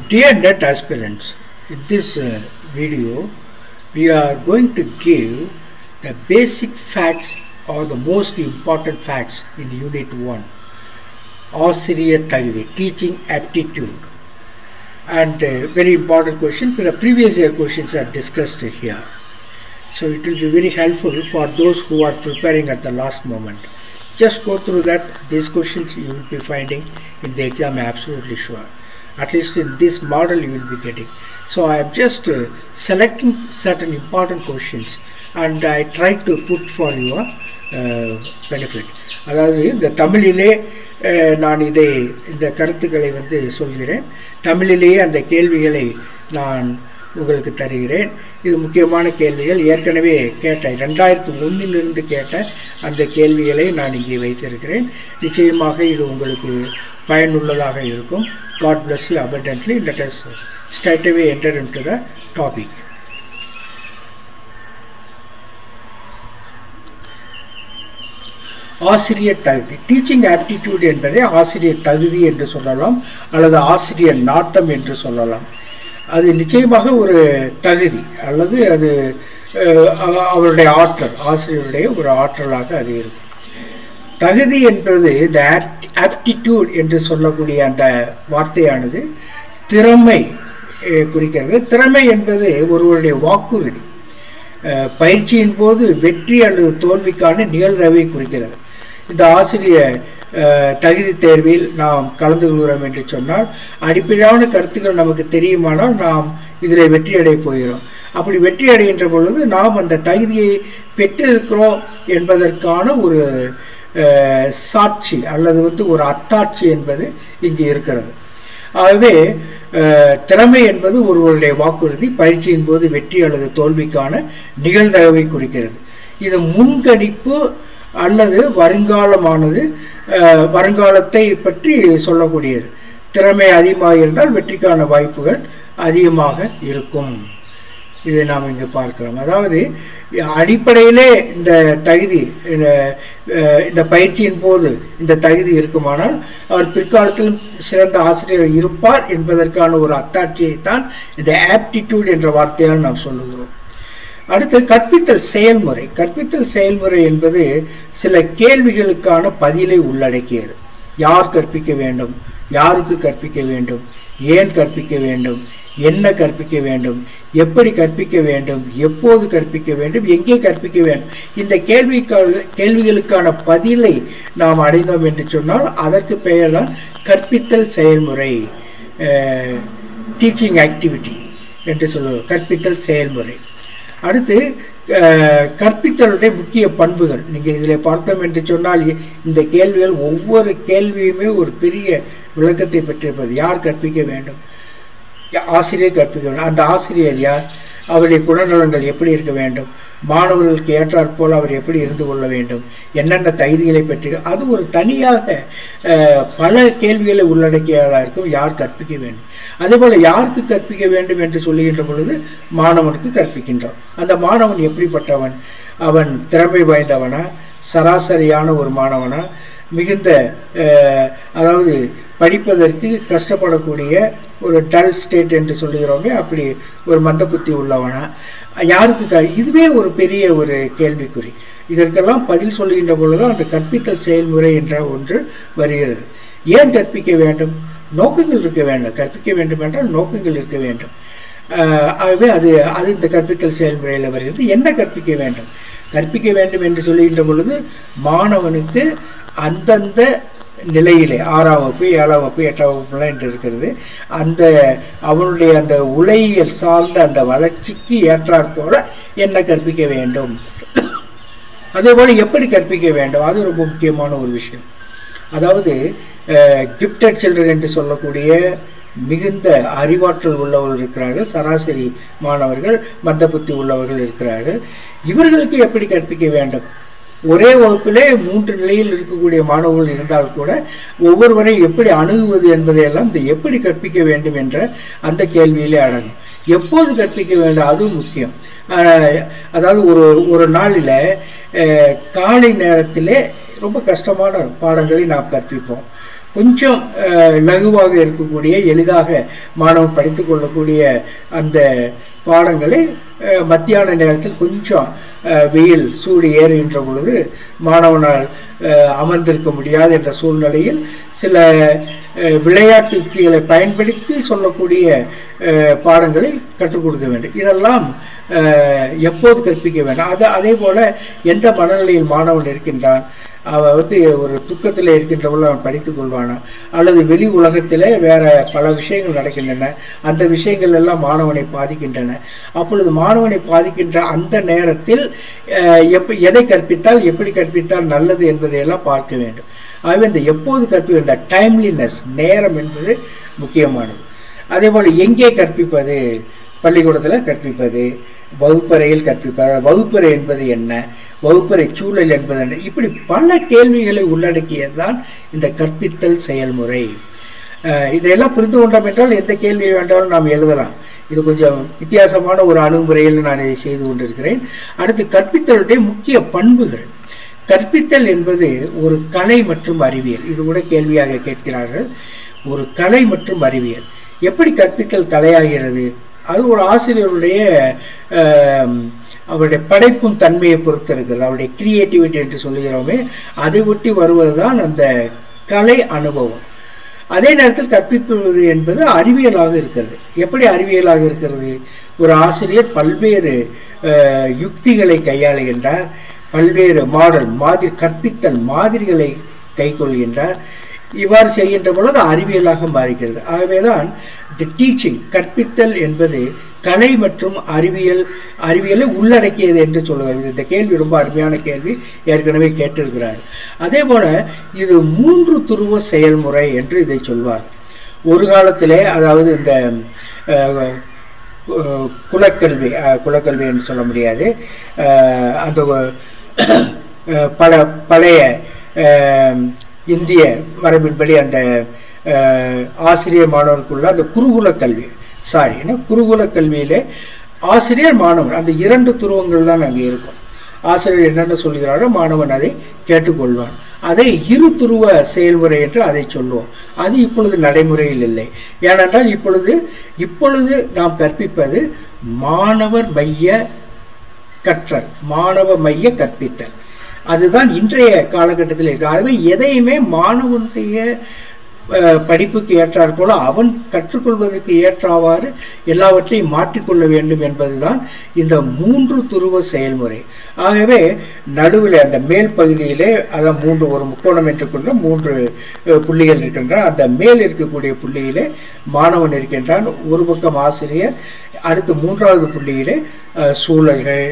Dear net aspirants, in this uh, video we are going to give the basic facts or the most important facts in Unit 1 ஆசிரியர் தகுதி teaching aptitude and uh, very important questions the previous year questions are discussed here so it will be very helpful for those who are preparing at the last moment just go through that these questions you will be finding in the exam absolutely sure at least in this model you will be getting so i am just uh, selecting certain important questions and i try to put for your uh, benefit அதாவது இந்த தமிழிலே அஹ், நான் இதை இந்த கருத்துக்களை வந்து சொல்கிறேன் தமிழிலேயே அந்த கேள்விகளை நான் உங்களுக்கு தருகிறேன் இது முக்கியமான கேள்விகள் ஏற்கனவே கேட்ட ரெண்டாயிரத்தி ஒன்றிலிருந்து கேட்ட அந்த கேள்விகளை நான் இங்கே வைத்திருக்கிறேன் நிச்சயமாக இது உங்களுக்கு பயனுள்ளதாக இருக்கும் God bless you abundantly let us straight away enter into the topic ஆசிரியர் தகுதி டீச்சிங் ஆப்டிடியூட் என்பதை ஆசிரியர் தகுதி என்று சொல்லலாம் அல்லது ஆசிரியர் நாட்டம் என்று சொல்லலாம் அது நிச்சயமாக ஒரு தகுதி அல்லது அது அஹ், அவ- அவருடைய ஆற்றல் ஆசிரியருடைய ஒரு ஆற்றலாக அது இருக்கும் தகுதி என்பது இந்த ஆப்டிடியூட் என்று சொல்லக்கூடிய அந்த வார்த்தையானது திறமை அஹ், குறிக்கிறது திறமை என்பது ஒருவருடைய வாக்குறுதி அஹ், பயிற்சியின் போது வெற்றி அல்லது தோல்விக்கான நிகழ்தகவை குறிக்கிறது இந்த ஆசிரியர் அஹ், தகுதி தேர்வில் நாம் கலந்து கொள்கிறோம் என்று சொன்னால் அடிப்படையான கருத்துக்கள் நமக்கு தெரியுமானால் நாம் இதில் வெற்றி அடைய போகிறோம் அப்படி வெற்றி அடைகின்ற பொழுது நாம் அந்த தகுதியை பெற்றிருக்கிறோம் என்பதற்கான ஒரு அஹ், சாட்சி அல்லது வந்து ஒரு அத்தாட்சி என்பது இங்கு இருக்கிறது ஆகவே அஹ், திறமை என்பது ஒருவருடைய வாக்குறுதி பயிற்சியின் போது வெற்றி அல்லது தோல்விக்கான நிகழ்தகவை குறிக்கிறது இது முன்கணிப்பு அல்லது வருங்காலமானது அஹ், வருங்காலத்தை பற்றி சொல்லக்கூடியது திறமை அதிகமாக இருந்தால் வெற்றிக்கான வாய்ப்புகள் அதிகமாக இருக்கும் இதை நாம் இங்கு பார்க்கிறோம் அதாவது அடிப்படையிலே இந்த தகுதி இந்த அஹ், இந்த பயிற்சியின் போது இந்த தகுதி இருக்குமானால் அவர் பிற்காலத்திலும் சிறந்த ஆசிரியர் இருப்பார் என்பதற்கான ஒரு அத்தாட்சியைத்தான் இந்த ஆப்டிடியூட் என்ற வார்த்தையால் நாம் சொல்லுகிறோம் அடுத்து கற்பித்தல் செயல்முறை கற்பித்தல் செயல்முறை என்பது சில கேள்விகளுக்கான பதிலை உள்ளடக்கியது யார் கற்பிக்க வேண்டும் யாருக்கு கற்பிக்க வேண்டும் ஏன் கற்பிக்க வேண்டும் என்ன கற்பிக்க வேண்டும் எப்படி கற்பிக்க வேண்டும் எப்போது கற்பிக்க வேண்டும் எங்கே கற்பிக்க வேண்டும் இந்த கேள்விக்கான கேள்விகளுக்கான பதிலை நாம் அடைந்தோம் என்று சொன்னால் அதற்கு பெயர்தான் கற்பித்தல் செயல்முறை டீச்சிங் ஆக்டிவிட்டி என்று சொல்லுவோம் கற்பித்தல் செயல்முறை அடுத்து அஹ், கற்பித்தலுடைய முக்கிய பண்புகள் நீங்கள் இதில் பார்த்தோம் என்று சொன்னால் இ- இந்த கேள்விகள் ஒவ்வொரு கேள்வியுமே ஒரு பெரிய விளக்கத்தை பெற்றிருப்பது யார் கற்பிக்க வேண்டும் யா- ஆசிரியர் கற்பிக்க வேண்டும் அந்த ஆசிரியர் யார் அவருடைய குணநலன்கள் எப்படி இருக்க வேண்டும் மாணவர்களுக்கு ஏற்றாற் போல் அவர் எப்படி இருந்து கொள்ள வேண்டும் என்னென்ன தகுதிகளை பற்றி அது ஒரு தனியாக அஹ், பல கேள்விகளை உள்ளடக்கியதாக இருக்கும் யார் கற்பிக்க வேண்டும் அதேபோல் யாருக்கு கற்பிக்க வேண்டும் என்று சொல்லுகின்ற பொழுது மாணவனுக்கு கற்பிக்கின்றோம் அந்த மாணவன் எப்படிப்பட்டவன் அவன் திறமை வாய்ந்தவனா சராசரியான ஒரு மாணவனா மிகுந்த அஹ், அதாவது படிப்பதற்கு கஷ்டப்படக்கூடிய ஒரு டல் ஸ்டேட் என்று சொல்லுகிறோமே அப்படி ஒரு மந்த புத்தி உள்ளவனா யாருக்கு க இதுவே ஒரு பெரிய ஒரு கேள்விக்குறி இதற்கெல்லாம் பதில் சொல்லுகின்ற பொழுது அந்த கற்பித்தல் செயல்முறை என்ற ஒன்று வருகிறது ஏன் கற்பிக்க வேண்டும் நோக்கங்கள் இருக்க வேண்டும் கற்பிக்க வேண்டும் என்றால் நோக்கங்கள் இருக்க வேண்டும் ஆஹ் ஆகவே அது அது இந்த கற்பித்தல் செயல்முறையில் வருகிறது என்ன கற்பிக்க வேண்டும் கற்பிக்க வேண்டும் என்று சொல்லுகின்ற பொழுது மாணவனுக்கு அந்தந்த நிலையிலே ஆறாம் வகுப்பு ஏழாம் வகுப்பு எட்டாம் வகுப்புலாம் என்று இருக்கிறது அந்த அவனுடைய அந்த உலகியல் சார்ந்த அந்த வளர்ச்சிக்கு ஏற்றாற் போல என்ன கற்பிக்க வேண்டும் அதே போல் எப்படி கற்பிக்க வேண்டும் அது ரொம்ப முக்கியமான ஒரு விஷயம் அதாவது கிஃப்டட் சில்ட்ரன் என்று சொல்லக்கூடிய மிகுந்த அறிவாற்றல் உள்ளவர்கள் இருக்கிறார்கள் சராசரி மாணவர்கள் மந்த புத்தி உள்ளவர்கள் இருக்கிறார்கள் இவர்களுக்கு எப்படி கற்பிக்க வேண்டும் ஒரே வகுப்பிலே மூன்று நிலையில் இருக்கக்கூடிய மாணவர்கள் இருந்தால் கூட ஒவ்வொருவரையும் எப்படி அணுகுவது என்பதையெல்லாம் இந்த எப்படி கற்பிக்க வேண்டும் என்ற அந்த கேள்வியிலே அடங்கும் எப்போது கற்பிக்க வேண்டும் அதுவும் முக்கியம் ஆஹ் அதாவது ஒரு ஒரு நாளில் அஹ், காலை நேரத்திலே ரொம்ப கஷ்டமான பாடங்களை நாம் கற்பிப்போம் கொஞ்சம் அஹ், லகுவாக இருக்கக்கூடிய எளிதாக மாணவன் படித்து கொள்ளக்கூடிய அந்த பாடங்களை அஹ், மத்தியான நேரத்தில் கொஞ்சம் அஹ், வெயில் சூடு ஏறுகின்ற பொழுது மாணவனால் அஹ், அமர்ந்திருக்க முடியாது என்ற சூழ்நிலையில் சில அஹ், விளையாட்டு யுக்திகளை பயன்படுத்தி சொல்லக்கூடிய அஹ், பாடங்களை கற்றுக் கொடுக்க வேண்டும் இதெல்லாம் அஹ், எப்போது கற்பிக்க வேண்டும் அது அதே போல எந்த மனநிலையில் மாணவன் இருக்கின்றான் அவன் வந்து ஒரு துக்கத்தில் இருக்கின்ற பொழுது அவன் படித்துக் கொள்வானா அல்லது வெளி உலகத்திலே வேற பல விஷயங்கள் நடக்கின்றன அந்த விஷயங்கள் எல்லாம் மாணவனை பாதிக்கின்றன அப்பொழுது மாணவனை பாதிக்கின்ற அந்த நேரத்தில் அஹ், எப்ப எதை கற்பித்தால் எப்படி கற்பித்தால் நல்லது என்பதையெல்லாம் பார்க்க வேண்டும் ஆகவே இந்த எப்போது கற்பிக்க இந்த டைம்லினஸ் நேரம் என்பது முக்கியமானது அதே போல் எங்கே கற்பிப்பது பள்ளிக்கூடத்தில் கற்பிப்பது வகுப்பறையில் கற்பிப்பது வகுப்பறை என்பது என்ன வகுப்பறை சூழல் என்பது என்ன இப்படி பல கேள்விகளை உள்ளடக்கியது தான் இந்த கற்பித்தல் செயல்முறை அஹ் இதையெல்லாம் புரிந்து கொண்டோம் என்றால் எந்த கேள்வியை வேண்டாலும் நாம் எழுதலாம் இது கொஞ்சம் வித்தியாசமான ஒரு அணுகுமுறையில் நான் இதை செய்து கொண்டிருக்கிறேன் அடுத்து கற்பித்தலுடைய முக்கிய பண்புகள் கற்பித்தல் என்பது ஒரு கலை மற்றும் அறிவியல் இது கூட கேள்வியாக கேட்கிறார்கள் ஒரு கலை மற்றும் அறிவியல் எப்படி கற்பித்தல் கலையாகிறது அது ஒரு ஆசிரியருடைய ஆம், அவருடைய படைப்பும் தன்மையை பொறுத்து இருக்கிறது அவருடைய கிரியேட்டிவிட்டி என்று சொல்லுகிறோமே அதை ஒட்டி வருவதுதான் அந்த கலை அனுபவம் அதே நேரத்தில் கற்பிப்பது என்பது அறிவியலாக இருக்கிறது எப்படி அறிவியலாக இருக்கிறது ஒரு ஆசிரியர் பல்வேறு அஹ், யுக்திகளை கையாளுகின்றார் பல்வேறு மாடல் மாதிரி கற்பித்தல் மாதிரிகளை கைக்கொள்கின்றார் இவ்வாறு செய்கின்ற பொழுது அறிவியலாக மாறுகிறது ஆகவேதான் தி டீச்சிங் கற்பித்தல் என்பது கலை மற்றும் அறிவியல் அறிவியலை உள்ளடக்கியது என்று சொல்லுகிறது இந்த கேள்வி ரொம்ப அருமையான கேள்வி ஏற்கனவே கேட்டிருக்கிறார் அதே போல இது மூன்று துருவ செயல்முறை என்று இதை சொல்வார் ஒரு காலத்திலே அதாவது இந்த அஹ், கு- குலக்கல்வி அஹ், குலக்கல்வி என்று சொல்ல முடியாது அஹ், அந்த அஹ், பல பழைய அஹ், இந்திய மரபின்படி அந்த அஹ், ஆசிரியர் மாணவருக்குள்ள அந்த குருகுல கல்வி சாரி என்ன குருகுல கல்வியிலே ஆசிரியர் மாணவன் அந்த இரண்டு துருவங்கள் தான் அங்கே இருக்கும் ஆசிரியர் என்னென்ன சொல்கிறாரோ மாணவன் அதை கேட்டுக்கொள்வான் அதை இரு துருவ செயல்முறை என்று அதை சொல்லுவோம் அது இப்பொழுது நடைமுறையில் இல்லை ஏனென்றால் இப்பொழுது இப்பொழுது நாம் கற்பிப்பது மாணவர் மைய கற்றல் மாணவ மைய கற்பித்தல் அதுதான் இன்றைய காலகட்டத்தில் இருக்கு ஆகவே எதையுமே மாணவனுடைய அஹ், படிப்புக்கு ஏற்றாற் போல அவன் கற்றுக்கொள்வதற்கு ஏற்றவாறு எல்லாவற்றையும் மாற்றிக்கொள்ள வேண்டும் என்பதுதான் இந்த மூன்று துருவ செயல்முறை ஆகவே நடுவில் அந்த மேல் பகுதியிலே அதான் மூன்று ஒரு முக்கோணம் என்று கொண்ட மூன்று அஹ், புள்ளிகள் இருக்கின்றன அந்த மேல் இருக்கக்கூடிய புள்ளியிலே மாணவன் இருக்கின்றான் ஒரு பக்கம் ஆசிரியர் அடுத்து மூன்றாவது புள்ளியிலே அஹ், சூழல்கள்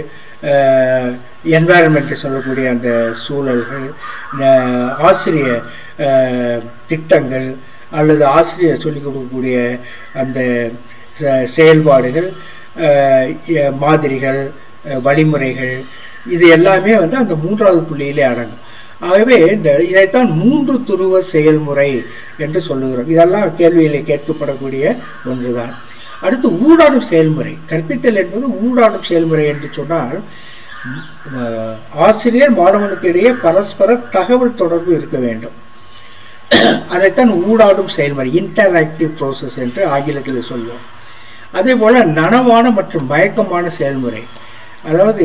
என்வாயர்மெண்ட் சொல்லக்கூடிய அந்த சூழல்கள் அஹ், ஆசிரியர் அஹ், திட்டங்கள் அல்லது ஆசிரியர் சொல்லிக் கொடுக்கக்கூடிய அந்த செ- செயல்பாடுகள் அஹ், எ- மாதிரிகள் அஹ், வழிமுறைகள் இது எல்லாமே வந்து அந்த மூன்றாவது புள்ளியிலே அடங்கும் ஆகவே இந்த இதைத்தான் மூன்று துருவ செயல்முறை என்று சொல்லுகிறோம் இதெல்லாம் கேள்வியில் கேட்கப்படக்கூடிய ஒன்றுதான் அடுத்து ஊடாடும் செயல்முறை கற்பித்தல் என்பது ஊடாடும் செயல்முறை என்று சொன்னால் ம், அஹ், ஆசிரியர் மாணவனுக்கு இடையே பரஸ்பர தகவல் தொடர்பு இருக்க வேண்டும் அதைத்தான் ஊடாடும் செயல்முறை இன்டராக்டிவ் ப்ரோசஸ் என்று ஆங்கிலத்தில் சொல்லுவோம் அதே போல் நனவான மற்றும் மயக்கமான செயல்முறை அதாவது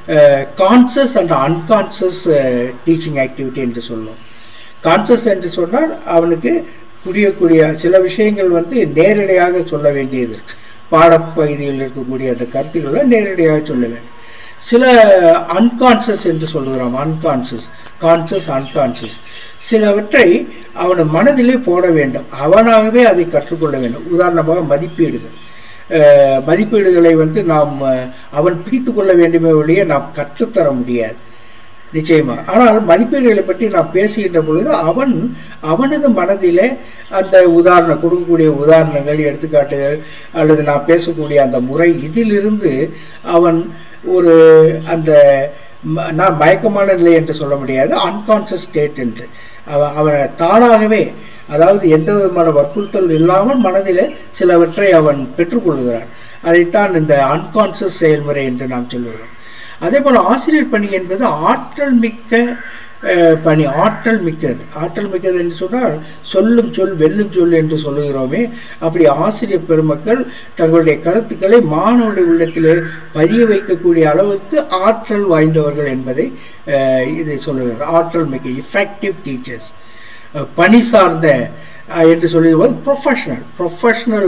conscious and unconscious teaching activity என்று சொல்லுவோம் கான்சஸ் என்று சொன்னால் அவனுக்கு புரியக்கூடிய சில விஷயங்கள் வந்து நேரடியாக சொல்ல வேண்டியது இருக்கு பாடப்பகுதியில் இருக்கக்கூடிய அந்த கருத்துக்களை நேரடியாக சொல்ல வேண்டும் சில அன்கான்சஸ் என்று சொல்லுகிறோம் அன்கான்சஸ் கான்சஸ் அன்கான்சஸ் சிலவற்றை அவன் மனதிலே போட வேண்டும் அவனாகவே அதை கற்றுக்கொள்ள வேண்டும் உதாரணமாக மதிப்பீடுகள் அஹ், மதிப்பீடுகளை வந்து நாம் அஹ், அவன் பிடித்து கொள்ள வேண்டுமே ஒழிய நாம் கற்றுத்தர முடியாது நிச்சயமா ஆனால் மதிப்பீடுகளை பற்றி நாம் பேசுகின்ற பொழுது அவன் அவனது மனதிலே அந்த உதாரணம் கொடுக்கக்கூடிய உதாரணங்கள் எடுத்துக்காட்டுகள் அல்லது நான் பேசக்கூடிய அந்த முறை இதிலிருந்து அவன் ஒரு அந்த ம- நான் மயக்கமான நிலை என்று சொல்ல முடியாது அன்கான்சியஸ் ஸ்டேட் என்று அவன் அவனை தானாகவே அதாவது எந்த விதமான வற்புறுத்தல் இல்லாமல் மனதிலே சிலவற்றை அவன் பெற்றுக்கொள்கிறான் அதைத்தான் இந்த அன்கான்சியஸ் செயல்முறை என்று நாம் சொல்லுகிறோம் அதே போல் ஆசிரியர் பணி என்பது ஆற்றல் மிக்க அஹ், பணி ஆற்றல் மிக்கது ஆற்றல் மிக்கது என்று சொன்னால் சொல்லும் சொல் வெல்லும் சொல் என்று சொல்லுகிறோமே அப்படி ஆசிரியர் பெருமக்கள் தங்களுடைய கருத்துக்களை மாணவருடைய உள்ளத்திலே பதிய வைக்கக்கூடிய அளவுக்கு ஆற்றல் வாய்ந்தவர்கள் என்பதை அஹ், இது சொல்லுகிறது ஆற்றல் மிக்க இஃபெக்டிவ் டீச்சர்ஸ் பணி சார்ந்த அஹ், என்று சொல்லும்போது ப்ரொஃபஷனல் ப்ரொஃபஷனல்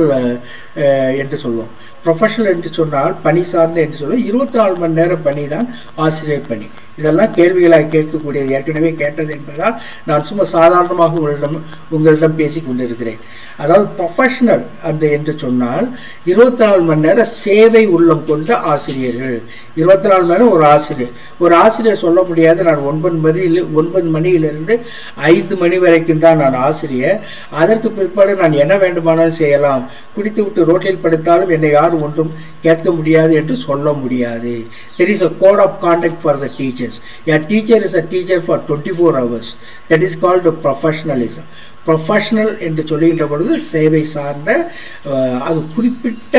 என்று சொல்லுவோம் ப்ரொஃபஷனல் என்று சொன்னால் பணி சார்ந்த என்று சொல்லுவோம் இருபத்தி நாலு மணி நேர பணி தான் ஆசிரியர் பணி இதெல்லாம் கேள்விகளாக கேட்கக்கூடியது ஏற்கனவே கேட்டது என்பதால் நான் சும்மா சாதாரணமாக உங்களிடம் உங்களிடம் பேசி கொண்டிருக்கிறேன் அதாவது ப்ரொஃபஷனல் அந்த என்று சொன்னால் இருபத்தி நாலு மணி நேரம் சேவை உள்ளம் கொண்ட ஆசிரியர்கள் இருபத்தி நாலு மணி நேரம் ஒரு ஆசிரியர் ஒரு ஆசிரியர் சொல்ல முடியாது நான் ஒன்பது மணியில் ஒன்பது மணியிலிருந்து ஐந்து மணி வரைக்கும் தான் நான் ஆசிரியர் அதற்கு பிற்பாடு நான் என்ன வேண்டுமானாலும் செய்யலாம் குடித்து விட்டு ரோட்டில் படுத்தாலும் என்னை யாரும் ஒன்றும் கேட்க முடியாது என்று சொல்ல முடியாது there is a code of conduct for the teachers a teacher is a teacher for twenty four hours that is called professionalism professional என்று சொல்லுகின்ற பொழுது சேவை சார்ந்த அஹ், அது குறிப்பிட்ட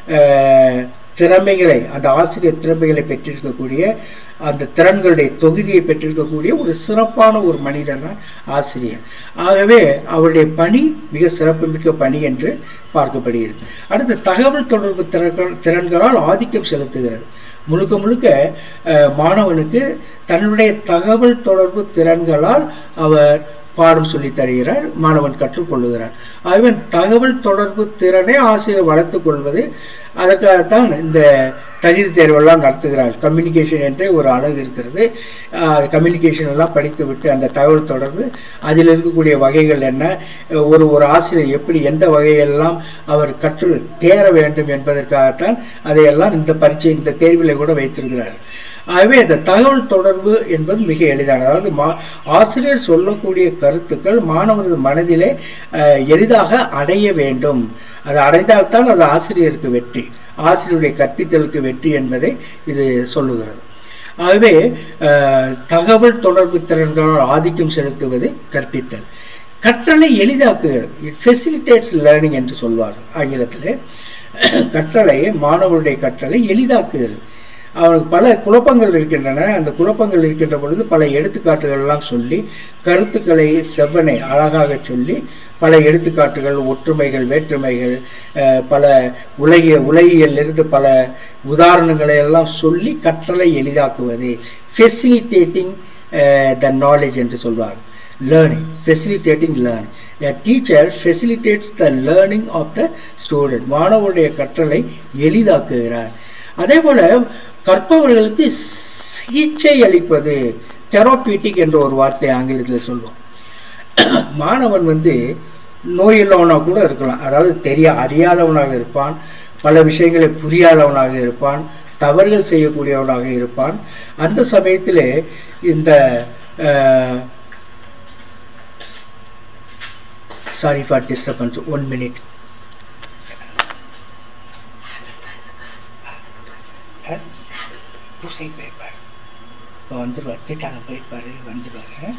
அஹ், திறமைகளை அந்த ஆசிரியர் திறமைகளை பெற்றிருக்கக்கூடிய அந்த திறன்களுடைய தொகுதியை பெற்றிருக்கக்கூடிய ஒரு சிறப்பான ஒரு மனிதன் தான் ஆசிரியர் ஆகவே அவருடைய பணி மிக சிறப்புமிக்க பணி என்று பார்க்கப்படுகிறது அடுத்து தகவல் தொடர்பு திறன்கள் திறன்களால் ஆதிக்கம் செலுத்துகிறது முழுக்க முழுக்க அஹ், மாணவனுக்கு தன்னுடைய தகவல் தொடர்பு திறன்களால் அவர் பாடம் சொல்லித் தருகிறார் மாணவன் கற்றுக்கொள்ளுகிறான் ஆகவே தகவல் தொடர்பு திறனை ஆசிரியர் வளர்த்துக் கொள்வது அதற்காகத்தான் இந்த தகுதி தேர்வெல்லாம் நடத்துகிறார் கம்யூனிகேஷன் என்றே ஒரு அழகு இருக்கிறது கம்யூனிகேஷன் எல்லாம் படித்து விட்டு அந்த தகவல் தொடர்பு அதில் இருக்கக்கூடிய வகைகள் என்ன ஒரு ஒரு ஆசிரியர் எப்படி எந்த வகையெல்லாம் அவர் கற்று தேர வேண்டும் என்பதற்காகத்தான் அதையெல்லாம் இந்த பரீட்சை இந்த தேர்வில் கூட வைத்திருக்கிறார் ஆகவே இந்த தகவல் தொடர்பு என்பது மிக எளிதானது அதாவது மா ஆசிரியர் சொல்லக்கூடிய கருத்துக்கள் மாணவரது மனதிலே அஹ், எளிதாக அடைய வேண்டும் அது அடைந்தால்தான் அது ஆசிரியருக்கு வெற்றி ஆசிரியருடைய கற்பித்தலுக்கு வெற்றி என்பதை இது சொல்லுகிறது ஆகவே அஹ், தகவல் தொடர்பு திறன்களால் ஆதிக்கம் செலுத்துவது கற்பித்தல் கற்றலை எளிதாக்குகிறது இட் ஃபெசிலிட்டேட்ஸ் லேர்னிங் என்று சொல்வார் ஆங்கிலத்திலே கற்றலை மாணவருடைய கற்றலை எளிதாக்குகிறது அவனுக்கு பல குழப்பங்கள் இருக்கின்றன அந்த குழப்பங்கள் இருக்கின்ற பொழுது பல எடுத்துக்காட்டுகள் எல்லாம் சொல்லி கருத்துக்களை செவ்வனை அழகாக சொல்லி பல எடுத்துக்காட்டுகள் ஒற்றுமைகள் வேற்றுமைகள் அஹ், பல உலகிய உலகியலிருந்து பல உதாரணங்களை எல்லாம் சொல்லி கற்றலை எளிதாக்குவது ஃபெசிலிட்டேட்டிங் த நாலேஜ் என்று சொல்வார் learning facilitating learning a teacher facilitates the learning of the student மாணவருடைய கற்றலை எளிதாக்குகிறார் அதே போல கற்பவர்களுக்கு சிகிச்சை அளிப்பது தெரோபீட்டிக் என்ற ஒரு வார்த்தை ஆங்கிலத்தில் சொல்லுவோம் மாணவன் வந்து நோயில்லவனாக கூட இருக்கலாம் அதாவது தெரிய அறியாதவனாக இருப்பான் பல விஷயங்களை புரியாதவனாக இருப்பான் தவறுகள் செய்யக்கூடியவனாக இருப்பான் அந்த சமயத்திலே இந்த sorry for disturbance one minute பூசை போயிருப்பார் இப்போ வந்துடுவார் திட்டாங்க போயிருப்பார் வந்துடுவார்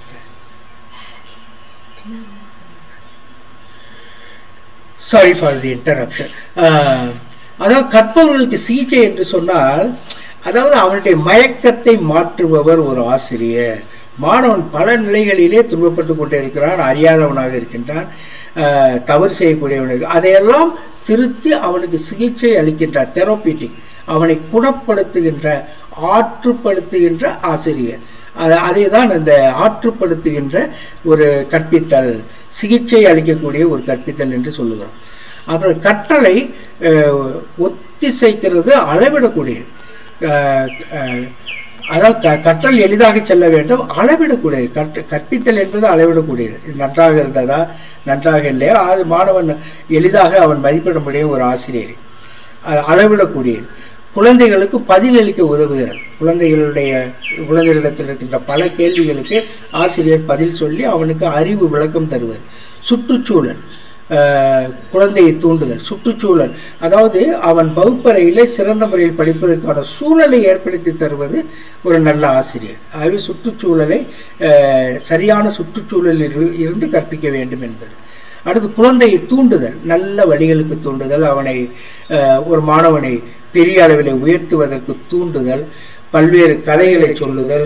சாரி ஃபார் தி இன்டரப்ஷன் அதாவது கற்பவர்களுக்கு சிகிச்சை என்று சொன்னால் அதாவது அவனுடைய மயக்கத்தை மாற்றுபவர் ஒரு ஆசிரியர் மாணவன் பல நிலைகளிலே துன்பப்பட்டு கொண்டே இருக்கிறான் அறியாதவனாக இருக்கின்றான் அஹ், தவறு செய்யக்கூடியவனுக்கு அதையெல்லாம் திருத்தி அவனுக்கு சிகிச்சை அளிக்கின்றார் தெரோபீட்டிக் அவனை குணப்படுத்துகின்ற ஆற்றுப்படுத்துகின்ற ஆசிரியர் அது அதே தான் அந்த ஆற்றுப்படுத்துகின்ற ஒரு கற்பித்தல் சிகிச்சை அளிக்கக்கூடிய ஒரு கற்பித்தல் என்று சொல்லுகிறோம் அப்புறம் கற்றலை அஹ், ஒத்திசைக்கிறது அளவிடக்கூடியது அஹ், அஹ், அதாவது க கற்றல் எளிதாக செல்ல வேண்டும் அளவிடக்கூடியது கற்று கற்பித்தல் என்பது அளவிடக்கூடியது இது நன்றாக இருந்ததா நன்றாக இல்லையா அது மாணவன் எளிதாக அவன் மதிப்பிட முடியும் ஒரு ஆசிரியர் அது அளவிடக்கூடியது குழந்தைகளுக்கு பதிலளிக்க உதவுகிறது குழந்தைகளுடைய குழந்தைகளிடத்தில் இருக்கின்ற பல கேள்விகளுக்கு ஆசிரியர் பதில் சொல்லி அவனுக்கு அறிவு விளக்கம் தருவது சுற்றுச்சூழல் அஹ், குழந்தையை தூண்டுதல் சுற்றுச்சூழல் அதாவது அவன் வகுப்பறையிலே சிறந்த முறையில் படிப்பதற்கான சூழலை ஏற்படுத்தி தருவது ஒரு நல்ல ஆசிரியர் ஆகவே சுற்றுச்சூழலை அஹ், சரியான சுற்றுச்சூழலில் இரு- இருந்து கற்பிக்க வேண்டும் என்பது அடுத்து குழந்தையை தூண்டுதல் நல்ல வழிகளுக்கு தூண்டுதல் அவனை அஹ், ஒரு மாணவனை பெரிய அளவில் உயர்த்துவதற்கு தூண்டுதல் பல்வேறு கதைகளை சொல்லுதல்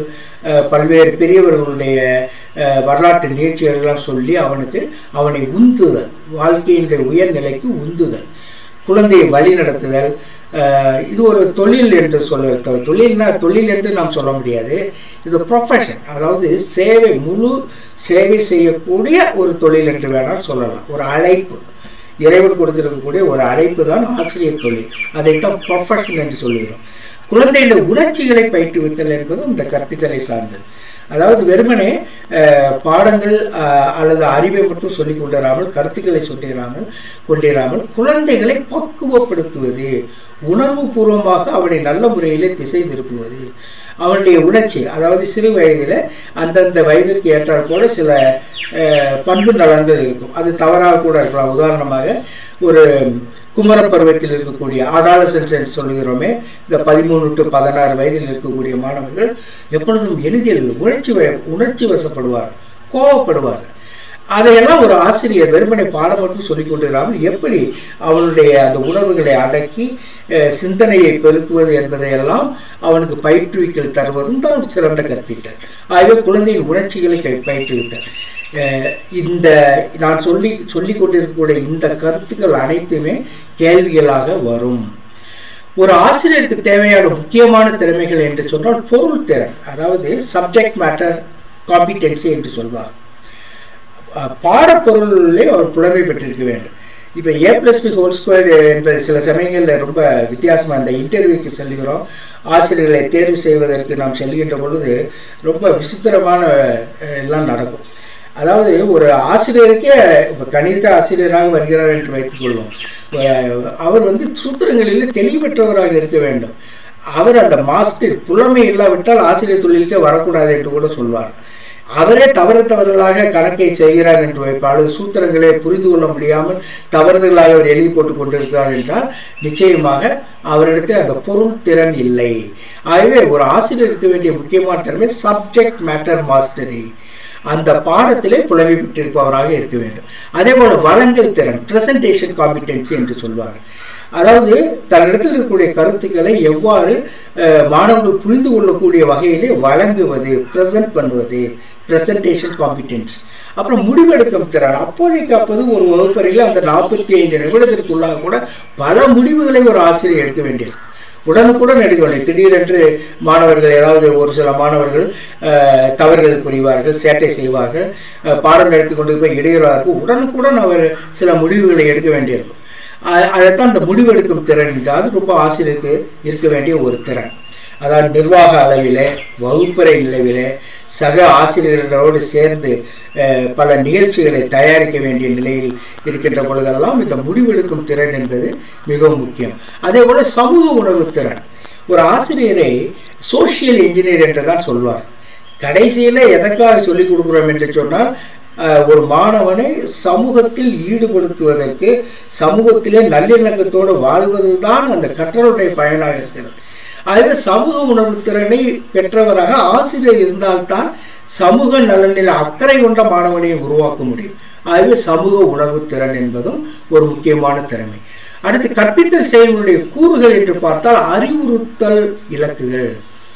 அஹ், பல்வேறு பெரியவர்களுடைய அஹ், வரலாற்று நிகழ்ச்சிகளெல்லாம் சொல்லி அவனுக்கு அவனை உந்துதல் வாழ்க்கையினுடைய உயர்நிலைக்கு உந்துதல் குழந்தையை வழிநடத்துதல் அஹ், இது ஒரு தொழில் என்று சொல்ல த- தொழில்னா தொழில் என்று நாம் சொல்ல முடியாது இது ப்ரொஃபஷன் அதாவது சேவை முழு சேவை செய்யக்கூடிய ஒரு தொழில் என்று வேணால் சொல்லலாம் ஒரு அழைப்பு இறைவன் கொடுத்திருக்கக்கூடிய ஒரு அழைப்பு தான் ஆசிரியர் தொழில் அதைத்தான் ப்ரொஃபஷன் என்று சொல்லுகிறோம் குழந்தைகளுடைய உணர்ச்சிகளை பயிற்றுவித்தல் என்பதும் இந்த கற்பித்தலை சார்ந்தது அதாவது வெறுமனே அஹ், பாடங்கள் அஹ், அல்லது அறிவை மட்டும் சொல்லிக் கொண்டிராமல் கருத்துக்களை சொல்லிடாமல் கொண்டிராமல் குழந்தைகளை பக்குவப்படுத்துவது உணர்வு பூர்வமாக அவனை நல்ல முறையிலே திசை திருப்புவது அவனுடைய உணர்ச்சி அதாவது சிறு வயதில் அந்தந்த வயதிற்கு ஏற்றாற் போல சில அஹ், பண்பு நலன்கள் இருக்கும் அது தவறாக கூட இருக்கலாம் உதாரணமாக ஒரு குமர பருவத்தில் இருக்கக்கூடிய அடாலசன்ஸ் என்று சொல்லுகிறோமே இந்த பதிமூணு டு பதினாறு வயதில் இருக்கக்கூடிய மாணவர்கள் எப்பொழுதும் எளிதில் உணர்ச்சி வய உணர்ச்சி வசப்படுவார் கோவப்படுவார் அதையெல்லாம் ஒரு ஆசிரியர் வெறுமனை பாடம் மட்டும் சொல்லிக் கொண்டிராமல் எப்படி அவனுடைய அந்த உணர்வுகளை அடக்கி அஹ், சிந்தனையை பெருக்குவது என்பதையெல்லாம் அவனுக்கு பயிற்றுவிக்கல் தருவதும் தான் சிறந்த கற்பித்தல் ஆகவே குழந்தையின் உணர்ச்சிகளை கை பயிற்றுவித்தல் அஹ், இந்த நான் சொல்லி சொல்லிக் கொண்டிருக்கக்கூடிய இந்த கருத்துக்கள் அனைத்துமே கேள்விகளாக வரும் ஒரு ஆசிரியருக்கு தேவையான முக்கியமான திறமைகள் என்று சொன்னால் பொருள் திறன் அதாவது சப்ஜெக்ட் மேட்டர் காம்பிடென்சி என்று சொல்வார் அஹ் பாடப்பொருளிலே அவர் புலமை பெற்றிருக்க வேண்டும் இப்போ A plus D whole square என்பது சில சமயங்களில் ரொம்ப வித்தியாசமாக அந்த இன்டர்வியூக்கு செல்கிறோம் ஆசிரியர்களை தேர்வு செய்வதற்கு நாம் செல்கின்ற பொழுது ரொம்ப விசித்திரமான அஹ், எல்லாம் நடக்கும் அதாவது ஒரு ஆசிரியருக்கே இப்போ கணித ஆசிரியராக வருகிறார் என்று வைத்துக்கொள்வோம் அஹ், அவர் வந்து சூத்திரங்களில் தெளிவற்றவராக இருக்க வேண்டும் அவர் அந்த மாஸ்டர் புலமை இல்லாவிட்டால் ஆசிரியர் தொழிலுக்கே வரக்கூடாது என்று கூட சொல்வார் அவரே தவறு தவறுதலாக கணக்கை செய்கிறார் என்று வைப்பார் அல்லது சூத்திரங்களை புரிந்து கொள்ள முடியாமல் தவறுதலாக அவர் எழுதி போட்டு கொண்டிருக்கிறார் என்றால் நிச்சயமாக அவரிடத்தில் அந்த பொருள் திறன் இல்லை ஆகவே ஒரு ஆசிரியர் இருக்க வேண்டிய முக்கியமான திறமை சப்ஜெக்ட் மேட்டர் மாஸ்டரி அந்த பாடத்திலே புலமை பெற்றிருப்பவராக இருக்க வேண்டும் அதே போல வழங்கல் திறன் பிரசன்டேஷன் காம்பிடென்சி என்று சொல்வார்கள் அதாவது தன்னிடத்தில் இருக்கக்கூடிய கருத்துக்களை எவ்வாறு அஹ், மாணவர்கள் புரிந்து கொள்ளக்கூடிய வகையிலே வழங்குவது ப்ரெசென்ட் பண்ணுவது ப்ரெசன்டேஷன் காம்பிடென்ஸ் அப்புறம் முடிவெடுக்கும் திறன் அப்போதைக்கு அப்போது ஒரு வகுப்பறையில் அந்த நாற்பத்தி ஐந்து நிமிடத்திற்குள்ளாக கூட பல முடிவுகளை ஒரு ஆசிரியர் எடுக்க வேண்டியது உடனுக்குடன் எடுக்கவில்லை திடீரென்று மாணவர்கள் ஏதாவது ஒரு சில மாணவர்கள் அஹ், தவறுகள் புரிவார்கள் சேட்டை செய்வார்கள் அஹ், பாடம் நடத்தி கொண்டு போய் இடையூறாக இருக்கும் உடனுக்குடன் அவர் சில முடிவுகளை எடுக்க வேண்டியிருக்கும் அ- அதைத்தான் இந்த முடிவெடுக்கும் திறன் என்று அது ரொம்ப ஆசிரியருக்கு இருக்க வேண்டிய ஒரு திறன் அதாவது நிர்வாக அளவிலே வகுப்பறை நிலவிலே சக ஆசிரியர்களோடு சேர்ந்து அஹ், பல நிகழ்ச்சிகளை தயாரிக்க வேண்டிய நிலையில் இருக்கின்ற பொழுதெல்லாம் இந்த முடிவெடுக்கும் திறன் என்பது மிகவும் முக்கியம் அதே போல சமூக உணர்வு திறன் ஒரு ஆசிரியரை சோஷியல் இன்ஜினியர் என்று தான் சொல்வார் கடைசியில் எதற்காக சொல்லிக் கொடுக்குறோம் என்று சொன்னால் அஹ், ஒரு மாணவனை சமூகத்தில் ஈடுபடுத்துவதற்கு சமூகத்திலே நல்லிணக்கத்தோடு வாழ்வதுதான் அந்த கற்றலுடைய பயனாக இருக்கிறது ஆகவே சமூக உணர்வு திறனை பெற்றவராக ஆசிரியர் இருந்தால்தான் சமூக நலனில் அக்கறை கொண்ட மாணவனை உருவாக்க முடியும் ஆகவே சமூக உணர்வு திறன் என்பதும் ஒரு முக்கியமான திறமை அடுத்து கற்பித்தல் செயல்களுடைய கூறுகள் என்று பார்த்தால் அறிவுறுத்தல் இலக்குகள்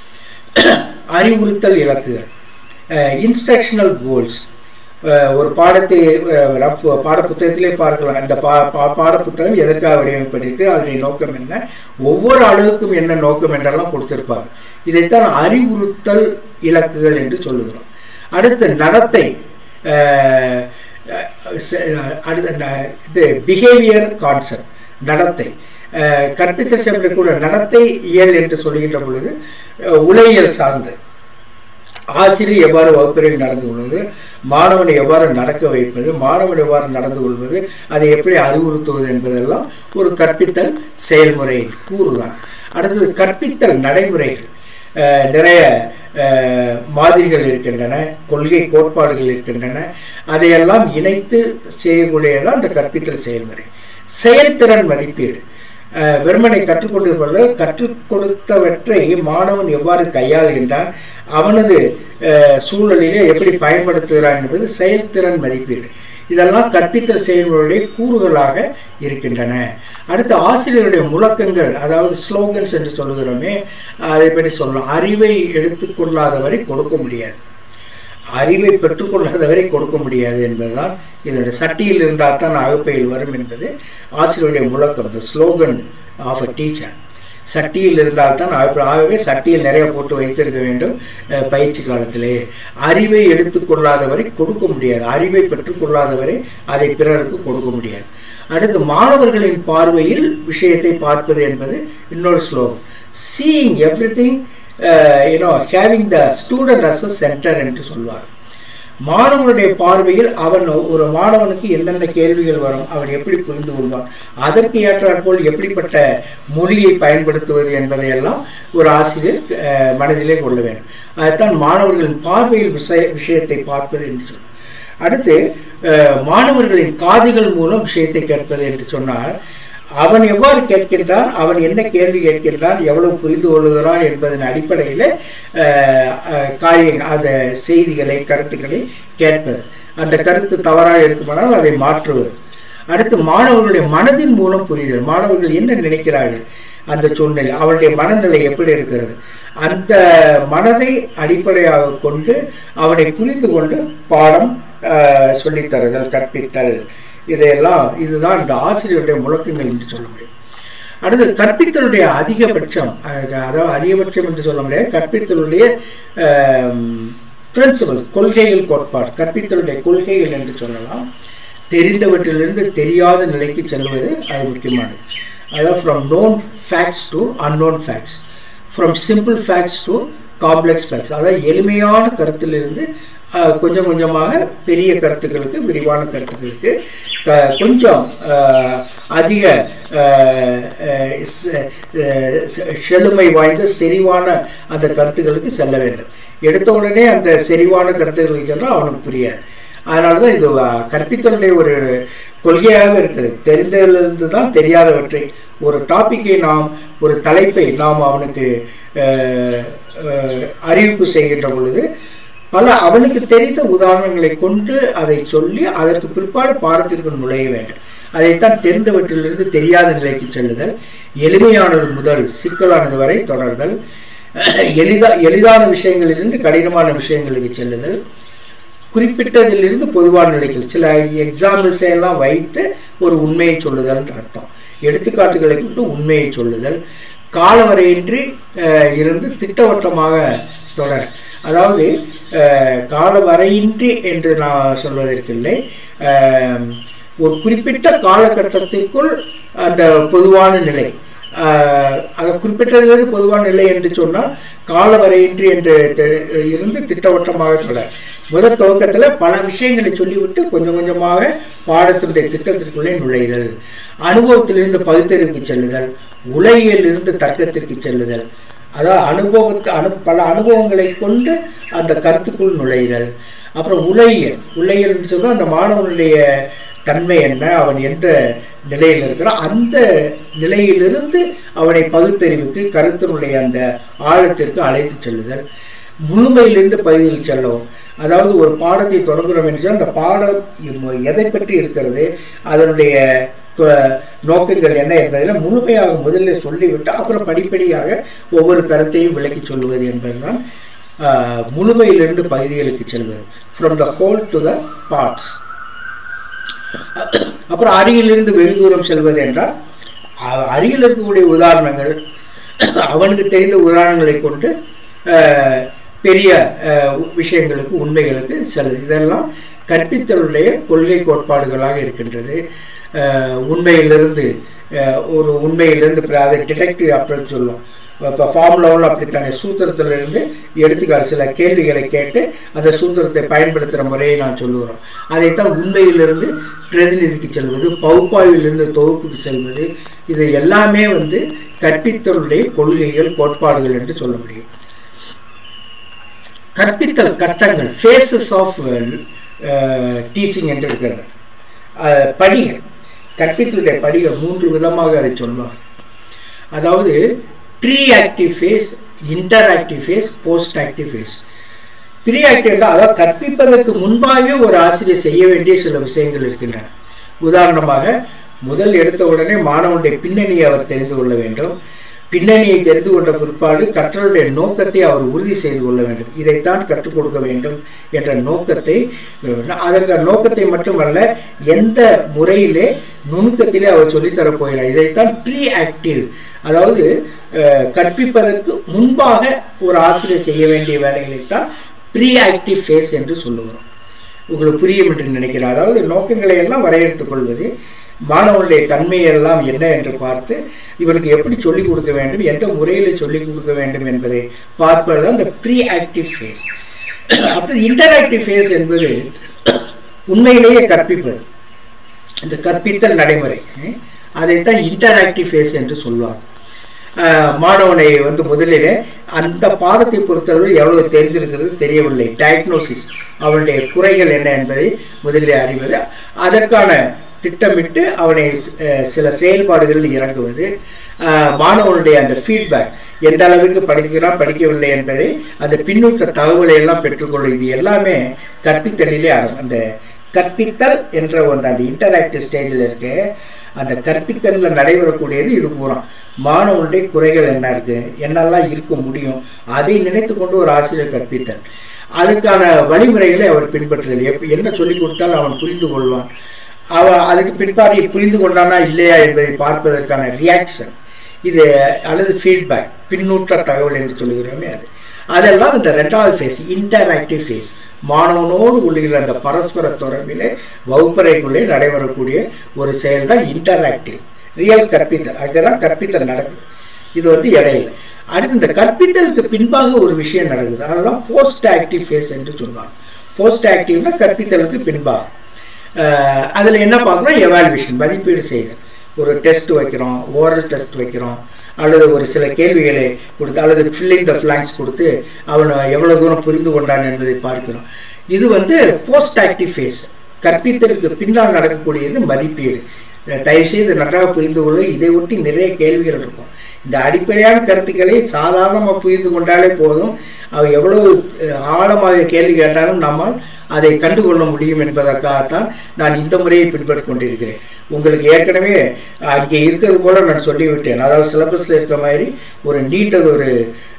அறிவுறுத்தல் இலக்குகள் இன்ஸ்ட்ரக்ஷனல் கோல்ஸ் ஒரு பாடத்தை அஹ், நாம் பு- பாட புத்தகத்திலே பார்க்கலாம் இந்த பா பா- பாட புத்தகம் எதற்காக வடிவமைப்பட்டிருக்கு அதனுடைய நோக்கம் என்ன ஒவ்வொரு அளவுக்கும் என்ன நோக்கம் என்றெல்லாம் கொடுத்திருப்பார் இதைத்தான் அறிவுறுத்தல் இலக்குகள் என்று சொல்லுகிறோம் அடுத்து நடத்தை அஹ், அஹ், ச- அடுத்து ந- இது பிஹேவியர் கான்செப்ட் நடத்தை அஹ், கற்பித்தல் செயல்முறை கூட நடத்தை இயல் என்று சொல்லுகின்ற பொழுது அஹ், உளவியல் சார்ந்து ஆசிரியர் எவ்வாறு வகுப்பறையில் நடந்து கொள்வது மாணவனை எவ்வாறு நடக்க வைப்பது மாணவன் எவ்வாறு நடந்து கொள்வது அதை எப்படி அறிவுறுத்துவது என்பதெல்லாம் ஒரு கற்பித்தல் செயல்முறை கூறுதான் அடுத்தது கற்பித்தல் நடைமுறைகள் அஹ், நிறைய அஹ், மாதிரிகள் இருக்கின்றன கொள்கை கோட்பாடுகள் இருக்கின்றன அதையெல்லாம் இணைத்து செய்யக்கூடியதான் இந்த கற்பித்தல் செயல்முறை செயல்திறன் மதிப்பீடு அஹ், வெறுமனை கற்றுக்கொண்டிருப்பது கற்றுக் கொடுத்தவற்றை மாணவன் எவ்வாறு கையாளுகின்றான் அவனது அஹ், சூழலிலே எப்படி பயன்படுத்துகிறான் என்பது செயல்திறன் மதிப்பீடு இதெல்லாம் கற்பித்தல் செயல்முறையுடைய கூறுகளாக இருக்கின்றன அடுத்து ஆசிரியருடைய முழக்கங்கள் அதாவது ஸ்லோகன்ஸ் என்று சொல்லுகிறோமே அதை பற்றி சொல்லலாம் அறிவை எடுத்துக்கொள்ளாதவரை கொடுக்க முடியாது அறிவை பெற்றுக்கொள்ளாதவரை கொடுக்க முடியாது என்பதுதான் இதனுடைய சட்டியில் இருந்தால் தான் அகப்பையில் வரும் என்பது ஆசிரியருடைய முழக்கம் the slogan of a teacher சட்டியில் இருந்தால் தான் ஆகவே சட்டியில் நிறைய போட்டு வைத்திருக்க வேண்டும் அஹ், பயிற்சி காலத்திலே அறிவை எடுத்துக்கொள்ளாதவரை கொடுக்க முடியாது அறிவை பெற்றுக்கொள்ளாதவரை அதை பிறருக்கு கொடுக்க முடியாது அடுத்து மாணவர்களின் பார்வையில் விஷயத்தை பார்ப்பது என்பது இன்னொரு ஸ்லோகம் seeing everything you know having the student as a centre என்று சொல்வார் மாணவனுடைய பார்வையில் அவன் ஒரு மாணவனுக்கு என்னென்ன கேள்விகள் வரும் அவன் எப்படி புரிந்து கொள்வான் அதற்கு ஏற்றாற்போல் எப்படிப்பட்ட மொழியை பயன்படுத்துவது என்பதையெல்லாம் ஒரு ஆசிரியர் அஹ், மனதிலே கொள்ள வேண்டும் அதுதான் மாணவர்களின் பார்வையில் விஷய விஷயத்தை பார்ப்பது என்று சொல்லும் அடுத்து அஹ், மாணவர்களின் காதுகள் மூலம் விஷயத்தை கேட்பது என்று சொன்னால் அவன் எவ்வாறு கேட்கின்றான் அவன் என்ன கேள்வி கேட்கின்றான் எவ்வளவு புரிந்து கொள்ளுகிறான் என்பதன் அடிப்படையில் காரிய அந்த செய்திகளை கருத்துக்களை கேட்பது அந்த கருத்து தவறாக இருக்குமானால் அதை மாற்றுவது அடுத்து மாணவர்களுடைய மனதின் மூலம் புரிதல் மாணவர்கள் என்ன நினைக்கிறார்கள் அந்த சூழ்நிலை அவனுடைய மனநிலை எப்படி இருக்கிறது அந்த மனதை அடிப்படையாக கொண்டு அவனை புரிந்து கொண்டு பாடம் அஹ், சொல்லித்தருதல் கற்பித்தல் இதையெல்லாம் இதுதான் இந்த ஆசிரியருடைய முழக்கங்கள் என்று சொல்ல முடியும் அடுத்து கற்பித்தலுடைய அதிகபட்சம் அஹ், அதாவது அதிகபட்சம் என்று சொல்ல முடியாது கற்பித்தலுடைய பிரின்சிபல்ஸ் கொள்கைகள் கோட்பாடு கற்பித்தலுடைய கொள்கைகள் என்று சொல்லலாம் தெரிந்தவற்றிலிருந்து தெரியாத நிலைக்கு செல்வது அது முக்கியமானது அதாவது from known facts to unknown facts from simple facts to complex facts அதாவது எளிமையான கருத்திலிருந்து அஹ், கொஞ்சம் கொஞ்சமாக பெரிய கருத்துக்களுக்கு விரிவான கருத்துக்களுக்கு க- கொஞ்சம் அஹ், அதிக அஹ், அஹ், செ- அஹ், செ- செழுமை வாய்ந்த செறிவான அந்த கருத்துக்களுக்கு செல்ல வேண்டும் எடுத்த உடனே அந்த செறிவான கருத்துக்களுக்கு சென்றால் அவனுக்கு புரியாது அதனால தான் இது அஹ், கற்பித்தலுடைய ஒரு கொள்கையாகவே இருக்குது தெரிந்ததிலிருந்து தான் தெரியாதவற்றை ஒரு டாப்பிக்கை நாம் ஒரு தலைப்பை நாம் அவனுக்கு அஹ், அஹ், அறிவிப்பு செய்கின்ற பொழுது பல அவனுக்கு தெரிந்த உதாரணங்களை கொண்டு அதை சொல்லி அதற்கு பிற்பாடு பாடத்திற்கு நுழைய வேண்டும் அதைத்தான் தெரிந்தவற்றிலிருந்து தெரியாத நிலைக்கு செல்லுதல் எளிமையானது முதல் சிக்கலானது வரை தொடர்தல் எளிதா எளிதான விஷயங்களிலிருந்து கடினமான விஷயங்களுக்கு செல்லுதல் குறிப்பிட்டதிலிருந்து பொதுவான நிலைக்கு சில எக்ஸாம்பிள்ஸ் எல்லாம் வைத்து ஒரு உண்மையை சொல்லுதல் அர்த்தம் எடுத்துக்காட்டுகளை கொண்டு உண்மையை சொல்லுதல் காலவரையின்றி அஹ், இருந்து திட்டவட்டமாக தொடர் அதாவது அஹ், காலவரையின்றி என்று நான் சொல்வதற்கில்லை அஹ், ஒரு குறிப்பிட்ட காலகட்டத்திற்குள் அந்த பொதுவான நிலை ஆஹ் அதை குறிப்பிட்டதிலிருந்து பொதுவான நிலை என்று சொன்னால் காலவரையின்றி என்று தெ- இருந்து திட்டவட்டமாக தொடர் முதல் துவக்கத்தில் பல விஷயங்களை சொல்லிவிட்டு கொஞ்சம் கொஞ்சமாக பாடத்தினுடைய திட்டத்திற்குள்ளே நுழைதல் அனுபவத்திலிருந்து பகுத்தறிவுக்கு செல்லுதல் உலகியலிருந்து தர்க்கத்திற்கு செல்லுதல் அதாவது அனுபவத்து அனு பல அனுபவங்களை கொண்டு அந்த கருத்துக்குள் நுழைதல் அப்புறம் உலகியல் உலகியல் என்று சொன்னால் அந்த மாணவனுடைய தன்மை என்ன அவன் எந்த நிலையில் இருக்கிறான் அந்த நிலையிலிருந்து அவனை பகுத்தறிவுக்கு கருத்தினுடைய அந்த ஆழத்திற்கு அழைத்து செல்லுதல் முழுமையிலிருந்து பகுதியில் செல்லவும் அதாவது ஒரு பாடத்தை தொடங்குகிறோம் என்று சொன்னால் அந்த பாடம் இம் எதை பற்றி இருக்கிறது அதனுடைய க- நோக்கங்கள் என்ன என்பதில் முழுமையாக முதலில் சொல்லிவிட்டு அப்புறம் படிப்படியாக ஒவ்வொரு கருத்தையும் விளக்கி சொல்லுவது என்பதுதான் ஆஹ், முழுமையிலிருந்து பகுதிகளுக்கு செல்வது from the whole to the parts அப்புறம் அருகிலிருந்து வெகு தூரம் செல்வது என்றால் அ- அருகில் இருக்கக்கூடிய உதாரணங்கள் அவனுக்கு தெரிந்த உதாரணங்களை கொண்டு அஹ், பெரிய அஹ், உ- விஷயங்களுக்கு உண்மைகளுக்கு செல்லுது இதெல்லாம் கற்பித்தலுடைய கொள்கை கோட்பாடுகளாக இருக்கின்றது அஹ், உண்மையிலிருந்து அஹ், ஒரு உண்மையிலிருந்து பிற- அதை டிடெக்டிவ் அப்ரோச் சொல்லுவோம் இப்போ ஃபார்முலாவில் அப்படித்தானே சூத்திரத்திலிருந்து எடுத்துக்காட்டு சில கேள்விகளை கேட்டு அந்த சூத்திரத்தை பயன்படுத்துகிற முறையை நான் சொல்லுகிறோம் அதைத்தான் உண்மையிலிருந்து பிரதிநிதிக்கு செல்வது பகுப்பாய்விலிருந்து தொகுப்புக்கு செல்வது இது எல்லாமே வந்து கற்பித்தலுடைய கொள்கைகள் கோட்பாடுகள் என்று சொல்ல முடியும் கற்பித்தல் கட்டங்கள் ஃபேஸஸ் ஆஃப் டீச்சிங் என்று இருக்கிறது அஹ், படிகள் கற்பித்தலுடைய படிகள் மூன்று விதமாக அதை சொல்வார் அதாவது pre active phase interactive phase post active phase pre active என்றால் அதாவது கற்பிப்பதற்கு முன்பாகவே ஒரு ஆசிரியர் செய்ய வேண்டிய சில விஷயங்கள் இருக்கின்றன உதாரணமாக முதல் எடுத்த உடனே மாணவனுடைய பின்னணியை அவர் தெரிந்து கொள்ள வேண்டும் பின்னணியை தெரிந்து கொண்ட பிற்பாடு கற்றலுடைய நோக்கத்தை அவர் உறுதி செய்து கொள்ள வேண்டும் இதைத்தான் கற்றுக் கொடுக்க வேண்டும் என்ற நோக்கத்தை அதற்கு நோக்கத்தை மட்டுமல்ல எந்த முறையிலே நுணுக்கத்திலே அவர் சொல்லித்தரப் போகிறார் இதைத்தான் ப்ரீ ஆக்டிவ் அதாவது கற்பிப்பதற்கு முன்பாக ஒரு ஆசிரியர் செய்ய வேண்டிய வேலைகளைத்தான் ப்ரீ ஆக்டிவ் ஃபேஸ் என்று சொல்லுகிறோம் உங்களுக்கு புரியும் என்று நினைக்கிறேன் அதாவது நோக்கங்களை எல்லாம் வரையறுத்துக் கொள்வது மாணவனுடைய தன்மையெல்லாம் என்ன என்று பார்த்து இவனுக்கு எப்படி சொல்லிக் கொடுக்க வேண்டும் எந்த முறையில் சொல்லிக் கொடுக்க வேண்டும் என்பதை பார்ப்பது தான் இந்த ப்ரீ ஆக்டிவ் ஃபேஸ் அப்புறம் இன்டராக்டிவ் ஃபேஸ் என்பது உண்மையிலேயே கற்பிப்பது இந்த கற்பித்தல் நடைமுறை அதைத்தான் இன்டராக்டிவ் ஃபேஸ் என்று சொல்லுவாங்க மாணவனை வந்து முதலில் அந்த பாடத்தை பொறுத்தளவு எவ்வளவு தெரிந்திருக்கிறது தெரியவில்லை டயக்னோசிஸ் அவனுடைய குறைகள் என்ன என்பதை முதலில் அறிவது அதற்கான திட்டமிட்டு அவனை சில செயல்பாடுகளில் இறங்குவது மாணவனுடைய அந்த ஃபீட்பேக் எந்த அளவுக்கு படிக்கிறான் படிக்கவில்லை என்பதை அந்த பின்னூட்ட தகவலை எல்லாம் பெற்றுக்கொள்ளும் இது எல்லாமே கற்பித்தலிலே அந்த கற்பித்தல் என்ற அந்த அந்த இன்டராக்டிவ் ஸ்டேஜில் இருக்க அந்த கற்பித்தலில் நடைபெறக்கூடியது இது பூரா மாணவனுடைய குறைகள் என்ன இருக்கு என்னெல்லாம் இருக்க முடியும் அதை நினைத்து கொண்டு ஒரு ஆசிரியர் கற்பித்தல் அதுக்கான வழிமுறைகளை அவர் பின்பற்றுதல் எப் என்ன சொல்லிக் கொடுத்தாலும் அவன் புரிந்து கொள்வான் அவன் அதுக்கு பின்பாடு புரிந்து கொண்டானா இல்லையா என்பதை பார்ப்பதற்கான ரியாக்ஷன் இது அல்லது ஃபீட்பேக் பின்னூற்ற தகவல் என்று சொல்லுகிறோமே அது அதெல்லாம் இந்த ரெண்டாவது ஃபேஸ் இன்டராக்டிவ் ஃபேஸ் மாணவனோடு கொள்ளுகிற அந்த பரஸ்பர தொடர்பிலே வகுப்பறைக்குள்ளே நடைபெறக்கூடிய ஒரு செயல் தான் இன்டராக்டிவ் ரியல் கற்பித்தல் அங்கே தான் கற்பித்தல் நடக்குது இது வந்து இடையில அடுத்து இந்த கற்பித்தலுக்கு பின்பாக ஒரு விஷயம் நடக்குது அதுதான் போஸ்ட் ஆக்டிவ் ஃபேஸ் என்று சொல்லுவாங்க போஸ்ட் ஆக்டிவ்னா கற்பித்தலுக்கு பின்பாக அதில் என்ன பார்க்குறோம் எவால்யூஷன் மதிப்பீடு செய்யுது ஒரு டெஸ்ட் வைக்கிறோம் ஓரல் டெஸ்ட் வைக்கிறோம் அல்லது ஒரு சில கேள்விகளை கொடுத்து அல்லது ஃபில்லிங் த ஃப்ளாங்ஸ் கொடுத்து அவனை எவ்வளோ தூரம் புரிந்து கொண்டான் என்பதை பார்க்கிறோம் இது வந்து போஸ்ட் ஆக்டிவ் ஃபேஸ் கற்பித்தலுக்கு பின்னால் நடக்கக்கூடியது மதிப்பீடு தயவுசெய்து நன்றாக புரிந்து கொள்ள இதை ஒட்டி நிறைய கேள்விகள் இருக்கும் இந்த அடிப்படையான கருத்துக்களை சாதாரணமாக புரிந்து கொண்டாலே போதும் அவ எவ்வளவு ஆழமாக கேள்வி கேட்டாலும் நம்மால் அதை கண்டுகொள்ள முடியும் என்பதற்காகத்தான் நான் இந்த முறையை பின்பற்றி கொண்டிருக்கிறேன் உங்களுக்கு ஏற்கனவே அங்கே இருக்கிறது போல நான் சொல்லிவிட்டேன் அதாவது சிலபஸில் இருக்க மாதிரி ஒரு நீண்டது ஒரு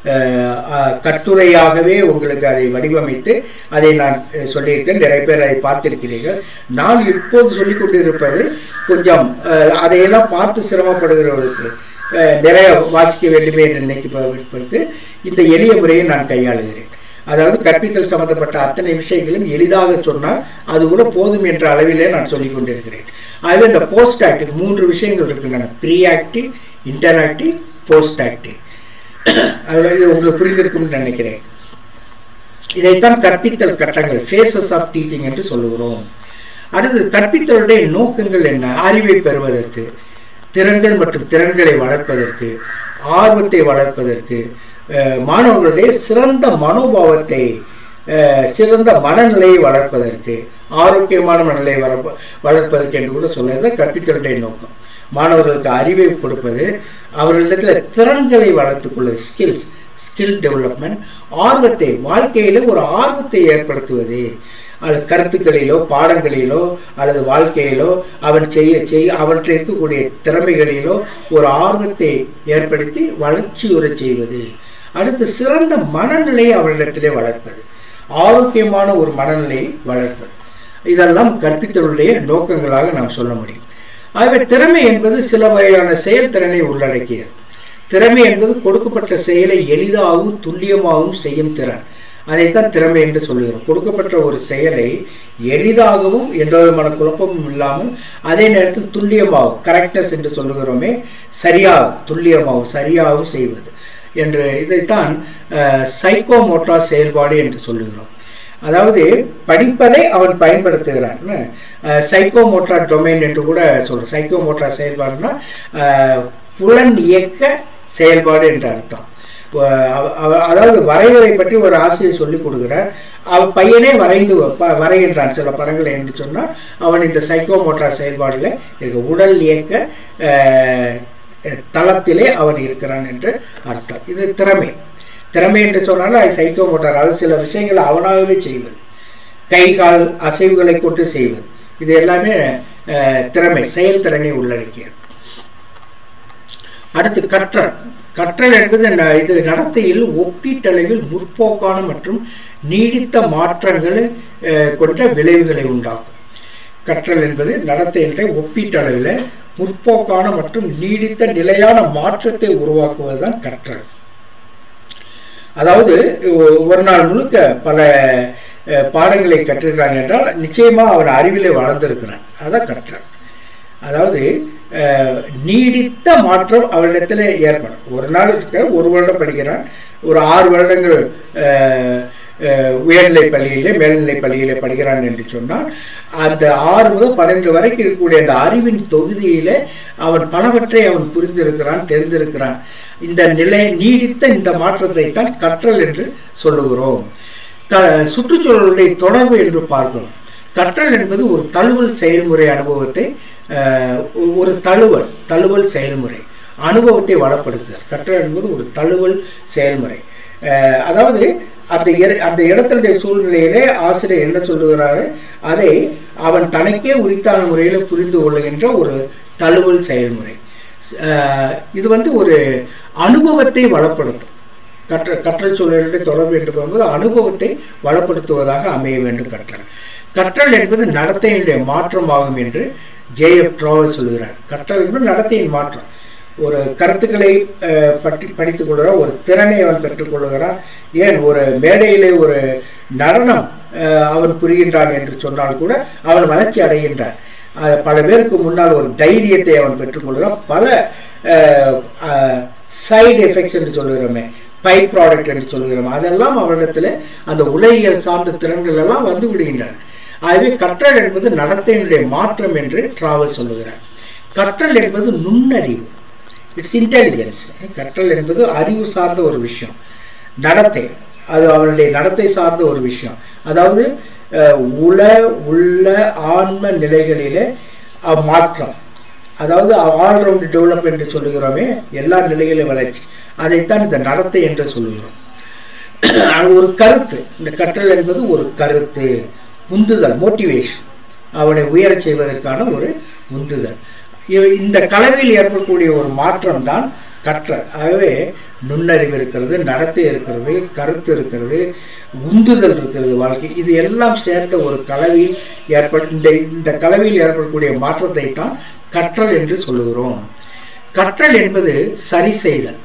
கட்டுரையாகவே உங்களுக்கு அதை வடிவமைத்து அதை நான் சொல்லியிருக்கேன் நிறைய பேர் அதை பார்த்திருக்கிறீர்கள் நான் இப்போது சொல்லிக் கொண்டிருப்பது கொஞ்சம் அதையெல்லாம் பார்த்து சிரமப்படுகிறவர்களுக்கு நிறைய வாசிக்க வேண்டுமே என்று நினைப்பதற்கு இந்த எளிய முறையை நான் கையாளுகிறேன் அதாவது கற்பித்தல் சம்பந்தப்பட்ட அத்தனை விஷயங்களும் எளிதாக சொன்னால் அது கூட போதும் என்ற அளவிலே நான் சொல்லிக் கொண்டிருக்கிறேன் ஆகவே இந்த போஸ்ட் ஆக்டிவ் மூன்று விஷயங்கள் இருக்கின்றன pre active interactive post active அதில் இது உங்களுக்கு புரிந்திருக்கும்னு நினைக்கிறேன் இதைத்தான் கற்பித்தல் கட்டங்கள் ஃபேஸஸ் ஆஃப் டீச்சிங் என்று சொல்லுகிறோம் அடுத்து கற்பித்தலுடைய நோக்கங்கள் என்ன அறிவை பெறுவதற்கு திறன்கள் மற்றும் திறன்களை வளர்ப்பதற்கு ஆர்வத்தை வளர்ப்பதற்கு மாணவர்களுடைய சிறந்த மனோபாவத்தை சிறந்த மனநிலையை வளர்ப்பதற்கு ஆரோக்கியமான மனநிலையை வளர்ப்ப வளர்ப்பதற்கு என்று கூட சொல்லுறது கற்பித்தலுடைய நோக்கம் மாணவர்களுக்கு அறிவை கொடுப்பது அவர்களிடத்தில் திறன்களை வளர்த்துக் கொள்வது ஸ்கில்ஸ் ஸ்கில் டெவலப்மெண்ட் ஆர்வத்தை வாழ்க்கையில் ஒரு ஆர்வத்தை ஏற்படுத்துவது அல்லது கருத்துக்களிலோ பாடங்களிலோ அல்லது வாழ்க்கையிலோ அவன் செய்ய செய்ய அவற்றில் இருக்கக்கூடிய திறமைகளிலோ ஒரு ஆர்வத்தை ஏற்படுத்தி வளர்ச்சியுறச் செய்வது அடுத்து சிறந்த மனநிலையை அவரிடத்திலே வளர்ப்பது ஆரோக்கியமான ஒரு மனநிலையை வளர்ப்பது இதெல்லாம் கற்பித்தலுடைய நோக்கங்களாக நாம் சொல்ல முடியும் ஆகவே திறமை என்பது சில வகையான செயல்திறனை உள்ளடக்கியது திறமை என்பது கொடுக்கப்பட்ட செயலை எளிதாகவும் துல்லியமாகவும் செய்யும் திறன் அதைத்தான் திறமை என்று சொல்லுகிறோம் கொடுக்கப்பட்ட ஒரு செயலை எளிதாகவும் எந்த விதமான குழப்பமும் இல்லாமல் அதே நேரத்தில் துல்லியமாகவும் கரெக்டஸ் என்று சொல்லுகிறோமே சரியாகவும் துல்லியமாகவும் சரியாகவும் செய்வது என்று இதைத்தான் சைக்கோமோட்டா செயல்பாடு என்று சொல்லுகிறோம் அதாவது படிப்பதை அவன் பயன்படுத்துகிறான் சைக்கோமோட்டா டொமைன் என்று கூட சொல்கிறோம் சைக்கோமோட்டா செயல்பாடுனா புலன் இயக்க செயல்பாடு என்று அர்த்தம் அதாவது வரைவதை பற்றி ஒரு ஆசிரியர் சொல்லிக் கொடுக்கிறார் அவ பையனே வரைந்து வரைகின்றான் சில படங்களை என்று சொன்னால் அவன் இந்த சைக்கோமோட்டார் செயல்பாடில் இருக்க உடல் இயக்க தளத்திலே அவன் இருக்கிறான் என்று அர்த்தம் இது திறமை திறமை என்று சொன்னாலும் அது சைக்கோ மோட்டார் அது சில விஷயங்களை அவனாகவே செய்வது கை கால் அசைவுகளை கொண்டு செய்வது இது எல்லாமே அஹ், திறமை செயல்திறனை உள்ளடக்கியது அடுத்து கற்றல் கற்றல் என்பது ந- இது நடத்தையில் ஒப்பீட்டளவில் முற்போக்கான மற்றும் நீடித்த மாற்றங்களை அஹ், கொண்ட விளைவுகளை உண்டாக்கும் கற்றல் என்பது நடத்தை என்ற ஒப்பீட்டளவில் முற்போக்கான மற்றும் நீடித்த நிலையான மாற்றத்தை உருவாக்குவதுதான் கற்றல் அதாவது ஒ- ஒரு நாள் முழுக்க பல அஹ், பாடங்களை கற்றுக்கிறான் என்றால் நிச்சயமா அவன் அறிவிலே வளர்ந்திருக்கிறான் அதான் கற்றல் அதாவது அஹ், நீடித்த மாற்றம் அவரிடத்தில் ஏற்படும் ஒரு நாள் இருக்க ஒரு வருடம் படிக்கிறான் ஒரு ஆறு வருடங்கள் அஹ், அஹ், உயர்நிலை பள்ளியிலே மேல்நிலை பள்ளியிலே படிக்கிறான் என்று சொன்னால் அந்த ஆறு முதல் பன்னெண்டு வரைக்கும் இருக்கக்கூடிய அந்த அறிவின் தொகுதியிலே அவன் பலவற்றை அவன் புரிந்திருக்கிறான் தெரிந்திருக்கிறான் இந்த நிலை நீடித்த இந்த மாற்றத்தை தான் கற்றல் என்று சொல்லுகிறோம் க சுற்றுச்சூழலுடைய தொடர்பு என்று பார்க்கிறோம் கற்றல் என்பது ஒரு தழுவல் செயல்முறை அனுபவத்தை அஹ், ஒரு தழுவல் தழுவல் செயல்முறை அனுபவத்தை வளப்படுத்துதல் கற்றல் என்பது ஒரு தழுவல் செயல்முறை அஹ், அதாவது அந்த இட- அந்த இடத்தினுடைய சூழ்நிலையிலே ஆசிரியர் என்ன சொல்லுகிறாரு அதை அவன் தனக்கே உரித்தான முறையில் புரிந்து கொள்ளுகின்ற ஒரு தழுவல் செயல்முறை அஹ், இது வந்து ஒரு அனுபவத்தை வளப்படுத்தும் கற்ற கற்றல் சூழலுடைய தொடர்பு என்று வரும்போது அனுபவத்தை வளப்படுத்துவதாக அமைய வேண்டும் கற்றல் கற்றல் என்பது நடத்தையினுடைய மாற்றமாகும் என்று ஜே எஃப் ட்ராவல் சொல்கிறார் கற்றல் என்பது நடத்தையின் மாற்றம் ஒரு கருத்துக்களை அஹ், பற்றி படித்துக் கொள்கிறான் ஒரு திறனை அவன் பெற்றுக்கொள்கிறான் ஏன் ஒரு மேடையிலே ஒரு நடனம் அஹ், அவன் புரிகின்றான் என்று சொன்னால் கூட அவன் வளர்ச்சி அடைகின்றான் அஹ், பல பேருக்கு முன்னால் ஒரு தைரியத்தை அவன் பெற்றுக்கொள்கிறான் பல சைடு எஃபெக்ட்ஸ் என்று சொல்லுகிறோமே பை ப்ராடக்ட் என்று சொல்லுகிறோம் அதெல்லாம் அவரிடத்தில் அந்த உலகியல் சார்ந்த திறன்கள் எல்லாம் வந்து விடுகின்றன ஆகவே கற்றல் என்பது நடத்தையினுடைய மாற்றம் என்று டிராவல் சொல்லுகிறார் கற்றல் என்பது நுண்ணறிவு இட்ஸ் இன்டெலிஜென்ஸ் கற்றல் என்பது அறிவு சார்ந்த ஒரு விஷயம் நடத்தை அது அவனுடைய நடத்தை சார்ந்த ஒரு விஷயம் அதாவது அஹ், உள உள்ள ஆன்ம நிலைகளிலே அஹ், மாற்றம் அதாவது ஆல்ரவுண்ட் டெவலப் என்று சொல்லுகிறோமே எல்லா நிலைகளிலும் வளர்ச்சி அதைத்தான் இந்த நடத்தை என்று சொல்லுகிறோம் அது ஒரு கருத்து இந்த கற்றல் என்பது ஒரு கருத்து உந்துதல் மோட்டிவேஷன் அவனை உயரச் செய்வதற்கான ஒரு உந்துதல் இ- இந்த கலவையில் ஏற்படக்கூடிய ஒரு மாற்றம் தான் கற்றல் ஆகவே நுண்ணறிவு இருக்கிறது நடத்தை இருக்கிறது கருத்து இருக்கிறது உந்துதல் இருக்கிறது வாழ்க்கை இது எல்லாம் சேர்ந்த ஒரு கலவையில் ஏற்பட இந்த இந்த கலவையில் ஏற்படக்கூடிய மாற்றத்தை தான் கற்றல் என்று சொல்லுகிறோம் கற்றல் என்பது சரி செய்தல்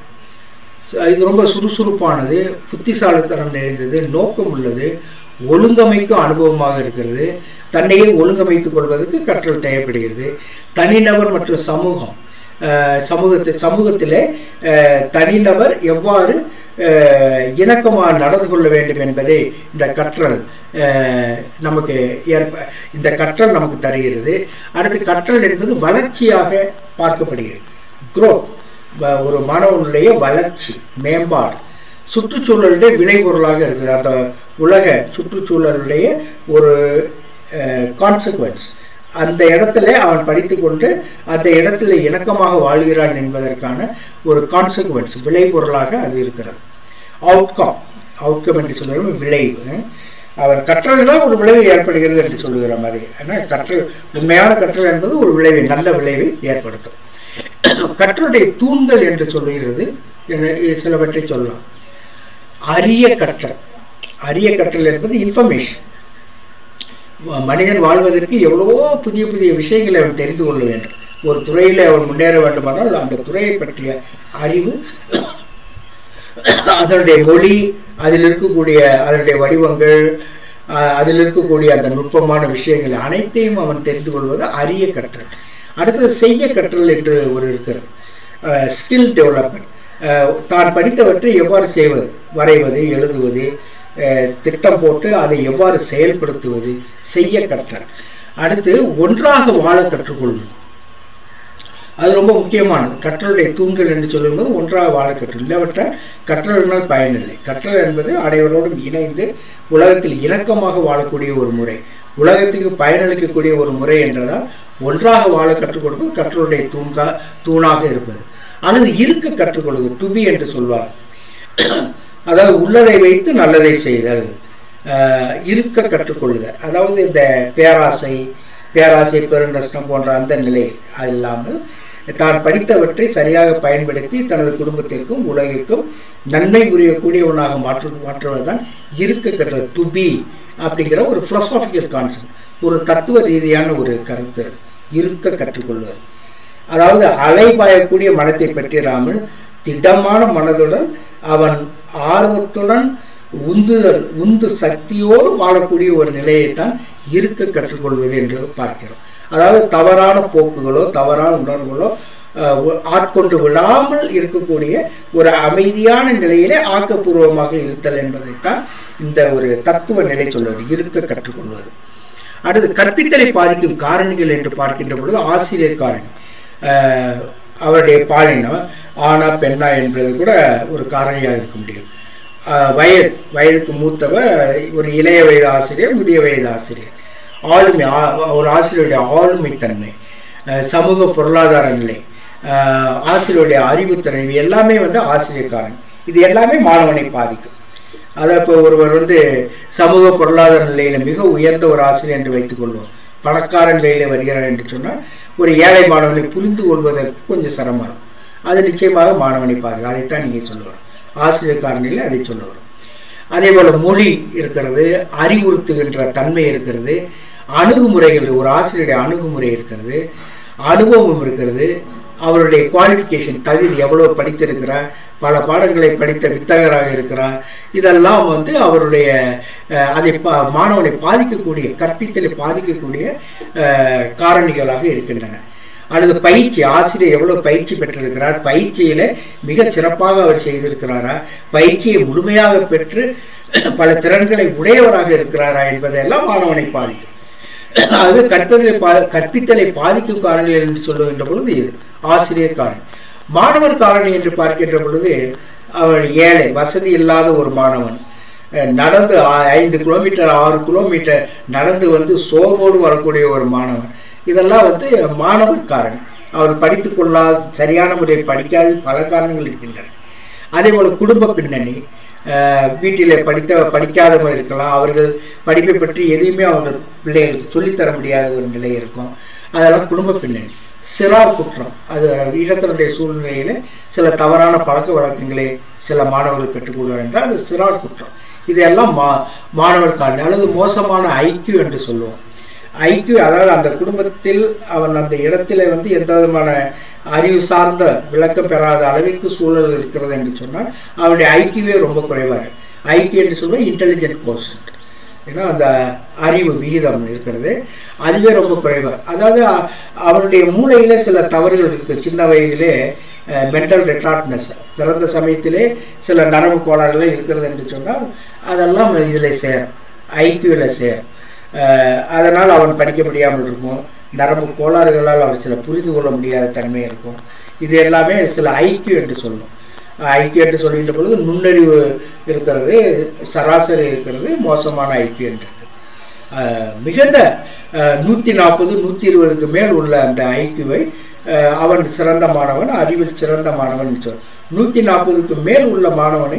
இது ரொம்ப சுறுசுறுப்பானது புத்திசாலித்தனம் நிறைந்தது நோக்கம் உள்ளது ஒழுங்கமைக்கும் அனுபவமாக இருக்கிறது தன்னையே ஒழுங்கமைத்துக் கொள்வதற்கு கற்றல் தேவைப்படுகிறது தனிநபர் மற்றும் சமூகம் அஹ், சமூகத்தில் சமூகத்தில் அஹ், தனிநபர் எவ்வாறு அஹ், இணக்கமாக நடந்து கொள்ள வேண்டும் என்பதை இந்த கற்றல் அஹ், நமக்கு ஏற்ப இந்த கற்றல் நமக்கு தருகிறது அடுத்து கற்றல் என்பது வளர்ச்சியாக பார்க்கப்படுகிறது growth வ- ஒரு மாணவனுடைய வளர்ச்சி மேம்பாடு சுற்றுச்சூழலுடைய விளைபொருளாக இருக்குது அந்த உலக சுற்றுச்சூழலுடைய ஒரு கான்சிக்வன்ஸ் அந்த இடத்துல அவன் படித்துக்கொண்டு அந்த இடத்துல இணக்கமாக வாழ்கிறான் என்பதற்கான ஒரு கான்சிக்வன்ஸ் விளைபொருளாக அது இருக்கிறது அவுட்கம் அவுட்கம் என்று சொல்லுகிறோம் விளைவு அவன் கற்றலினால் ஒரு விளைவு ஏற்படுகிறது என்று சொல்லுகிறோம் அது ஏன்னா கற்றல் உண்மையான கற்றல் என்பது ஒரு விளைவை நல்ல விளைவை ஏற்படுத்தும் கற்றலுடைய தூண்கள் என்று சொல்லுகிறது என- சிலவற்றை சொல்லலாம் அரிய கற்றல் அரிய கற்றல் என்பது இன்ஃபர்மேஷன் மனிதன் வாழ்வதற்கு எவ்வளவோ புதிய புதிய விஷயங்களை அவன் தெரிந்து கொள்ள வேண்டும் ஒரு துறையில் அவன் முன்னேற வேண்டுமானால் அந்த துறையை பற்றிய அறிவு அதனுடைய மொழி அதில் இருக்கக்கூடிய அதனுடைய வடிவங்கள் அஹ், அதில் இருக்கக்கூடிய அந்த நுட்பமான விஷயங்கள் அனைத்தையும் அவன் தெரிந்து கொள்வது அரிய கற்றல் அடுத்தது செய்ய கற்றல் என்று ஒரு இருக்கிறது ஸ்கில் டெவலப்மெண்ட் தான் படித்தவற்றை எவ்வாறு செய்வது வரைவது எழுதுவது அஹ், திட்டம் போட்டு அதை எவ்வாறு செயல்படுத்துவது செய்ய கற்றல் அடுத்து ஒன்றாக வாழ கற்றுக்கொள்வது அது ரொம்ப முக்கியமானது கற்றலுடைய தூண்கள் என்று சொல்லும்போது ஒன்றாக வாழ கற்றல் இல்லாவற்றால் கற்றலினால் பயனில்லை கற்றல் என்பது அனைவரோடும் இணைந்து உலகத்தில் இணக்கமாக வாழக்கூடிய ஒரு முறை உலகத்துக்கு பயனளிக்கக்கூடிய ஒரு முறை என்றதால் ஒன்றாக வாழ கற்றுக் கொடுப்பது கற்றலுடைய தூண்கா தூணாக இருப்பது அல்லது இருக்க கற்றுக்கொள்வது டு பி என்று சொல்வார் அதாவது உள்ளதை வைத்து நல்லதை செய்தல் அஹ், இருக்க கற்றுக்கொள்ளுதல் அதாவது இந்த பேராசை பேராசை பெருநஷ்டம் போன்ற அந்த நிலை அது இல்லாமல் தான் படித்தவற்றை சரியாக பயன்படுத்தி தனது குடும்பத்திற்கும் உலகிற்கும் நன்மை புரியக்கூடியவனாக மாற்று மாற்றுவதுதான் இருக்க கற்றது டு பி அப்படிங்கிற ஒரு philosophical கான்செப்ட் ஒரு தத்துவ ரீதியான ஒரு கருத்து இருக்க கற்றுக்கொள்வது அதாவது அலைபாயக்கூடிய மனத்தை பெற்றிராமல் திடமான மனதுடன் அவன் ஆர்வத்துடன் உந்துதல் உந்து சக்தியோடு வாழக்கூடிய ஒரு நிலையைத்தான் இருக்க கற்றுக்கொள்வது என்று பார்க்கிறோம் அதாவது தவறான போக்குகளோ தவறான உணர்வுகளோ அஹ், ஒ- ஆட்கொண்டு விடாமல் இருக்கக்கூடிய ஒரு அமைதியான நிலையிலே ஆக்கப்பூர்வமாக இருத்தல் என்பதைத்தான் இந்த ஒரு தத்துவ நிலை சொல்வது இருக்க கற்றுக்கொள்வது அடுத்து கற்பித்தலை பாதிக்கும் காரணிகள் என்று பார்க்கின்ற பொழுது ஆசிரியர் காரணி அஹ், அவருடைய பாலினம் ஆனா பெண்ணா என்பது கூட ஒரு காரணியாக இருக்க முடியும் அஹ், வயது வயதுக்கு மூத்தவர் ஒரு இளைய வயது ஆசிரியர் முதிய வயது ஆசிரியர் ஆளுமை ஆ- ஒரு ஆசிரியருடைய ஆளுமைத்தன்மை அஹ், சமூக பொருளாதார நிலை அஹ், ஆசிரியருடைய அறிவுத்திறன் இவை எல்லாமே வந்து ஆசிரியர் காரணி இது எல்லாமே மாணவனை பாதிக்கும் அதாவது இப்போ ஒருவர் வந்து சமூக பொருளாதார நிலையில மிக உயர்ந்த ஒரு ஆசிரியர் என்று வைத்துக்கொள்வோம் பணக்கார நிலையில வருகிறார் என்று சொன்னால் ஒரு ஏழை மாணவனை புரிந்து கொள்வதற்கு கொஞ்சம் சிரமம் இருக்கும் அது நிச்சயமாக மாணவனை பாருங்க அதைத்தான் நீங்கள் சொல்லுவார் ஆசிரியர் காரணியில் அதை சொல்லுவார் அதே போல் மொழி இருக்கிறது அறிவுறுத்துகின்ற தன்மை இருக்கிறது அணுகுமுறைகள் ஒரு ஆசிரியருடைய அணுகுமுறை இருக்கிறது அனுபவம் இருக்கிறது அவருடைய குவாலிஃபிகேஷன் தகுதி எவ்வளோ படித்திருக்கிறார் பல பாடங்களை படித்த வித்தகராக இருக்கிறார் இதெல்லாம் வந்து அவருடைய அஹ், அதை பா மாணவனை பாதிக்கக்கூடிய கற்பித்தலை பாதிக்கக்கூடிய அஹ், காரணிகளாக இருக்கின்றன அல்லது பயிற்சி ஆசிரியர் எவ்வளவு பயிற்சி பெற்றிருக்கிறார் பயிற்சியில மிக சிறப்பாக அவர் செய்திருக்கிறாரா பயிற்சியை முழுமையாக பெற்று பல திறன்களை உடையவராக இருக்கிறாரா என்பதெல்லாம் மாணவனை பாதிக்கும் அது கற்பதிலை பா கற்பித்தலை பாதிக்கும் காரணிகள் என்று சொல்லுகின்ற பொழுது இது ஆசிரியர் காரணி மாணவர் காரணி என்று பார்க்கின்ற பொழுது அவன் ஏழை வசதி இல்லாத ஒரு மாணவன் அஹ், நடந்து ஆ- ஐந்து கிலோமீட்டர் ஆறு கிலோமீட்டர் நடந்து வந்து சோர்வோடு வரக்கூடிய ஒரு மாணவன் இதெல்லாம் வந்து மாணவர் காரணி அவன் படித்துக் கொள்ளாத சரியான முறையில் படிக்காத பல காரணங்கள் இருக்கின்றன அதே போல் குடும்ப பின்னணி அஹ், வீட்டிலே படித்த படிக்காதவங்க இருக்கலாம் அவர்கள் படிப்பை பற்றி எதையுமே அவர்கள் பிள்ளைகளுக்கு சொல்லித்தர முடியாத ஒரு நிலை இருக்கும் அதெல்லாம் குடும்ப பின்னணி சிறார் குற்றம் அது இடத்தினுடைய சூழ்நிலையில் சில தவறான பழக்க வழக்கங்களை சில மாணவர்கள் பெற்றுக்கொள்வார் என்றால் அது சிறார் குற்றம் இதெல்லாம் மா மாணவர் காரணி அல்லது மோசமான ஐக்கியம் என்று சொல்லுவோம் ஐக்கியூ அதாவது அந்த குடும்பத்தில் அவன் அந்த இடத்துல வந்து எந்த விதமான அறிவு சார்ந்த விளக்கம் பெறாத அளவிற்கு சூழல் இருக்கிறது என்று சொன்னால் அவனுடைய ஐக்கியவே ரொம்ப குறைவாக ஐக்கியம் என்று சொல்லுவோம் இன்டெலிஜென்ட் கோஷன்ட் ஏன்னா அந்த அறிவு விகிதம் இருக்கிறது அதுவே ரொம்ப குறைவாக அதாவது அ- அவனுடைய மூளையில சில தவறுகள் இருக்குது சின்ன வயதிலே மென்டல் ரெட்டார்ட்னஸ் பிறந்த சமயத்திலே சில நரம்பு கோளாறுகள் இருக்கிறது என்று சொன்னால் அதெல்லாம் இதில் சேரும் ஐக்கியூவில் சேரும் அஹ் அதனால் அவன் படிக்க முடியாமல் இருக்கும் நரம்பு கோளாறுகளால் அவன் சில புரிந்து கொள்ள முடியாத தன்மை இருக்கும் இது எல்லாமே சில ஐக்கியம் என்று சொல்லும் ஐக்கியம் என்று சொல்கின்ற பொழுது நுண்ணறிவு இருக்கிறது சராசரி இருக்கிறது மோசமான ஐக்கியம் என்று இருக்கு. அஹ் மிகுந்த நூற்றி நாற்பது நூற்றி இருபதுக்கு மேல் உள்ள அந்த ஐக்கியூவை அவன் சிறந்த மாணவன் அறிவில் சிறந்த மாணவன் சொல் நூற்றி நாற்பதுக்கு மேல் உள்ள மாணவனை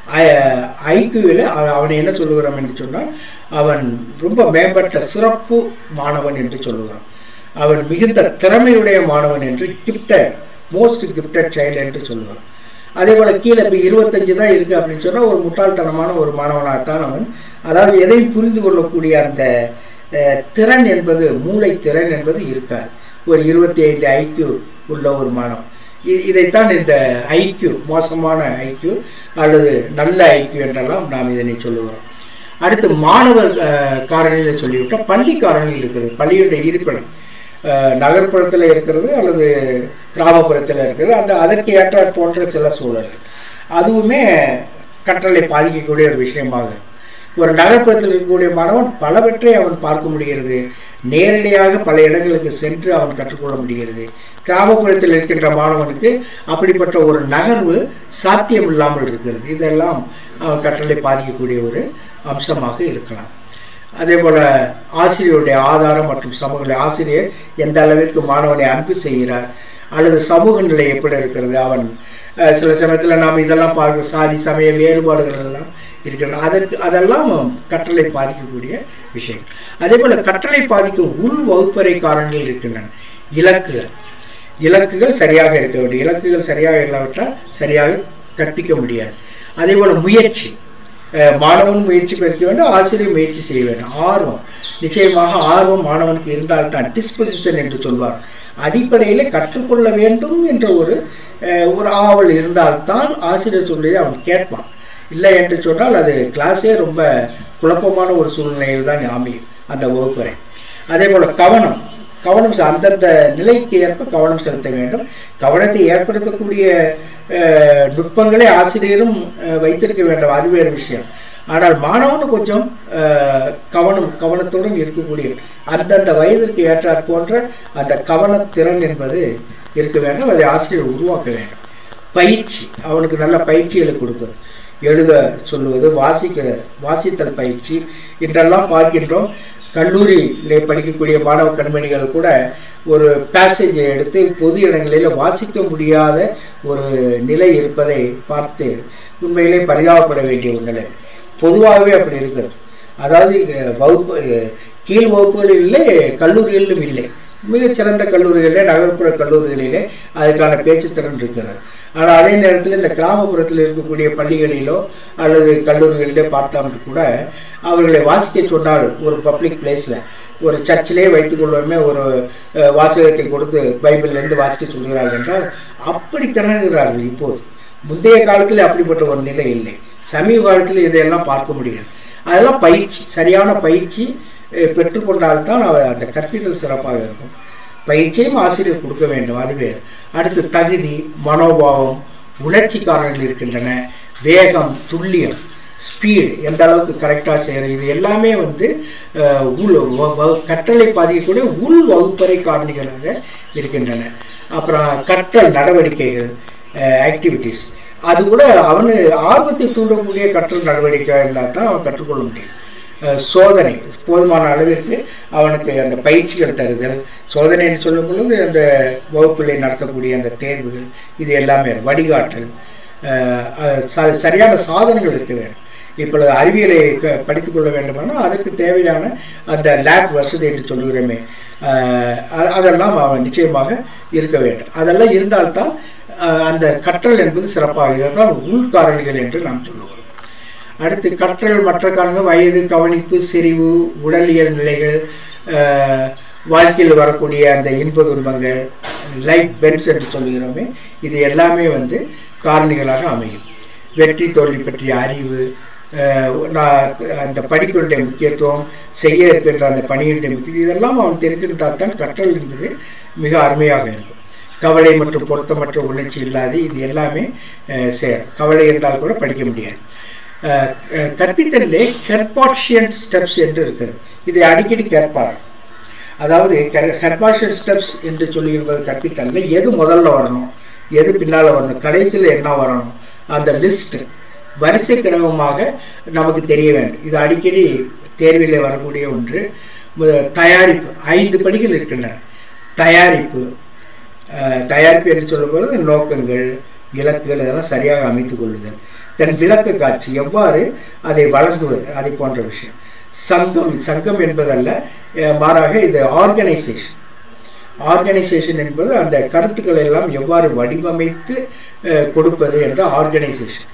ஐக்கியூவில் அவனை என்ன சொல்லுகிறோம் என்று சொன்னால் அவன் ரொம்ப மேம்பட்ட சிறப்பு மாணவன் என்று சொல்லுகிறோம் அவன் மிகுந்த திறமையுடைய மாணவன் என்று கிஃப்டட் மோஸ்ட் கிஃப்டட் சைல்டு என்று சொல்லுவார் அதே போல் கீழே இப்போ இருபத்தஞ்சு தான் இருக்குது அப்படின்னு சொன்னால் ஒரு முட்டாள்தனமான ஒரு மாணவனாகத்தான் அவன் அதாவது எதையும் புரிந்து கொள்ளக்கூடிய அந்த அஹ், திறன் என்பது மூளை திறன் என்பது இருக்காது ஒரு இருபத்தி ஐந்து ஐக்கியூ உள்ள ஒரு மாணவன் இ- இதைத்தான் இந்த ஐக்கியூ மோசமான ஐக்கியூ அல்லது நல்ல ஐக்கியூ என்றெல்லாம் நாம் இதனை சொல்லுகிறோம் அடுத்து மாணவர் அஹ், காரணியில் சொல்லிவிட்டோம் பள்ளி காரணியில் இருக்கிறது பள்ளியுடைய இருப்பிடம் அஹ், நகர்ப்புறத்தில் இருக்கிறது அல்லது கிராமப்புறத்தில் இருக்கிறது அந்த அதற்கு ஏற்றாற் போன்ற சில சூழல்கள் அதுவுமே கற்றலை பாதிக்கக்கூடிய ஒரு விஷயமாக இருக்கும் ஒரு நகர்ப்புறத்தில் இருக்கக்கூடிய மாணவன் பலவற்றை அவன் பார்க்க முடிகிறது நேரடியாக பல இடங்களுக்கு சென்று அவன் கற்றுக்கொள்ள முடிகிறது கிராமப்புறத்தில் இருக்கின்ற மாணவனுக்கு அப்படிப்பட்ட ஒரு நகர்வு சாத்தியம் இல்லாமல் இருக்கிறது இதெல்லாம் அவன் கற்றலை பாதிக்கக்கூடிய ஒரு அம்சமாக இருக்கலாம் அதே போல் ஆசிரியருடைய ஆதாரம் மற்றும் சமூக ஆசிரியர் எந்த அளவிற்கு மாணவனை அன்பு செய்கிறார் அல்லது சமூக நிலை எப்படி இருக்கிறது அவன் அஹ், சில சமயத்தில் நாம் இதெல்லாம் பார்க்க சாதி சமய வேறுபாடுகள் எல்லாம் இருக்கின்றன அதற்கு அதெல்லாம் கற்றலை பாதிக்கக்கூடிய விஷயம் அதே போல் கற்றலை பாதிக்கும் உள் வகுப்பறை காரணங்கள் இருக்கின்றன இலக்குகள் இலக்குகள் சரியாக இருக்க வேண்டும் இலக்குகள் சரியாக இல்லாவிட்டால் சரியாக கற்பிக்க முடியாது அதே போல் முயற்சி அஹ் மாணவன் முயற்சி பெருக்க வேண்டும் ஆசிரியர் முயற்சி செய்ய வேண்டும் ஆர்வம் நிச்சயமாக ஆர்வம் மாணவனுக்கு இருந்தால்தான் டிஸ்பொசிஷன் என்று சொல்வார் அடிப்படையில் கற்றுக்கொள்ள வேண்டும் என்ற ஒரு அஹ், ஒரு ஆவல் இருந்தால்தான் ஆசிரியர் சொல்வதை அவன் கேட்பான் இல்லை என்று சொன்னால் அது கிளாஸே ரொம்ப குழப்பமான ஒரு சூழ்நிலையில் தான் அமையும் அந்த வகுப்பறை அதே போல் கவனம் கவனம் செ- அந்தந்த நிலைக்கு ஏற்ப கவனம் செலுத்த வேண்டும் கவனத்தை ஏற்படுத்தக்கூடிய அஹ், நுட்பங்களை ஆசிரியரும் அஹ், வைத்திருக்க வேண்டும் அது வேறு விஷயம் ஆனால் மாணவனு கொஞ்சம் அஹ், கவனம் கவனத்துடன் இருக்கக்கூடிய அந்தந்த வயதிற்கு ஏற்றாற் போன்ற அந்த கவனத்திறன் என்பது இருக்க வேண்டும் அதை ஆசிரியர் உருவாக்க வேண்டும் பயிற்சி அவனுக்கு நல்ல பயிற்சிகளை கொடுப்பது எழுத சொல்லுவது வாசிக்க வாசித்தல் பயிற்சி இன்றெல்லாம் பார்க்கின்றோம் கல்லூரியிலே படிக்கக்கூடிய மாணவ கண்மணிகள் கூட ஒரு பேசேஜை எடுத்து பொது இடங்களில் வாசிக்க முடியாத ஒரு நிலை இருப்பதை பார்த்து உண்மையிலே பரிதாபப்பட வேண்டிய ஒரு நிலை பொதுவாகவே அப்படி இருக்கிறது அதாவது அஹ், வகுப்பு அஹ், கீழ் வகுப்புகளில் இல்லை கல்லூரிகளிலும் இல்லை மிகச்சிறந்த கல்லூரிகளிலே நகர்ப்புற கல்லூரிகளிலே அதுக்கான பேச்சுத்திறன் இருக்கிறது ஆனால் அதே நேரத்தில் இந்த கிராமப்புறத்தில் இருக்கக்கூடிய பள்ளிகளிலோ அல்லது கல்லூரிகளிலே பார்த்தால் கூட அவர்களை வாசிக்க சொன்னால் ஒரு பப்ளிக் பிளேஸில் ஒரு சர்ச்சிலே வைத்துக்கொள்வோமே ஒரு அஹ், வாசகத்தை கொடுத்து பைபிள்லேருந்து வாசிக்க சொல்கிறார்கள் என்றால் அப்படி திறனுகிறார்கள் இப்போது முந்தைய காலத்தில் அப்படிப்பட்ட ஒரு நிலை இல்லை சமீப காலத்தில் இதையெல்லாம் பார்க்க முடியாது அதெல்லாம் பயிற்சி சரியான பயிற்சி அஹ், பெற்றுக்கொண்டால்தான் அவ அந்த கற்பித்தல் சிறப்பாக இருக்கும் பயிற்சியும் ஆசிரியர் கொடுக்க வேண்டும் அது வேறு அடுத்து தகுதி மனோபாவம் உணர்ச்சி காரணங்கள் இருக்கின்றன வேகம் துல்லியம் ஸ்பீடு எந்த அளவுக்கு கரெக்டாக செய்கிறது இது எல்லாமே வந்து அஹ், உள் வ- வ- கற்றலை பாதிக்கக்கூடிய உள் வகுப்பறை காரணிகளாக இருக்கின்றன அப்புறம் கற்றல் நடவடிக்கைகள் ஆக்டிவிட்டீஸ் அது கூட அவனு ஆர்வத்தை தூண்டக்கூடிய கற்றல் நடவடிக்கை இருந்தால் தான் அவன் கற்றுக்கொள்ள முடியும் அஹ் சோதனை போதுமான அளவிற்கு அவனுக்கு அந்த பயிற்சிகள் தருதல் சோதனைன்னு சொல்லும் பொழுது அந்த வகுப்பில் நடத்தக்கூடிய அந்த தேர்வுகள் இது எல்லாமே வழிகாட்டல் அஹ் அஹ் ச- சரியான சாதனங்கள் இருக்க வேண்டும் இப்பொழுது அறிவியலை க படித்துக்கொள்ள வேண்டுமானால் அதற்கு தேவையான அந்த லேப் வசதி என்று சொல்லுகிறோமே அஹ் அ- அதெல்லாம் அவன் நிச்சயமாக இருக்க வேண்டும் அதெல்லாம் இருந்தால்தான் அஹ் அந்த கற்றல் என்பது சிறப்பாக இதுதான் உள்காரணிகள் என்று நாம் சொல்லுவோம் அடுத்து கற்றல் மற்ற காரணங்கள் வயது கவனிப்பு செறிவு உடலியல் நிலைகள் அஹ், வாழ்க்கையில் வரக்கூடிய அந்த இன்ப துன்பங்கள் லைஃப் பென்ஸ் என்று சொல்லுகிறோமே இது எல்லாமே வந்து காரணிகளாக அமையும் வெற்றி தோல்வி பற்றிய அறிவு அஹ், நான் அந்த படிப்பினுடைய முக்கியத்துவம் செய்ய இருக்கின்ற அந்த பணியினுடைய முக்கியத்துவம் இதெல்லாம் அவன் தெரிந்திருந்தால் தான் கற்றல் என்பது மிக அருமையாக இருக்கும் கவலை மற்றும் பொருத்தமற்ற உணர்ச்சி இல்லாது இது எல்லாமே அஹ், சேரும் கவலை இருந்தால் கூட படிக்க முடியாது அஹ், அஹ், கற்பித்தலிலே ஹெர்பாட்ஷியன் ஸ்டெப்ஸ் என்று இருக்கிறது இதை அடிக்கடி கேட்பார் அதாவது ஹெர்பாட்ஷியன் ஸ்டெப்ஸ் என்று சொல்லுகின்றது கற்பித்தலில் எது முதல்ல வரணும் எது பின்னால் வரணும் கடைசியில் என்ன வரணும் அந்த லிஸ்ட் வரிசை கிரமமாக நமக்கு தெரிய வேண்டும் இது அடிக்கடி தேர்வில் வரக்கூடிய ஒன்று மு- தயாரிப்பு ஐந்து படிகள் இருக்கின்றன தயாரிப்பு அஹ், தயாரிப்பு என்று சொல்லும்போது நோக்கங்கள் இலக்குகள் இதெல்லாம் சரியாக அமைத்துக் கொள்ளுதல் தன் விளக்க காட்சி எவ்வாறு அதை வழங்குவது அதை போன்ற விஷயம் சங்கம் சங்கம் என்பதல்ல அஹ், மாறாக இது ஆர்கனைசேஷன் ஆர்கனைசேஷன் என்பது அந்த கருத்துக்களை எல்லாம் எவ்வாறு வடிவமைத்து அஹ், கொடுப்பது என்ற ஆர்கனைசேஷன்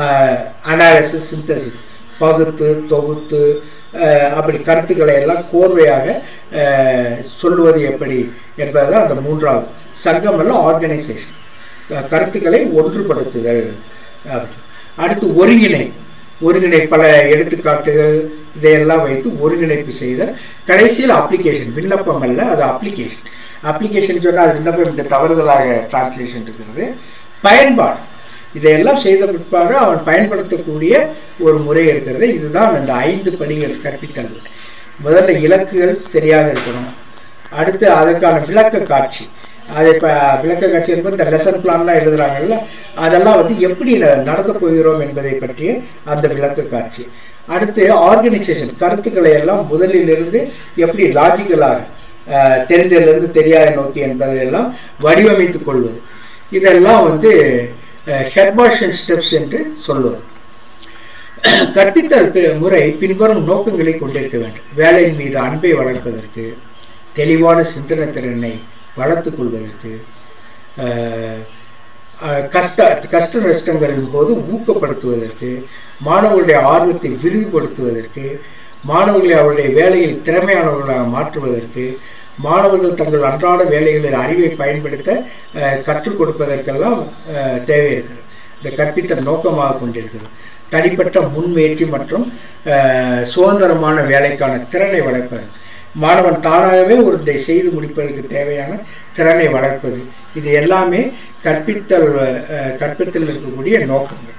அனாலிசிஸ் சிந்தசிஸ் பகுத்து தொகுத்து அஹ், அப்படி கருத்துக்களை எல்லாம் கோர்வையாக அஹ், சொல்லுவது எப்படி என்பதுதான் அந்த மூன்றாவது சங்கம் எல்லாம் ஆர்கனைசேஷன் கருத்துக்களை ஒன்றுபடுத்துதல் அப்படி. அடுத்து ஒருங்கிணை ஒருங்கிணை பல எடுத்துக்காட்டுகள் இதையெல்லாம் வைத்து ஒருங்கிணைப்பு செய்தல் கடைசியில் அப்ளிகேஷன் விண்ணப்பம் அல்ல அது அப்ளிகேஷன் அப்ளிகேஷன் சொன்னால் அது விண்ணப்பம் இந்த தவறுதலாக டிரான்ஸ்லேஷன் இருக்கிறது பயன்பாடு இதையெல்லாம் செய்த பிற்பாடு அவன் பயன்படுத்தக்கூடிய ஒரு முறை இருக்கிறது இதுதான் அந்த ஐந்து படிகள் கற்பித்தல் முதல்ல இலக்குகள் சரியாக இருக்கணும் அடுத்து அதற்கான விளக்க காட்சி அதை இப்போ விளக்க காட்சி என்பது இந்த லெசன் பிளான்லாம் எழுதுறாங்கல்ல அதெல்லாம் வந்து எப்படி ந- நடத்த போகிறோம் என்பதை பற்றிய அந்த விளக்க காட்சி அடுத்து ஆர்கனைசேஷன் கருத்துக்களை எல்லாம் முதலிலிருந்து எப்படி லாஜிக்கலாக அஹ், தெரிந்ததிலிருந்து தெரியாத நோக்கி என்பதையெல்லாம் வடிவமைத்துக் கொள்வது இதெல்லாம் வந்து ஹெர்பாஷன் ஸ்டெப்ஸ் என்று சொல்வது கற்பித்தல் பி- முறை பின்வரும் நோக்கங்களை கொண்டிருக்க வேண்டும் வேலையின் மீது அன்பை வளர்ப்பதற்கு தெளிவான சிந்தனை திறனை வளர்த்துக் கொள்வதற்கு அஹ், அஹ், கஷ்ட கஷ்ட நஷ்டங்களின் போது ஊக்கப்படுத்துவதற்கு மாணவர்களுடைய ஆர்வத்தை விரிவுபடுத்துவதற்கு மாணவர்களை அவருடைய வேலையில் திறமையானவர்களாக மாற்றுவதற்கு மாணவர்கள் தங்கள் அன்றாட வேலைகளில் அறிவை பயன்படுத்த அஹ், கற்றுக் கொடுப்பதற்கெல்லாம் அஹ், தேவை இருக்குது இந்த கற்பித்தல் நோக்கமாக கொண்டிருக்கிறது தனிப்பட்ட முன்முயற்சி மற்றும் அஹ், சுதந்திரமான வேலைக்கான திறனை வளர்ப்பது மாணவன் தானாகவே ஒன்றை செய்து முடிப்பதற்கு தேவையான திறனை வளர்ப்பது இது எல்லாமே கற்பித்தல் அஹ், கற்பித்தல் இருக்கக்கூடிய நோக்கங்கள்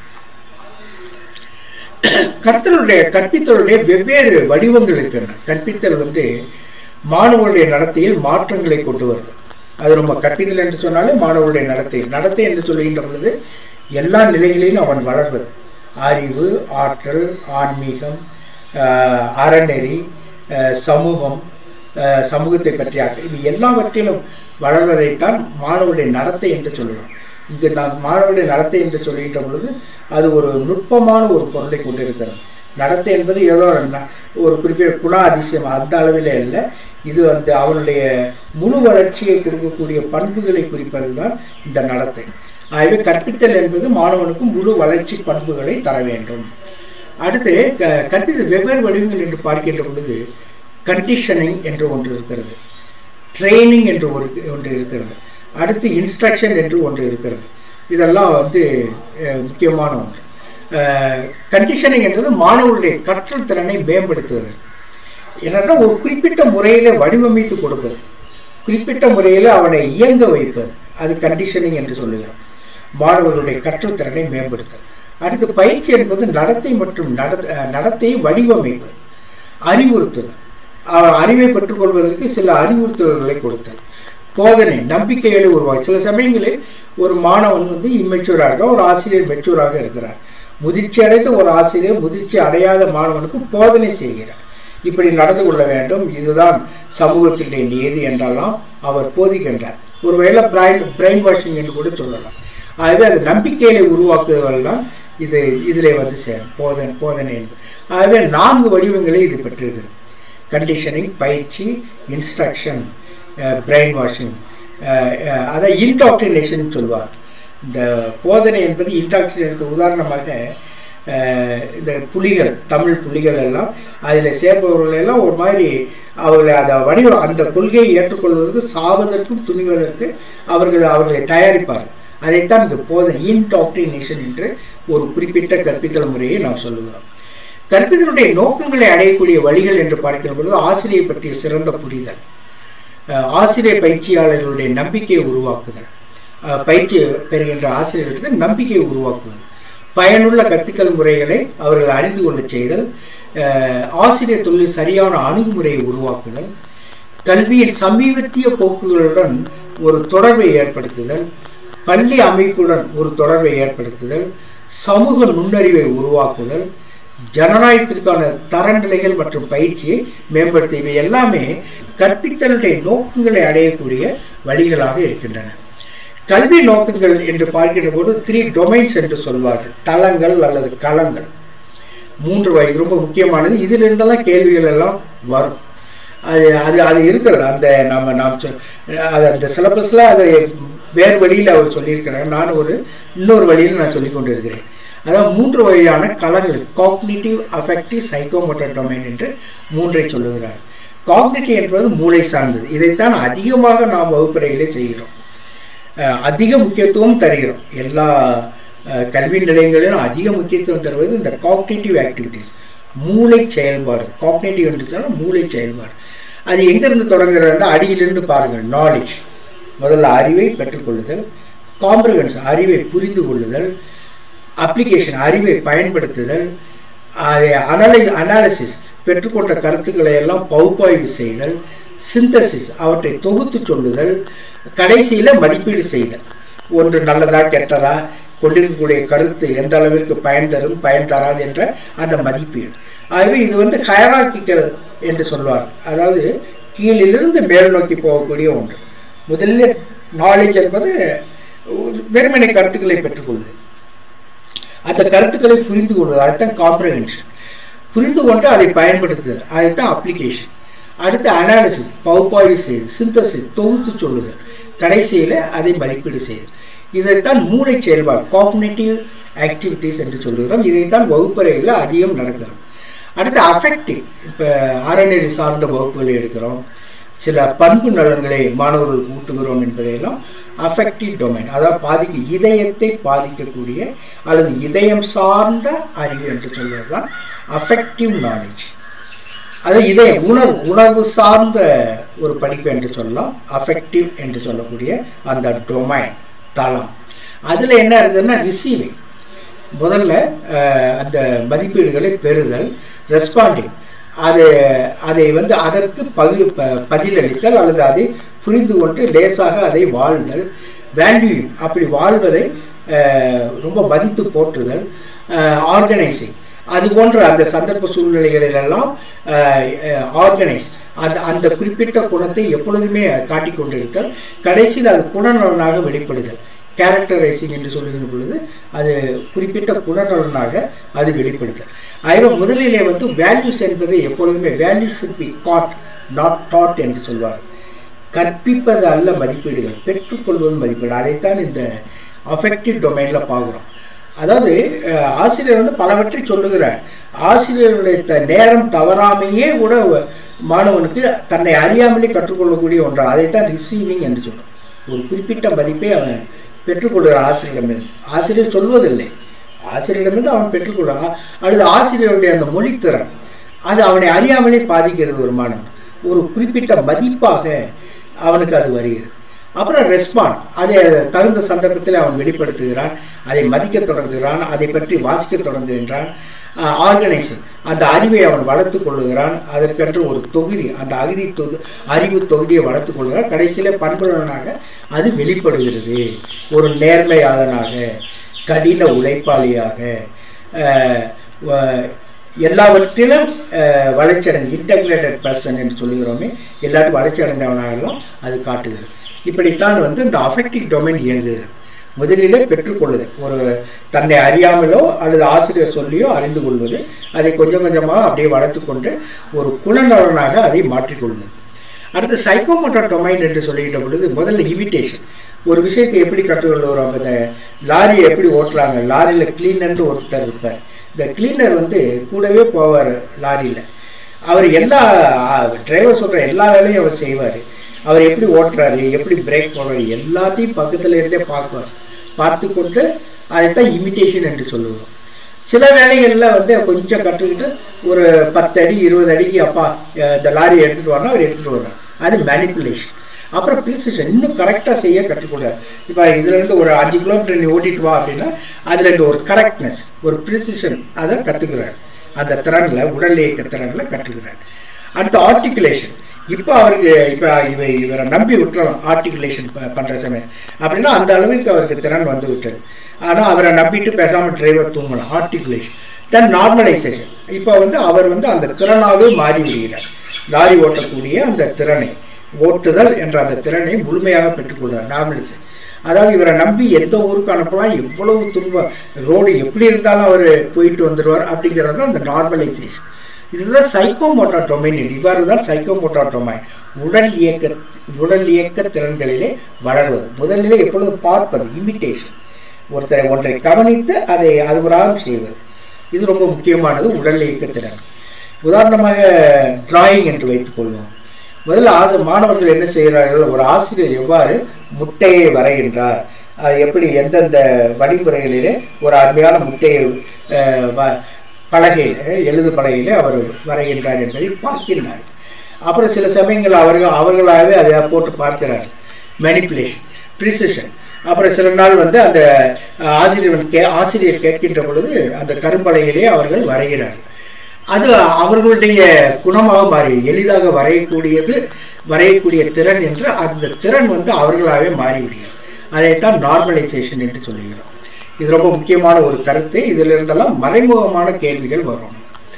கற்பித்தலுடைய கற்பித்தலுடைய வெவ்வேறு வடிவங்கள் இருக்கின்றன கற்பித்தல் வந்து மாணவர்களுடைய நடத்தையில் மாற்றங்களை கொண்டு வருது அது நம்ம கற்பித்தல் என்று சொன்னாலே மாணவர்களுடைய நடத்தை நடத்தை என்று சொல்லுகின்ற பொழுது எல்லா நிலைகளிலும் அவன் வளர்வது அறிவு ஆற்றல் ஆன்மீகம் ஆஹ், அறநெறி ஆஹ், சமூகம் ஆஹ், சமூகத்தை பற்றிய அக்கறை இவை எல்லாவற்றிலும் வளர்வதைத்தான் மாணவருடைய நடத்தை என்று சொல்கிறோம் இங்கு நான் மாணவருடைய நடத்தை என்று சொல்கின்ற பொழுது அது ஒரு நுட்பமான ஒரு பொருளை கொண்டிருக்கிறது நடத்தை என்பது ஏதோ ந- ஒரு குறிப்பிட்ட குண அதிசயம் அந்த அளவில் இல்லை இது வந்து அவனுடைய முழு வளர்ச்சியை கொடுக்கக்கூடிய பண்புகளை குறிப்பது தான் இந்த நடத்தை ஆகவே கற்பித்தல் என்பது மாணவனுக்கு முழு வளர்ச்சி பண்புகளை தர வேண்டும் அடுத்து க- கற்பித்தல் வெவ்வேறு வடிவங்கள் என்று பார்க்கின்ற பொழுது கண்டிஷனிங் என்று ஒன்று இருக்கிறது ட்ரைனிங் என்று ஒரு ஒன்று இருக்கிறது அடுத்து இன்ஸ்ட்ரக்ஷன் என்று ஒன்று இருக்கிறது இதெல்லாம் வந்து அஹ், முக்கியமான ஒன்று கண்டிஷனிங் என்றது மாணவர்களுடைய கற்றல் திறனை மேம்படுத்துவது என்னன்னா ஒரு குறிப்பிட்ட முறையில் வடிவமைத்து கொடுப்பது குறிப்பிட்ட முறையில் அவனை இயங்க வைப்பது அது கண்டிஷனிங் என்று சொல்லுகிறோம் மாணவர்களுடைய கற்றல் திறனை மேம்படுத்தல் அடுத்து பயிற்சி என்பது நடத்தை மற்றும் நட அஹ், நடத்தையை வடிவமைப்பது அறிவுறுத்துதல் அவன் அறிவை பெற்றுக்கொள்வதற்கு சில அறிவுறுத்தல்களை கொடுத்தல் போதனை நம்பிக்கைகளை உருவாக்கி சில சமயங்களில் ஒரு மாணவன் வந்து இம்மெச்சூராக இருக்கான் ஒரு ஆசிரியர் மெச்சூராக இருக்கிறார் முதிர்ச்சி அடைந்த ஒரு ஆசிரியர் முதிர்ச்சி அடையாத மாணவனுக்கு போதனை செய்கிறார் இப்படி நடந்து கொள்ள வேண்டும் இதுதான் சமூகத்திலே நீதி என்றெல்லாம் அவர் போதிக்கின்றார் ஒருவேளை பிரைன் பிரெயின் வாஷிங் என்று கூட சொல்லலாம் ஆகவே அது நம்பிக்கைகளை உருவாக்குவதால் தான் இது இதில் வந்து சேரும் போதனை போதனை என்பது ஆகவே நான்கு வடிவங்களை இது பெற்றிருக்கிறது கண்டிஷனிங் பயிற்சி இன்ஸ்ட்ரக்ஷன் பிரெயின் வாஷிங் அதை இன்டாக்டினேஷன் சொல்வார் இந்த போதனை என்பது இன்டாக்டினேஷனுக்கு உதாரணமாக அஹ், இந்த புலிகள் தமிழ் புலிகள் எல்லாம் அதில் சேர்ப்பவர்கள் எல்லாம் ஒரு மாதிரி அவர்களை அதை வடிவ அந்த கொள்கையை ஏற்றுக்கொள்வதற்கு சாவதற்கும் துணிவதற்கு அவர்கள் அவர்களை தயாரிப்பார்கள் அதைத்தான் இந்த போதனை இன்டாக்டினேஷன் என்று ஒரு குறிப்பிட்ட கற்பித்தல் முறையை நாம் சொல்லுகிறோம் கற்பித்தலுடைய நோக்கங்களை அடையக்கூடிய வழிகள் என்று பார்க்கிற பொழுது ஆசிரியை பற்றிய சிறந்த புரிதல் அஹ், ஆசிரியர் பயிற்சியாளர்களுடைய நம்பிக்கையை உருவாக்குதல் அஹ், பயிற்சி பெறுகின்ற ஆசிரியர்களுக்கு நம்பிக்கையை உருவாக்குதல் பயனுள்ள கற்பித்தல் முறைகளை அவர்கள் அறிந்து கொள்ளச் செய்தல் அஹ், ஆசிரியர் தொழில் சரியான அணுகுமுறையை உருவாக்குதல் கல்வியின் சமீபத்திய போக்குகளுடன் ஒரு தொடர்பை ஏற்படுத்துதல் பள்ளி அமைப்புடன் ஒரு தொடர்பை ஏற்படுத்துதல் சமூக நுண்ணறிவை உருவாக்குதல் ஜனநாயகத்திற்கான தரநிலைகள் மற்றும் பயிற்சியை மேம்படுத்த இவை எல்லாமே கற்பித்தலுடைய நோக்கங்களை அடையக்கூடிய வழிகளாக இருக்கின்றன கல்வி நோக்கங்கள் என்று பார்க்கின்ற போது த்ரீ டொமைன்ஸ் என்று சொல்வார்கள் தளங்கள் அல்லது களங்கள் மூன்று வயது ரொம்ப முக்கியமானது இதிலிருந்தெல்லாம் கேள்விகள் எல்லாம் வரும் அது அது அது இருக்கிறது அந்த நம்ம நாம் சொல் அது அந்த சிலபஸில் அதை வேறு வழியில் அவர் சொல்லியிருக்கிறார் நான் ஒரு இன்னொரு வழியில் நான் சொல்லி கொண்டு இருக்கிறேன் அதாவது மூன்று வகையான களங்கள் காக்னிட்டிவ் அஃபெக்டிவ் சைக்கோமோட்டர் டொமைன் என்று மூன்றை சொல்லுகிறார் காக்னிட்டிவ் என்பது மூளை சார்ந்தது இதைத்தான் அதிகமாக நாம் வகுப்பறையிலே செய்கிறோம் அஹ் அதிக முக்கியத்துவம் தருகிறோம் எல்லா அஹ், கல்வி நிலையங்களிலும் அதிக முக்கியத்துவம் தருவது இந்த காக்னேட்டிவ் ஆக்டிவிட்டீஸ் மூளை செயல்பாடு காக்னேட்டிவ் என்று சொன்னால் மூளை செயல்பாடு அது எங்கேருந்து தொடங்குறது அடியிலிருந்து பாருங்கள் நாலேஜ் முதல்ல அறிவை பெற்றுக்கொள்ளுதல் காம்ப்ரிஹென்ஸ் அறிவை புரிந்து கொள்ளுதல் அப்ளிகேஷன் அறிவை பயன்படுத்துதல் அதை அனலை அனாலிசிஸ் பெற்றுக்கொண்ட கருத்துக்களை எல்லாம் பகுப்பாய்வு செய்தல் சிந்தசிஸ் அவற்றை தொகுத்து சொல்லுதல் கடைசியில் மதிப்பீடு செய்தல் ஒன்று நல்லதா கெட்டதா கொண்டிருக்கக்கூடிய கருத்து எந்த அளவிற்கு பயன் தரும் பயன் தராது என்ற அந்த மதிப்பீடு ஆகவே இது வந்து ஹயரார்கிக்கல் என்று சொல்வார் அதாவது கீழிலிருந்து மேல் நோக்கி போகக்கூடிய ஒன்று முதலில் நாலேஜ் என்பது வெறுமனை கருத்துக்களை பெற்றுக்கொள்வது அந்த கருத்துக்களை புரிந்து கொள்வது அதுதான் காம்ப்ரஹென்ஷன் புரிந்து கொண்டு அதை பயன்படுத்துதல் அதுதான் அப்ளிகேஷன் அடுத்து அனாலிசிஸ் பகுப்பாய்வு செய்யுது சிந்தசிஸ் தொகுத்து சொல்லுதல் கடைசியில் அதை மதிப்பீடு செய்யுது இதைத்தான் மூளை செயல்பாடு காக்னேட்டிவ் ஆக்டிவிட்டீஸ் என்று சொல்லுகிறோம் இதைத்தான் வகுப்பறையில் அதிகம் நடக்கிறது அடுத்து அஃபெக்டிவ் இப்போ அறநெறி சார்ந்த வகுப்புகளை எடுக்கிறோம் சில பண்பு நலன்களை மாணவர்களுக்கு ஊட்டுகிறோம் என்பதையெல்லாம் அஃபெக்டிவ் டொமைன் அதாவது பாதிக்க இதயத்தை பாதிக்கக்கூடிய அல்லது இதயம் சார்ந்த அறிவு என்று சொல்வது தான் அஃபெக்டிவ் நாலேஜ் அது இதயம் உணர்வு உணர்வு சார்ந்த ஒரு படிப்பு என்று சொல்லலாம் அஃபெக்டிவ் என்று சொல்லக்கூடிய அந்த டொமைன் தளம் அதில் என்ன இருக்குதுன்னா ரிசீவிங் முதல்ல அஹ், அந்த மதிப்பீடுகளை பெறுதல் ரெஸ்பாண்டிங் அது அதை வந்து அதற்கு பகு ப பதிலளித்தல் அல்லது அதை புரிந்து கொண்டு லேசாக அதை வாழ்தல் வேல்யூ அப்படி வாழ்வதை அஹ், ரொம்ப மதித்து போற்றுதல் ஆர்கனைசிங் அது போன்ற அந்த சந்தர்ப்ப சூழ்நிலைகளிலெல்லாம் ஆர்கனைஸ் அந்த அந்த குறிப்பிட்ட குணத்தை எப்பொழுதுமே காட்டிக் கொண்டிருத்தல் கடைசியில் அது குணநலனாக வெளிப்படுதல் கேரக்டரைசிங் என்று சொல்லுகிற பொழுது அது குறிப்பிட்ட குணநலனாக அது வெளிப்படுதல் ஆகவே முதலிலே வந்து வேல்யூஸ் என்பது எப்பொழுதுமே value should be caught not taught என்று சொல்வார் கற்பிப்பது அல்ல மதிப்பீடுகள் பெற்றுக்கொள்வது மதிப்பீடு அதைத்தான் இந்த அஃபெக்டிவ் டொமைனில் பார்க்குறோம் அதாவது அஹ், ஆசிரியர் வந்து பலவற்றை சொல்லுகிறார் ஆசிரியருடைய த நேரம் தவறாமையே கூட வ- மாணவனுக்கு தன்னை அறியாமலே கற்றுக்கொள்ளக்கூடிய ஒன்றா அதைத்தான் ரிசீவிங் என்று சொல்றோம் ஒரு குறிப்பிட்ட மதிப்பை அவன் பெற்றுக்கொள்கிறான் ஆசிரியரிடமிருந்து ஆசிரியர் சொல்வதில்லை ஆசிரியரிடமிருந்து அவன் பெற்றுக்கொள்கிறான் அல்லது ஆசிரியருடைய அந்த மொழித்திறன் அது அவனை அறியாமலே பாதிக்கிறது ஒரு மாணவன் ஒரு குறிப்பிட்ட மதிப்பாக அவனுக்கு அது வருகிறது அப்புறம் ரெஸ்பாண்ட் அதை தகுந்த சந்தர்ப்பத்தில் அவன் வெளிப்படுத்துகிறான் அதை மதிக்கத் தொடங்குகிறான் அதை பற்றி வாசிக்கத் தொடங்குகின்றான் ஆர்கனைசேஷன் அந்த அறிவை அவன் வளர்த்து கொள்ளுகிறான் அதற்கென்று ஒரு தொகுதி அந்த அகுதி தொகு அறிவு தொகுதியை வளர்த்து கொள்கிறான் கடைசியில் பண்புலனாக அது வெளிப்படுகிறது ஒரு நேர்மையாளனாக கடின உழைப்பாளியாக அஹ், வ- எல்லாவற்றிலும் அஹ், வளர்ச்சி அடைந்த இன்டகிரேட்டட் பர்சன் என்று சொல்லுகிறோமே எல்லாரும் வளர்ச்சி அடைந்தவனாகலாம் அது காட்டுகிறது இப்படித்தான் வந்து இந்த அஃபெக்டிவ் டொமைன் இயங்குகிறது முதலிலே பெற்றுக்கொள்ளுதல் ஒரு தன்னை அறியாமலோ அல்லது ஆசிரியர் சொல்லியோ அறிந்து கொள்வது அதை கொஞ்சம் கொஞ்சமாக அப்படியே வளர்த்து கொண்டு ஒரு குணநலனாக அதை மாற்றிக்கொள்வது அடுத்து சைக்கோமோட்டர் டொமைன் என்று சொல்லிக்கிட்ட பொழுது முதல்ல இமிட்டேஷன் ஒரு விஷயத்தை எப்படி கற்றுக்கொள்கிறோம் இந்த லாரியை எப்படி ஓட்டுறாங்க லாரியில் கிளீனர்னு ஒருத்தர் இருப்பார் இந்த கிளீனர் வந்து கூடவே போவார் லாரியில் அவர் எல்லா டிரைவர் சொல்கிற எல்லா வேலையும் அவர் செய்வார் அவர் எப்படி ஓட்டுறாரு எப்படி பிரேக் போடுறாரு எல்லாத்தையும் பக்கத்துல இருந்தே பார்க்குவார் பார்த்து கொண்டு அதைத்தான் இமிட்டேஷன் என்று சொல்லுவோம் சில வேலைகளில் வந்து கொஞ்சம் கற்றுக்கிட்டு ஒரு பத்து அடி இருபது அடிக்கு அப்பா அஹ் இந்த லாரியை எடுத்துகிட்டு வரணும் அவர் எடுத்துகிட்டு வர்றார் அது மேனிப்புலேஷன் அப்புறம் ப்ரிசிஷன் இன்னும் கரெக்டாக செய்ய கற்றுக்கூடாது இப்போ இதுலேருந்து ஒரு அஞ்சு கிலோமீட்டர் நீ ஓட்டிட்டு வா அப்படின்னா அதில் இந்த ஒரு கரெக்ட்னஸ் ஒரு ப்ரிசிஷன் அதை கற்றுக்கிறார் அந்த திறனில் உடல் இயக்க திறனில் கற்றுக்கிறார் அடுத்து ஆர்டிகுலேஷன் இப்போ அவருக்கு இப்போ இவ இவரை நம்பி விட்டுறலாம் ஆர்டிகுலேஷன் பண்ணுற சமயம் அப்படின்னா அந்த அளவுக்கு அவருக்கு திறன் வந்து விட்டது ஆனால் அவரை நம்பிட்டு பேசாமல் டிரைவர் தூங்கலாம் ஆர்டிகுலேஷன் தென் நார்மலைசேஷன் இப்போ வந்து அவர் வந்து அந்த திறனாகவே மாறி விடுகிறார் லாரி ஓட்டக்கூடிய அந்த திறனை ஓட்டுதல் என்ற அந்த திறனை முழுமையாக பெற்றுக்கொள்கிறார் நார்மலைசேஷன் அதாவது இவரை நம்பி எந்த ஊருக்கு அனுப்பலாம் எவ்வளவு துன்பம் ரோடு எப்படி இருந்தாலும் அவர் போயிட்டு வந்துடுவார் அப்படிங்கிறது தான் அந்த நார்மலைசேஷன் இதுதான் சைக்கோமோட்டார் டொமைன் இவ்வாறு தான் சைக்கோமோட்டார் டொமைன் உடல் இயக்க உடல் இயக்க திறன்களிலே வளர்வது முதலிலே எப்பொழுதும் பார்ப்பது இமிட்டேஷன் ஒருத்தரை ஒன்றை கவனித்து அதை அது பிரகாரம் செய்வது இது ரொம்ப முக்கியமானது உடல் இயக்க திறன் உதாரணமாக டிராயிங் என்று வைத்துக்கொள்வோம் முதல்ல ஆசை மாணவர்கள் என்ன செய்கிறார்கள் ஒரு ஆசிரியர் எவ்வாறு முட்டையை வரைகின்றார் அது எப்படி எந்தெந்த வழிமுறைகளிலே ஒரு அருமையான முட்டையை அஹ், வ- பலகையில் எழுது பலகையில் அவர் வரைகின்றார் என்பதை பார்க்கின்றார் அப்புறம் சில சமயங்கள் அவர்கள் அவர்களாகவே அதை போட்டு பார்க்கிறார் மேனிப்புலேஷன் ப்ரிசிஷன் அப்புறம் சில நாள் வந்து அந்த அஹ், ஆசிரியர் கே ஆசிரியர் கேட்கின்ற பொழுது அந்த கரும்பலகையிலே அவர்கள் வரைகிறார்கள் அது அவர்களுடைய குணமாக மாறி எளிதாக வரையக்கூடியது வரையக்கூடிய திறன் என்று அந்த திறன் வந்து அவர்களாகவே மாறிவிடுகிறது அதைத்தான் நார்மலைசேஷன் என்று சொல்லுகிறோம் இது ரொம்ப முக்கியமான ஒரு கருத்து இதிலிருந்தெல்லாம் மறைமுகமான கேள்விகள் வரும்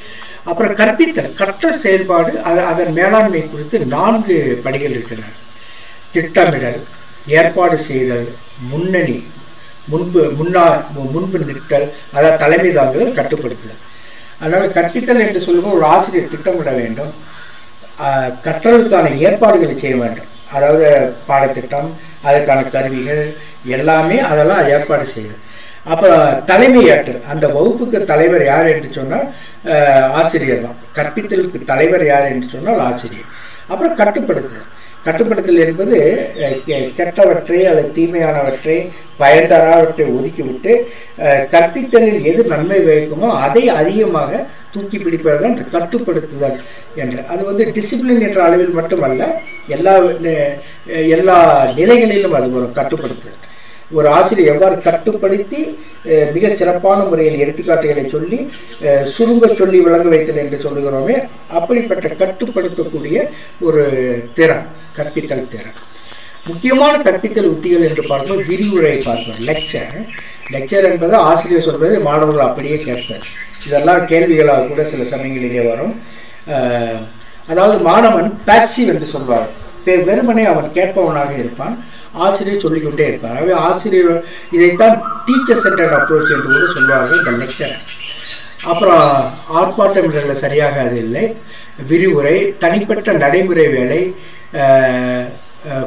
அப்புறம் கற்பித்தல் கற்றல் செயல்பாடு அது அதன் மேலாண்மை குறித்து நான்கு படிகள் இருக்கின்றன திட்டமிடல் ஏற்பாடு செய்தல் முன்னணி முன்பு முன்னா முன்பு நிறுத்தல் அதாவது தலைமை தாங்குதல் கட்டுப்படுத்துதல் அதனால் கற்பித்தல் என்று சொல்லும்போது ஒரு ஆசிரியர் திட்டமிட வேண்டும் ஆஹ் கற்றலுக்கான ஏற்பாடுகளை செய்ய வேண்டும் அதாவது பாடத்திட்டம் அதற்கான கருவிகள் எல்லாமே அதெல்லாம் ஏற்பாடு செய்யுது அப்போ தலைமையேற்றல் அந்த வகுப்புக்கு தலைவர் யார் என்று சொன்னால் ஆஹ் ஆசிரியர் தான் கற்பித்தலுக்கு தலைவர் யார் என்று சொன்னால் ஆசிரியர் அப்புறம் கட்டுப்படுத்துதல் கட்டுப்படுத்தல் என்பது அஹ், கெ- கெட்டவற்றை அல்லது தீமையானவற்றை பயன்தராவற்றை ஒதுக்கிவிட்டு அஹ், கற்பித்தலில் எது நன்மை வைக்குமோ அதை அதிகமாக தூக்கி பிடிப்பது தான் இந்த கட்டுப்படுத்துதல் என்று அது வந்து டிசிப்ளின் என்ற அளவில் மட்டுமல்ல எல்லா நெ- எல்லா நிலைகளிலும் அது ஒரு கட்டுப்படுத்துதல் ஒரு ஆசிரியர் எவ்வாறு கட்டுப்படுத்தி அஹ், மிகச் சிறப்பான முறையில் எடுத்துக்காட்டுகளை சொல்லி அஹ், சுருங்க சொல்லி விளங்க வைத்தல் என்று சொல்லுகிறோமே அப்படிப்பட்ட கட்டுப்படுத்தக்கூடிய ஒரு திறன் கற்பித்தல் திறன் முக்கியமான கற்பித்தல் உத்திகள் என்று பார்ப்போம் விரிவுரை பார்ப்போம் லெக்சர் லெக்சர் என்பது ஆசிரியர் சொல்வது மாணவர்கள் அப்படியே கேட்பது இதெல்லாம் கேள்விகளாக கூட சில சமயங்களிலே வரும் அஹ், அதாவது மாணவன் பேசிவ் என்று சொல்வார் வெ- வெறுமனே அவன் கேட்பவனாக இருப்பான் ஆசிரியர் சொல்லிக்கொண்டே இருப்பார் ஆகவே ஆசிரியர் இதைத்தான் டீச்சர் சென்டர்ட் அப்ரோச் என்று கூட சொல்வார்கள் இந்த லெக்சரை அப்புறம் ஆர்ப்பாட்டம் என்றதில் சரியாக அது இல்லை விரிவுரை தனிப்பட்ட நடைமுறை வேலை அஹ், அஹ்,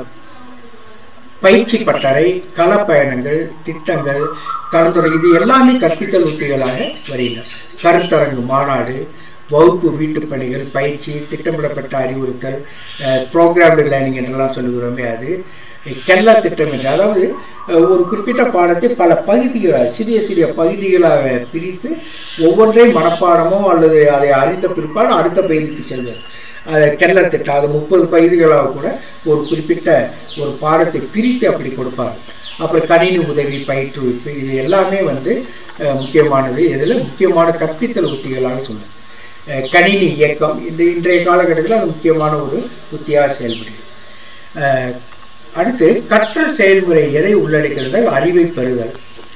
பயிற்சி பட்டறை களப்பயணங்கள் திட்டங்கள் கலந்துரை இது எல்லாமே கற்பித்தல் உத்திகளாக வருகின்றன கருத்தரங்கு மாநாடு வகுப்பு வீட்டுப் பணிகள் பயிற்சி திட்டமிடப்பட்ட அறிவுறுத்தல் ப்ரோக்ராம்டு லேர்னிங் என்றெல்லாம் சொல்லுகிறோமே அது கெல்லா திட்டம் என்று அதாவது அஹ், ஒரு குறிப்பிட்ட பாடத்தை பல பகுதிகளாக சிறிய சிறிய பகுதிகளாக பிரித்து ஒவ்வொன்றையும் மனப்பாடமோ அல்லது அதை அறிந்த பிற்பாடு அடுத்த பகுதிக்கு செல்வது அது கெல்லர் திட்டம் அது முப்பது பகுதிகளாக கூட ஒரு குறிப்பிட்ட ஒரு பாடத்தை பிரித்து அப்படி கொடுப்பாங்க அப்புறம் கணினி உதவி பயிற்றுவிப்பு இது எல்லாமே வந்து அஹ், முக்கியமானது இதில் முக்கியமான கற்பித்தல் உத்திகளாக சொல்லுது அஹ், கணினி இயக்கம் இந்த இன்றைய காலகட்டத்தில் அது முக்கியமான ஒரு உத்தியாக செயல்படுது அஹ், அடுத்து கற்றல் செயல்முறை எதை உள்ளடக்கிறது அறிவை பெறுதல்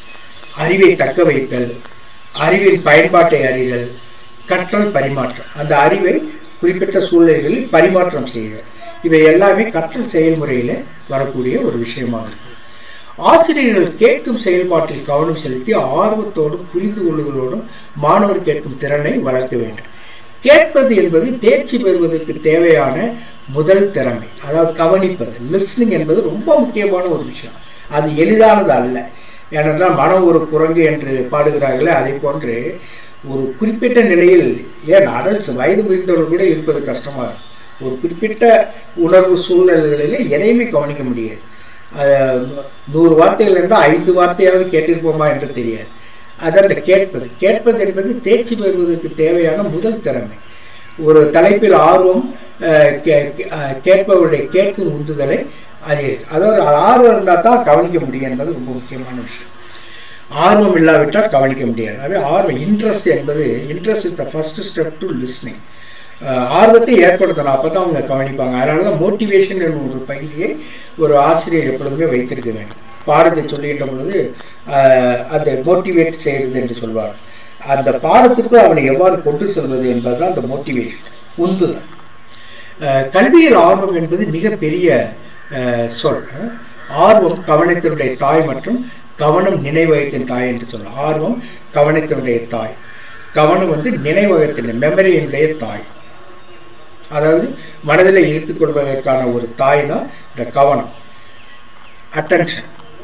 அறிவை தக்க வைத்தல் அறிவின் பயன்பாட்டை அறிதல் கற்றல் பரிமாற்றம் அந்த அறிவை குறிப்பிட்ட சூழ்நிலைகளில் பரிமாற்றம் செய்தல் இவை எல்லாமே கற்றல் செயல்முறையில் வரக்கூடிய ஒரு விஷயமாக இருக்கும் ஆசிரியர்கள் கேட்கும் செயல்பாட்டில் கவனம் செலுத்தி ஆர்வத்தோடும் புரிந்து கொள்ளுதலோடும் மாணவர் கேட்கும் திறனை வளர்க்க வேண்டும் கேட்பது என்பது தேர்ச்சி பெறுவதற்கு தேவையான முதல் திறமை அதாவது கவனிப்பது லிஸ்னிங் என்பது ரொம்ப முக்கியமான ஒரு விஷயம் அது எளிதானது அல்ல ஏனென்றால் மனம் ஒரு குரங்கு என்று பாடுகிறார்களே அதை போன்று ஒரு குறிப்பிட்ட நிலையில் ஏன் அடல்ட்ஸ் வயது முதிர்ந்தவர்கள் கூட இருப்பது கஷ்டமாக இருக்கும் ஒரு குறிப்பிட்ட உணர்வு சூழ்நிலைகளில் எதையுமே கவனிக்க முடியாது அஹ் நூறு வார்த்தைகள் என்றால் ஐந்து வார்த்தையாவது கேட்டிருப்போமா என்று தெரியாது அது அந்த கேட்பது கேட்பது என்பது தேர்ச்சி பெறுவதற்கு தேவையான முதல் திறமை ஒரு தலைப்பில் ஆர்வம் அஹ், கே- அஹ், கேட்பவருடைய கேட்கும் உந்துதலை அதிகரிக்கும் அதாவது ஆர்வம் இருந்தால் தான் கவனிக்க முடியும் என்பது ரொம்ப முக்கியமான விஷயம் ஆர்வம் இல்லாவிட்டால் கவனிக்க முடியாது அதே ஆர்வம் இன்ட்ரெஸ்ட் என்பது interest is the first step to listening ஆர்வத்தை ஏற்படுத்தணும் அப்போ தான் அவங்க கவனிப்பாங்க அதனால தான் மோட்டிவேஷன் என்னும் ஒரு பகுதியை ஒரு ஆசிரியர் எப்பொழுதுமே வைத்திருக்க வேண்டும் பாடத்தை சொல்லுகின்ற பொழுது ஆஹ், அதை மோட்டிவேட் செய்கிறது என்று சொல்வார் அந்த பாடத்திற்குள் அவனை எவ்வாறு கொண்டு செல்வது என்பதுதான் அந்த மோட்டிவேஷன் உந்துதல் அஹ், கல்வியில் ஆர்வம் என்பது மிகப்பெரிய அஹ், சொல் அஹ். ஆர்வம் கவனத்தினுடைய தாய் மற்றும் கவனம் நினைவகத்தின் தாய் என்று சொல்லலாம் ஆர்வம் கவனத்தினுடைய தாய் கவனம் வந்து நினைவகத்தின் மெமரியினுடைய தாய் அதாவது மனதில் இருத்துக் கொள்வதற்கான ஒரு தாய் தான் இந்த கவனம் அட்டென்ஷன்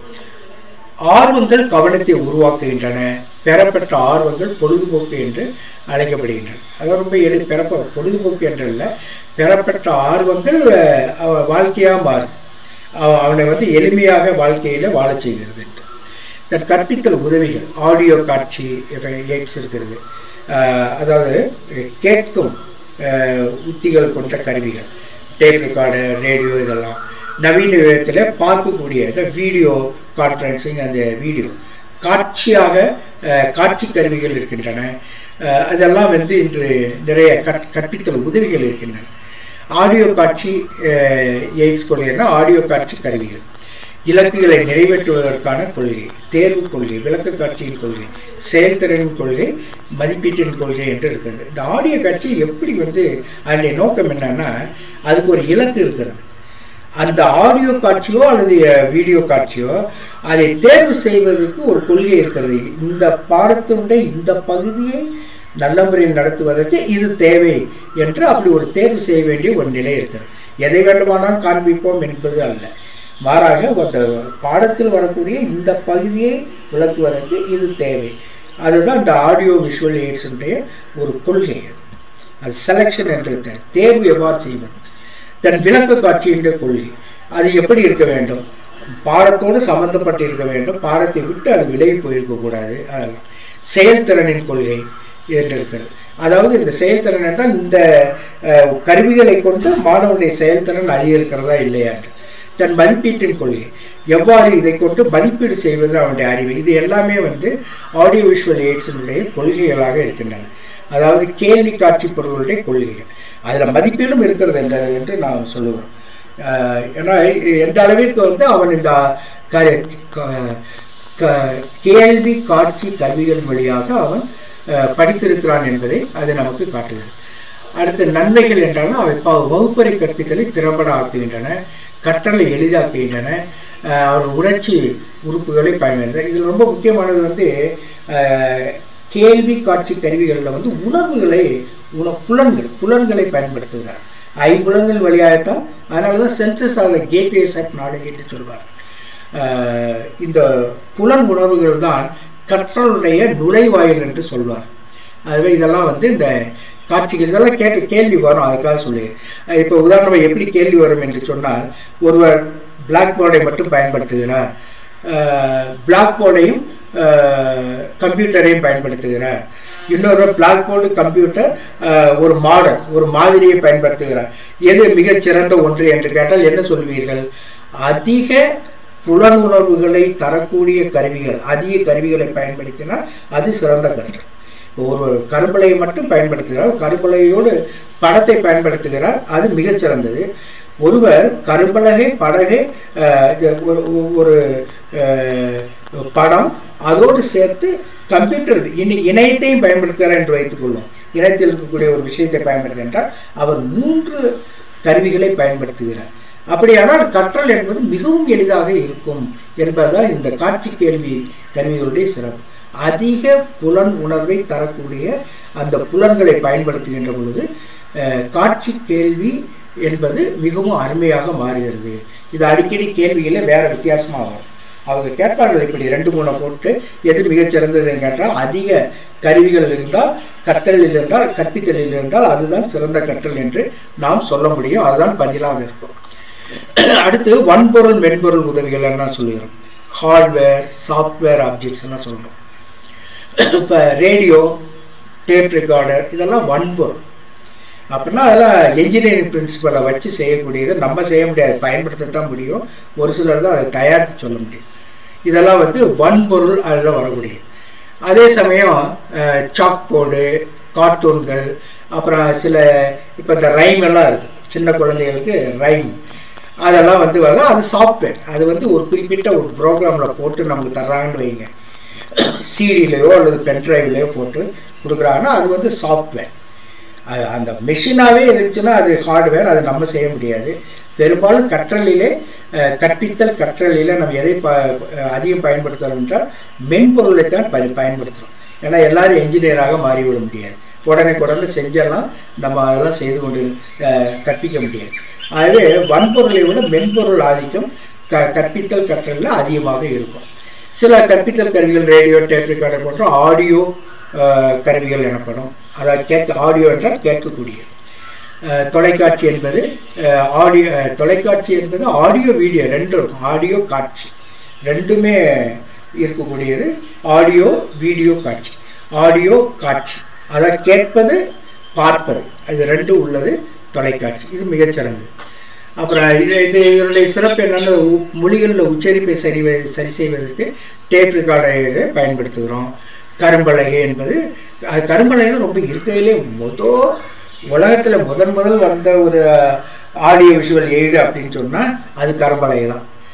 ஆர்வங்கள் கவனத்தை உருவாக்குகின்றன பெறப்பட்ட ஆர்வங்கள் பொழுதுபோக்கு என்று அழைக்கப்படுகின்றன அது ரொம்ப எளி பெறப்ப பொழுதுபோக்கு என்று இல்லை பெறப்பட்ட ஆர்வங்கள் அஹ், அவன் வாழ்க்கையாக மாறுது அவ- அவனை வந்து எளிமையாக வாழ்க்கையில் வாழச் செய்கிறது என்று இந்த கற்பித்தல் உதவிகள் ஆடியோ காட்சி எக்ஸ் இருக்கிறது அஹ், அதாவது கேட்கும் அஹ், உத்திகள் கொண்ட கருவிகள் டேப் ரெக்கார்டர் ரேடியோ இதெல்லாம் நவீன விதத்தில் பார்க்கக்கூடிய இந்த வீடியோ கான்ஃபரன்சிங் அந்த வீடியோ காட்சியாக அஹ், காட்சி கருவிகள் இருக்கின்றன அஹ், அதெல்லாம் வந்து இன்று நிறைய கற் கற்பித்தல் உதவிகள் இருக்கின்றன ஆடியோ காட்சி எய்ட்ஸ் கொள்கைன்னா ஆடியோ காட்சி கருவிகள் இலக்குகளை நிறைவேற்றுவதற்கான கொள்கை தேர்வு கொள்கை விளக்க காட்சியின் கொள்கை செயல்திறனின் கொள்கை மதிப்பீட்டின் கொள்கை என்று இருக்கிறது இந்த ஆடியோ காட்சி எப்படி வந்து அதனுடைய நோக்கம் என்னன்னா அதுக்கு ஒரு இலக்கு இருக்கிறது அந்த ஆடியோ காட்சியோ அல்லது வீடியோ காட்சியோ அதை தேர்வு செய்வதற்கு ஒரு கொள்கை இருக்கிறது இந்த பாடத்தினுடைய இந்த பகுதியை நல்ல முறையில் நடத்துவதற்கு இது தேவை என்று அப்படி ஒரு தேர்வு செய்ய வேண்டிய ஒரு நிலை இருக்கிறது எதை வேண்டுமானாலும் காண்பிப்போம் என்பது அல்ல மாறாக அந்த பாடத்தில் வரக்கூடிய இந்த பகுதியை விளக்குவதற்கு இது தேவை அதுதான் இந்த ஆடியோ விஷுவல் எய்ட்ஸுடைய ஒரு கொள்கை அது அது செலெக்ஷன் என்று தே- தேர்வு எவ்வாறு செய்வது தன் விளக்க காட்சியின்ற கொள்கை அது எப்படி இருக்க வேண்டும் பாடத்தோடு சம்பந்தப்பட்டு இருக்க வேண்டும் பாடத்தை விட்டு அது விலகி போயிருக்கக்கூடாது அதெல்லாம் செயல்திறனின் கொள்கை என்று இருக்கிறது அதாவது இந்த செயல்திறன் என்றால் இந்த அஹ், கருவிகளை கொண்டு மாணவனுடைய செயல்திறன் அதிகரிக்கிறதா இல்லையா என்று தன் மதிப்பீட்டின் கொள்கை எவ்வாறு இதை கொண்டு மதிப்பீடு செய்வது அவனுடைய அறிவு இது எல்லாமே வந்து ஆடியோ விஷுவல் எய்ட்ஸினுடைய கொள்கைகளாக இருக்கின்றன அதாவது கேள்வி காட்சி பொருளுடைய கொள்கைகள் அதில் மதிப்பீடும் இருக்கிறது என்ற என்று நாம் சொல்லுவோம் அஹ் ஏன்னா எந்த அளவிற்கு வந்து அவன் இந்த க க- க- கேள்வி காட்சி கருவிகள் வழியாக அவன் அஹ், படித்திருக்கிறான் என்பதை அது நமக்கு காட்டுகிறது அடுத்து நன்மைகள் என்றாலும் அவை ப- வகுப்பறை கற்பித்தலை திறம்பட ஆக்குகின்றன கற்றலை எளிதாக்குகின்றன அஹ், அவர் உணர்ச்சி உறுப்புகளை பயன்படுத்த இதில் ரொம்ப முக்கியமானது வந்து அஹ், கேள்வி காட்சி கருவிகளில் வந்து உணர்வுகளை உண புலன்கள் புலன்களை பயன்படுத்துகிறார் ஐம்புலன்கள் வழியாகத்தான் அதனால தான் senses of gateways of knowledge என்று சொல்வார் அஹ், இந்த புலன் உணர்வுகள் தான் கற்றலுடைய நுழைவாயில் என்று சொல்வார் அதுவே இதெல்லாம் வந்து இந்த காட்சிகள் இதெல்லாம் கேட்டு கேள்வி வரும் அதுக்காக சொல்லி இப்போ உதாரணமாக எப்படி கேள்வி வரும் என்று சொன்னால் ஒருவர் பிளாக் போர்டை மட்டும் பயன்படுத்துகிறார் பிளாக் போர்டையும் கம்ப்யூட்டரையும் பயன்படுத்துகிறார் இன்னொரு பிளாக் போர்டு கம்ப்யூட்டர் ஒரு மாடல் ஒரு மாதிரியை பயன்படுத்துகிறார் எது மிகச் சிறந்த ஒன்று என்று கேட்டால் என்ன சொல்வீர்கள் அதிக புலன் உணர்வுகளை தரக்கூடிய கருவிகள் அதிக கருவிகளை பயன்படுத்தினால் அது சிறந்த கற்று ஒரு கரும்பலையை மட்டும் பயன்படுத்துகிறார் கரும்பலையோடு படத்தை பயன்படுத்துகிறார் அது மிகச் சிறந்தது ஒருவர் கரும்பலகை படகை அஹ், இது ஒரு ஒரு அஹ், படம் அதோடு சேர்த்து கம்ப்யூட்டர் இனி இணையத்தையும் பயன்படுத்துகிறார் என்று வைத்துக்கொள்வோம் இணையத்தில் இருக்கக்கூடிய ஒரு விஷயத்தை பயன்படுத்துகின்றால் அவர் மூன்று கருவிகளை பயன்படுத்துகிறார் அப்படியானால் கற்றல் என்பது மிகவும் எளிதாக இருக்கும் என்பதுதான் இந்த காட்சி கேள்வி கருவிகளுடைய சிறப்பு அதிக புலன் உணர்வை தரக்கூடிய அந்த புலன்களை பயன்படுத்துகின்ற பொழுது அஹ், காட்சி கேள்வி என்பது மிகவும் அருமையாக மாறுகிறது இது அடிக்கடி கேள்விகளை வேற வித்தியாசமாக வரும் அவங்க கேட்பார்கள் இப்படி ரெண்டு மூணு போட்டு எது மிகச்சிறந்ததுன்னு கேட்டால் அதிக கருவிகள் இருந்தால் கற்றலில் இருந்தால் கற்பித்தலில் இருந்தால் அதுதான் சிறந்த கற்றல் என்று நாம் சொல்ல முடியும் அதுதான் பதிலாக இருக்கும் அடுத்து வன்பொருள் மென்பொருள் உதவிகள் என்ன சொல்லுகிறோம் ஹார்ட்வேர் சாஃப்ட்வேர் ஆப்ஜெக்ட்ஸ் எல்லாம் சொல்கிறோம் இப்போ ரேடியோ டேப் ரெக்கார்டர் இதெல்லாம் வன்பொருள் அப்படின்னா அதெல்லாம் என்ஜினியரிங் பிரின்சிபலை வச்சு செய்யக்கூடியது நம்ம செய்ய முடியாது பயன்படுத்தத்தான் முடியும் ஒரு சிலர் தான் அதை தயாரித்து சொல்ல முடியும் இதெல்லாம் வந்து வன்பொருள் அதில் வரக்கூடியது அதே சமயம் சாக் போர்டு கார்ட்டூன்கள் அப்புறம் சில இப்போ இந்த ரைம் எல்லாம் இருக்குது சின்ன குழந்தைகளுக்கு ரைம் அதெல்லாம் வந்து வர அது சாஃப்ட்வேர் அது வந்து ஒரு குறிப்பிட்ட ஒரு ப்ரோக்ராமில் போட்டு நமக்கு தர்றாங்கன்னு வைங்க சிடிலேயோ அல்லது பென்ட்ரைவ்லேயோ போட்டு கொடுக்குறாங்கன்னா அது வந்து சாஃப்ட்வேர் அது அந்த மெஷினாகவே இருந்துச்சுன்னா அது ஹார்ட்வேர் அது நம்ம செய்ய முடியாது பெரும்பாலும் கற்றலிலே அஹ், கற்பித்தல் கற்றலிலே நம்ம எதை ப அஹ், அதிகம் பயன்படுத்துகிறோம் என்றால் மென்பொருளைத்தான் ப பயன்படுத்துகிறோம் ஏன்னா எல்லாரும் என்ஜினியராக மாறிவிட முடியாது உடனே உடனே செஞ்செல்லாம் நம்ம அதெல்லாம் செய்து கொண்டு அஹ், கற்பிக்க முடியாது ஆகவே வன்பொருளை விட மென்பொருள் ஆதிக்கம் க கற்பித்தல் கற்றலில் அதிகமாக இருக்கும் சில கற்பித்தல் கருவிகள் ரேடியோ டேப் ரெக்கார்டர் போன்ற ஆடியோ கருவிகள் எனப்படும் அதாவது கேட்க ஆடியோ என்றால் கேட்கக்கூடிய அஹ், தொலைக்காட்சி என்பது அஹ், ஆடியோ அஹ், தொலைக்காட்சி என்பது ஆடியோ வீடியோ ரெண்டும் இருக்கும் ஆடியோ காட்சி ரெண்டுமே இருக்கக்கூடியது ஆடியோ வீடியோ காட்சி ஆடியோ காட்சி அதாவது கேட்பது பார்ப்பது இது ரெண்டும் உள்ளது தொலைக்காட்சி இது மிகச்சிறந்தது அப்புறம் இது இது இதனுடைய சிறப்பு என்னென்னு மொழிகளில் உச்சரிப்பை சரி வ- சரி செய்வதற்கு டேப் ரெக்கார்டரை பயன்படுத்துகிறோம் கரும்பலகை என்பது அது கரும்பலகை தான் ரொம்ப இருக்கையிலே முத உலகத்தில் முதன் முதல் வந்த ஒரு ஆடியோ விஷுவல் எய்டு அப்படின்னு சொன்னால் அது கரும்பலகை தான்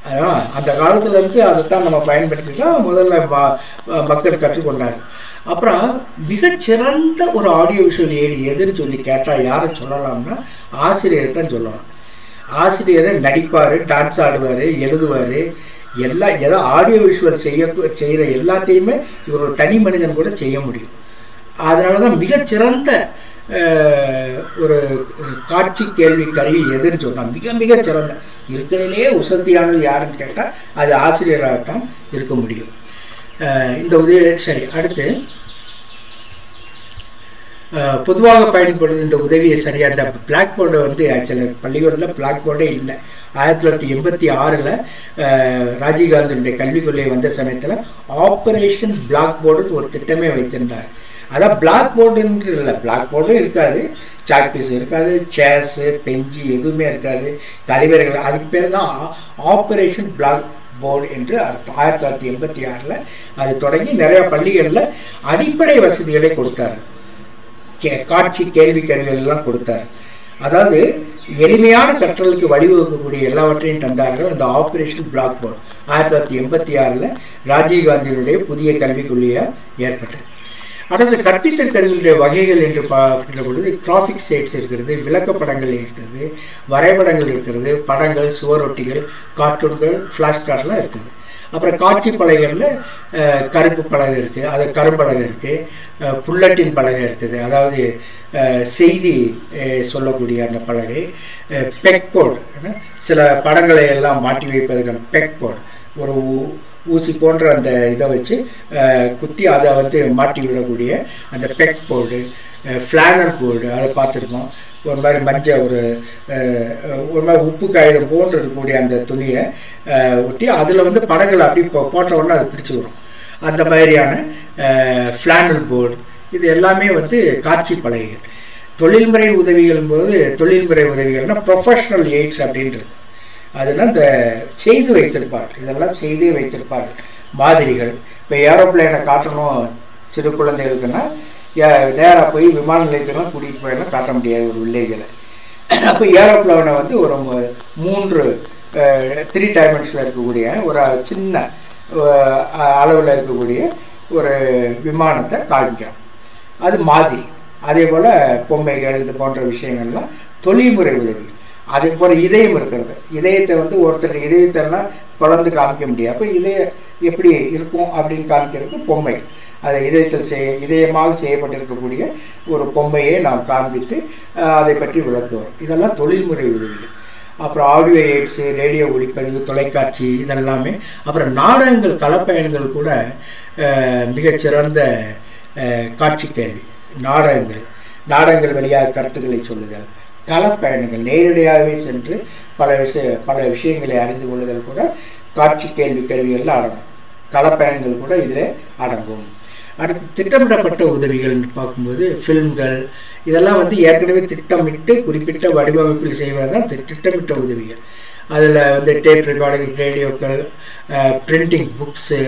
அதான் அந்த காலத்துல இருந்து அதைத்தான் நம்ம பயன்படுத்தி தான் முதல்ல ம- மக்கள் கற்றுக்கொண்டாங்க அப்புறம் மிகச்சிறந்த ஒரு ஆடியோ விஷுவல் ஏடி எதுன்னு சொல்லி கேட்டால் யாரை சொல்லலாம்னா ஆசிரியரை தான் சொல்லலாம் ஆசிரியரை நடிப்பார் டான்ஸ் ஆடுவார் எழுதுவார் எல்லா ஏதோ ஆடியோ விஷுவல் செய்ய செய்கிற எல்லாத்தையுமே இவர் ஒரு தனி மனிதன் கூட செய்ய முடியும் அதனால தான் மிகச்சிறந்த அஹ், ஒரு காட்சி கேள்வி கருவி எதுன்னு சொன்னால் மிக மிக சிறந்த இருக்கிறதுலே உசத்தியானது யாருன்னு கேட்டால் அது ஆசிரியராகத்தான் இருக்க முடியும் அஹ், இந்த உதவி சரி அடுத்து அஹ், பொதுவாக பயன்படுது இந்த உதவியை சரியாக இந்த பிளாக் போர்டு வந்து சில பள்ளிக்கூடத்தில் பிளாக் போர்டே இல்லை ஆயிரத்தி தொள்ளாயிரத்தி எண்பத்தி ஆறில் ராஜீவ்காந்தியுடைய கல்விக் கொள்கை வந்த சமயத்தில் ஆப்ரேஷன் பிளாக் போர்டுன்னு ஒரு திட்டமே வைத்திருந்தார் அதான் பிளாக் போர்டுன்றது இல்லை பிளாக் போர்டும் இருக்காது சாக் பீஸ் இருக்காது சேர்ஸு பெஞ்சு எதுவுமே இருக்காது கழிவறைகள் அதுக்கு பேர் தான் ஆப்ரேஷன் பிளாக் போர்டு என்று அர்த்தம் ஆயிரத்தி தொள்ளாயிரத்தி எண்பத்தி ஆறில் அது தொடங்கி நிறைய பள்ளிகளில் அடிப்படை வசதிகளை கொடுத்தாரு கே காட்சி கேள்வி கருவிகள் எல்லாம் கொடுத்தார் அதாவது எளிமையான கற்றலுக்கு வழிவகுக்கக்கூடிய எல்லாவற்றையும் தந்தார்கள் அந்த ஆபரேஷன் பிளாக் போர்டு ஆயிரத்தி தொள்ளாயிரத்தி எண்பத்தி ஆறில் ராஜீவ்காந்தியினுடைய புதிய கல்விக் கொள்கையாக ஏற்பட்டது அடுத்து கற்பித்தல் கருவிகளுடைய வகைகள் என்று பார்க்கிற பொழுது கிராஃபிக் சைட்ஸ் இருக்கிறது விளக்கப்படங்கள் இருக்கிறது வரைபடங்கள் இருக்கிறது படங்கள் சுவரொட்டிகள் கார்ட்டூன்கள் ஃப்ளாஷ் கார்டெலாம் இருக்குது அப்புறம் காட்சி பலகைகளில் அஹ், கருப்பு பலகை இருக்குது அது கரும்பலகை இருக்குது புல்லட்டின் பலகை இருக்குது அதாவது அஹ், செய்தி அஹ், சொல்லக்கூடிய அந்த பலகை பெக் போர்டு சில படங்களை எல்லாம் மாட்டி வைப்பதற்கான பெக் போர்டு ஒரு ஊ- ஊசி போன்ற அந்த இதை வச்சு அஹ், குத்தி அதை வந்து மாட்டி விடக்கூடிய அந்த பெக் போர்டு ஃப்ளானர் போர்டு அதை பார்த்துருக்கோம் ஒரு மாதிரி மஞ்சள் ஒரு அஹ், ஒரு மாதிரி உப்பு காகிதம் போன்று இருக்கக்கூடிய அந்த துணியை அஹ், ஒட்டி அதில் வந்து படங்கள் அப்படி போ- போட்ட உடனே அது பிடிச்சி வரும் அந்த மாதிரியான ஃப்ளானல் போர்டு இது எல்லாமே வந்து காட்சி பலகைகள் தொழில்முறை உதவிகள் போது தொழில்முறை உதவிகள்னா ப்ரொஃபஷனல் எய்ட்ஸ் அப்படின்றது அதுனா இந்த செய்து வைத்திருப்பார்கள் இதெல்லாம் செய்தே வைத்திருப்பார்கள் மாதிரிகள் இப்போ ஏரோப்ளேனை காட்டணும் சிறு குழந்தைகளுக்குன்னா நேராக போய் விமான நிலையத்துலாம் கூட்டிகிட்டு போயெல்லாம் காட்ட முடியாது ஒரு வில்லேஜில் அப்போ ஏரோப்ளேனை வந்து ஒரு மு- மூன்று த்ரீ டைமென்ஷனில் இருக்கக்கூடிய ஒரு சின்ன அளவில் இருக்கக்கூடிய ஒரு விமானத்தை காமிக்கிறோம் அது மாதிரி அதே போல் பொம்மைகள் இது போன்ற விஷயங்கள்லாம் தொழில்முறை உதவி அதே போல் இதயம் இருக்கிறது இதயத்தை வந்து ஒருத்தர் இதயத்தெல்லாம் தொடர்ந்து காமிக்க முடியாது அப்போ இதய எப்படி இருக்கும் அப்படின்னு காமிக்கிறதுக்கு பொம்மை அதை இதயத்தில் செய்ய இதயமாக செய்யப்பட்டிருக்கக்கூடிய ஒரு பொம்மையை நாம் காண்பித்து அஹ், அதை பற்றி விளக்குவோம் இதெல்லாம் தொழில்முறை உதவிகள் அப்புறம் ஆடியோ எய்ட்ஸு ரேடியோ ஒளிப்பதிவு தொலைக்காட்சி இதெல்லாமே அப்புறம் நாடகங்கள் களப்பயணங்கள் கூட அஹ், மிகச்சிறந்த அஹ், காட்சி கேள்வி நாடகங்கள் நாடகங்கள் வழியாக கருத்துக்களை சொல்லுதல் களப்பயணங்கள் நேரடியாகவே சென்று பல விஷய பல விஷயங்களை அறிந்து கொள்ளுதல் கூட காட்சி கேள்வி கருவிகளில் அடங்கும் களப்பயணங்கள் கூட இதில் அடங்கும் அடுத்து திட்டமிடப்பட்ட உதவிகள் என்று பார்க்கும்போது ஃபில்ம்கள் இதெல்லாம் வந்து ஏற்கனவே திட்டமிட்டு குறிப்பிட்ட வடிவமைப்பில் செய்வதுதான் தி- திட்டமிட்ட உதவிகள் அதில் வந்து டேப் ரெக்கார்டிங் ரேடியோக்கள் printing books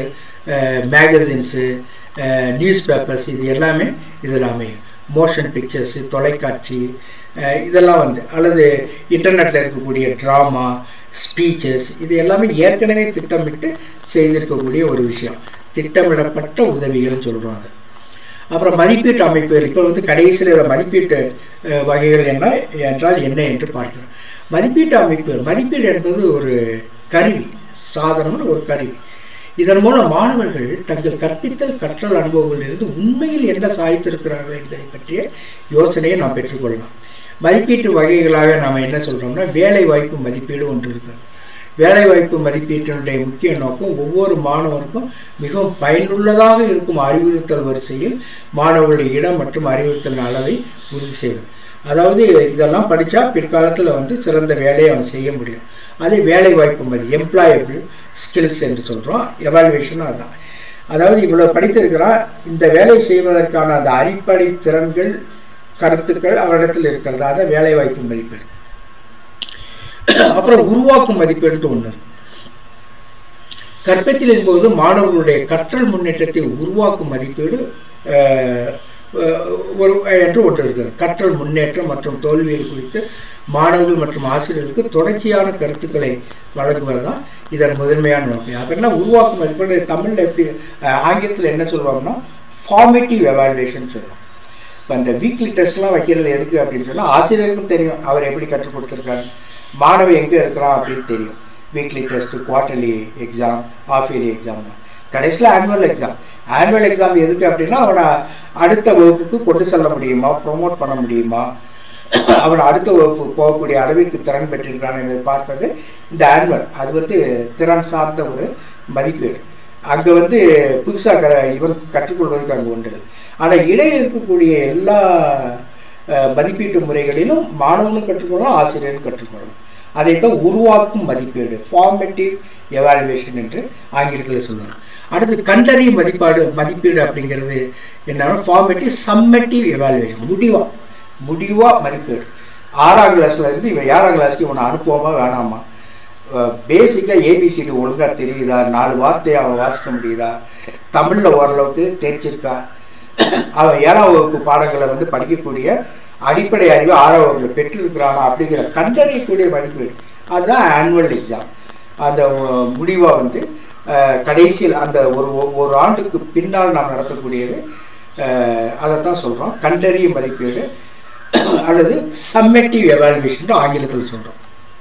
magazines newspapers இது எல்லாமே இதில் அமையும் மோஷன் பிக்சர்ஸு தொலைக்காட்சி அஹ், இதெல்லாம் வந்து அல்லது இன்டர்நெட்டில் இருக்கக்கூடிய ட்ராமா ஸ்பீச்சஸ் இது எல்லாமே ஏற்கனவே திட்டமிட்டு செய்திருக்கக்கூடிய ஒரு விஷயம் திட்டமிடப்பட்ட உதவிகள்னு சொல்கிறோம் அது அப்புறம் மதிப்பீட்டு அமைப்புகள் இப்போ வந்து கடைசியில் இதில் மதிப்பீட்டு அஹ், வகைகள் என்ன என்றால் என்ன என்று பார்க்கிறோம் மதிப்பீட்டு அமைப்புகள் மதிப்பீடு என்பது ஒரு கருவி சாதனம்னு ஒரு கருவி இதன் மூலம் மாணவர்கள் தங்கள் கற்பித்தல் கற்றல் அனுபவங்களிலிருந்து உண்மையில் என்ன சாதித்திருக்கிறார்கள் என்பதை பற்றிய யோசனையை நாம் பெற்றுக்கொள்ளலாம் மதிப்பீட்டு வகைகளாக நாம் என்ன சொல்கிறோம்னா வேலை வாய்ப்பு மதிப்பீடு ஒன்று இருக்கிறது வேலைவாய்ப்பு மதிப்பீட்டினுடைய முக்கிய நோக்கம் ஒவ்வொரு மாணவருக்கும் மிகவும் பயனுள்ளதாக இருக்கும் அறிவுறுத்தல் வரிசையில் மாணவர்களுடைய இடம் மற்றும் அறிவுறுத்தல் அளவை உறுதி செய்வது அதாவது இதெல்லாம் படித்தா பிற்காலத்தில் வந்து சிறந்த வேலையை அவன் செய்ய முடியும் அதே வேலை வாய்ப்பு மதி எம்ப்ளாயபிள் ஸ்கில்ஸ் என்று சொல்கிறோம் எவாலுவேஷனும் அதுதான் அதாவது இவ்வளோ படித்திருக்கிறான் இந்த வேலை செய்வதற்கான அந்த அடிப்படை திறன்கள் கருத்துக்கள் அவரிடத்தில் இருக்கிறது அதான் வேலை வாய்ப்பு மதிப்பீடு அப்புறம் உருவாக்கும் மதிப்பீடுன்ட்டு ஒன்று இருக்கு கற்பித்தலின் போது மாணவர்களுடைய கற்றல் முன்னேற்றத்தை உருவாக்கும் மதிப்பீடு அஹ், அஹ், ஒரு என்று ஒன்று இருக்குது கற்றல் முன்னேற்றம் மற்றும் தோல்விகள் குறித்து மாணவர்கள் மற்றும் ஆசிரியர்களுக்கு தொடர்ச்சியான கருத்துக்களை வழங்குவது தான் இதன் முதன்மையான நோக்கம் அப்படின்னா உருவாக்கும் மதிப்பீடு தமிழில் எப்படி அஹ், ஆங்கிலத்தில் என்ன சொல்லுவாங்கன்னா ஃபார்மேட்டிவ் எவாலுவேஷன் சொல்லுவாங்க இப்போ இந்த வீக்லி டெஸ்ட்லாம் வைக்கிறது எதுக்கு அப்படின்னு சொன்னால் ஆசிரியருக்கும் தெரியும் அவர் எப்படி கற்றுக் கொடுத்துருக்காரு மாணவி எங்கே இருக்கிறான் அப்படின்னு தெரியும் weekly test quarterly exam half yearly exam கடைசியில் ஆனுவல் எக்ஸாம் ஆனுவல் எக்ஸாம் எதுக்கு அப்படின்னா அவனை அடுத்த வகுப்புக்கு கொண்டு செல்ல முடியுமா ப்ரொமோட் பண்ண முடியுமா அவன் அடுத்த வகுப்பு போகக்கூடிய அளவிற்கு திறன் பெற்றிருக்கான் என்பதை பார்ப்பது இந்த ஆனுவல் அது வந்து திறன் சார்ந்த ஒரு மதிப்பீடு அங்கே வந்து புதுசாக க இவன் கற்றுக்கொள்வதற்கு அங்கே உண்டு ஆனால் இடையில் இருக்கக்கூடிய எல்லா அஹ், மதிப்பீட்டு முறைகளிலும் மாணவனும் கற்றுக்கொள்ளலாம் ஆசிரியரும் கற்றுக்கொள்ளலாம் அதைத்தான் உருவாக்கும் மதிப்பீடு ஃபார்மேட்டிவ் எவாலுவேஷன் என்று ஆங்கிலத்தில் சொல்லுவாங்க அடுத்து கண்டறியும் மதிப்பாடு மதிப்பீடு அப்படிங்கிறது என்னன்னா ஃபார்மேட்டிவ் சம்மேட்டிவ் எவாலுவேஷன் முடிவா முடிவா மதிப்பீடு ஆறாம் கிளாஸ்ல இருந்து இவன் ஏழாம் கிளாஸ்க்கு இவனை அனுப்புவோமா வேணாமா பேசிக்காக ஏபிசிடி ஒழுங்காக தெரியுதா நாலு வார்த்தையை அவன் வாசிக்க முடியுதா தமிழில் ஓரளவுக்கு தெரிச்சிருக்கா அவன் ஏழாம் வகுப்பு பாடங்களை வந்து படிக்கக்கூடிய அடிப்படை அறிவு ஆறாம் வகுப்பில் பெற்றிருக்கிறானா அப்படிங்கிற கண்டறியக்கூடிய மதிப்பீடு அதுதான் ஆனுவல் எக்ஸாம் அந்த முடிவாக வந்து அஹ், கடைசியில் அந்த ஒரு ஒரு ஆண்டுக்கு பின்னால் நாம் நடத்தக்கூடியது அஹ், அதைத்தான் சொல்கிறோம் கண்டறியும் மதிப்பீடு அல்லது சம்மேட்டிவ் எவாலுவேஷன் ஆங்கிலத்தில் சொல்கிறோம்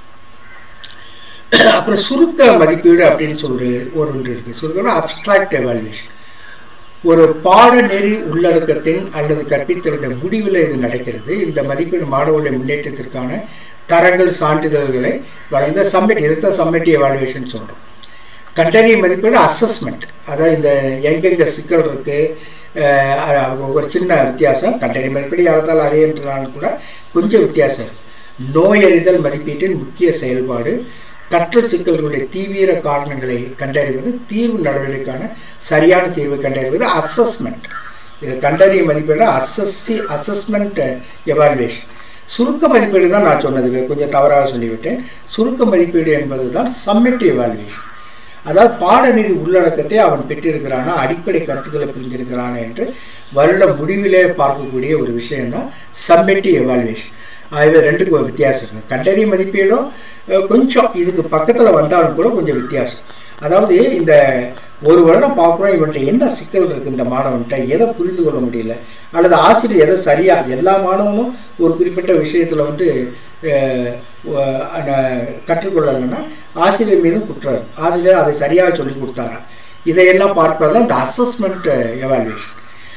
அப்புறம் சுருக்க மதிப்பீடு அப்படின்னு சொல்லி ஒரு ஒன்று இருக்குது சுருக்கம்னா அப்ஸ்ட்ராக்ட் எவாலுவேஷன் ஒரு பாடநெறி உள்ளடக்கத்தின் அல்லது கற்பித்தலுடைய முடிவில் இது நடக்கிறது இந்த மதிப்பீடு மாணவர்களுடைய முன்னேற்றத்திற்கான தரங்கள் சான்றிதழ்களை வழங்க சம்மிட் இதைத்தான் சம்மேட்டிவ் எவாலுவேஷன் சொல்கிறோம் கண்டறிய மதிப்பீடு அசஸ்மெண்ட் அதாவது இந்த எங்கெங்க சிக்கல் இருக்குது ஒரு சின்ன வித்தியாசம் கண்டறிய மதிப்பீடு யாரத்தால் அதே என்றாலும் கூட கொஞ்சம் வித்தியாசம் இருக்கு. நோயறிதல் மதிப்பீட்டின் முக்கிய செயல்பாடு கற்றல் சிக்கல்களுடைய தீவிர காரணங்களை கண்டறிவது தீர்வு நடவடிக்கைக்கான சரியான தீர்வை கண்டறிவது அசஸ்மெண்ட் இது கண்டறிய மதிப்பீடு அசஸ்ஸி அசஸ்மெண்ட் எவாலுவேஷன் சுருக்க மதிப்பீடு தான் நான் சொன்னது கொஞ்சம் தவறாக சொல்லிவிட்டேன் சுருக்க மதிப்பீடு என்பது தான் சம்மேட்டிவ் எவாலுவேஷன் அதாவது பாடநெறி உள்ளடக்கத்தை அவன் பெற்றிருக்கிறானா அடிப்படை கருத்துக்களை புரிந்திருக்கிறானா என்று வருட முடிவிலே பார்க்கக்கூடிய ஒரு விஷயம்தான் சம்மேட்டிவ் எவாலுவேஷன் ஆகவே ரெண்டுக்கும் ஒரு வித்தியாசம் இருக்குது கண்டறிய மதிப்பீடும் அஹ், கொஞ்சம் இதுக்கு பக்கத்தில் வந்தாலும் கூட கொஞ்சம் வித்தியாசம் அதாவது இந்த ஒரு வருடம் பார்க்குறோம் இவன்கிட்ட என்ன சிக்கல் இருக்குது இந்த மாணவன்கிட்ட எதை புரிந்து கொள்ள முடியல அல்லது ஆசிரியர் எதை சரியாக எல்லா மாணவனும் ஒரு குறிப்பிட்ட விஷயத்தில் வந்து அஹ், அஹ், அஹ், கற்றுக்கொள்ளலைன்னா ஆசிரியர் மீதும் குற்றம் இருக்கும். ஆசிரியர் அதை சரியாக சொல்லி கொடுத்தாரா இதையெல்லாம் பார்ப்பது தான் இந்த அசஸ்மெண்ட் எவாலுவேஷன்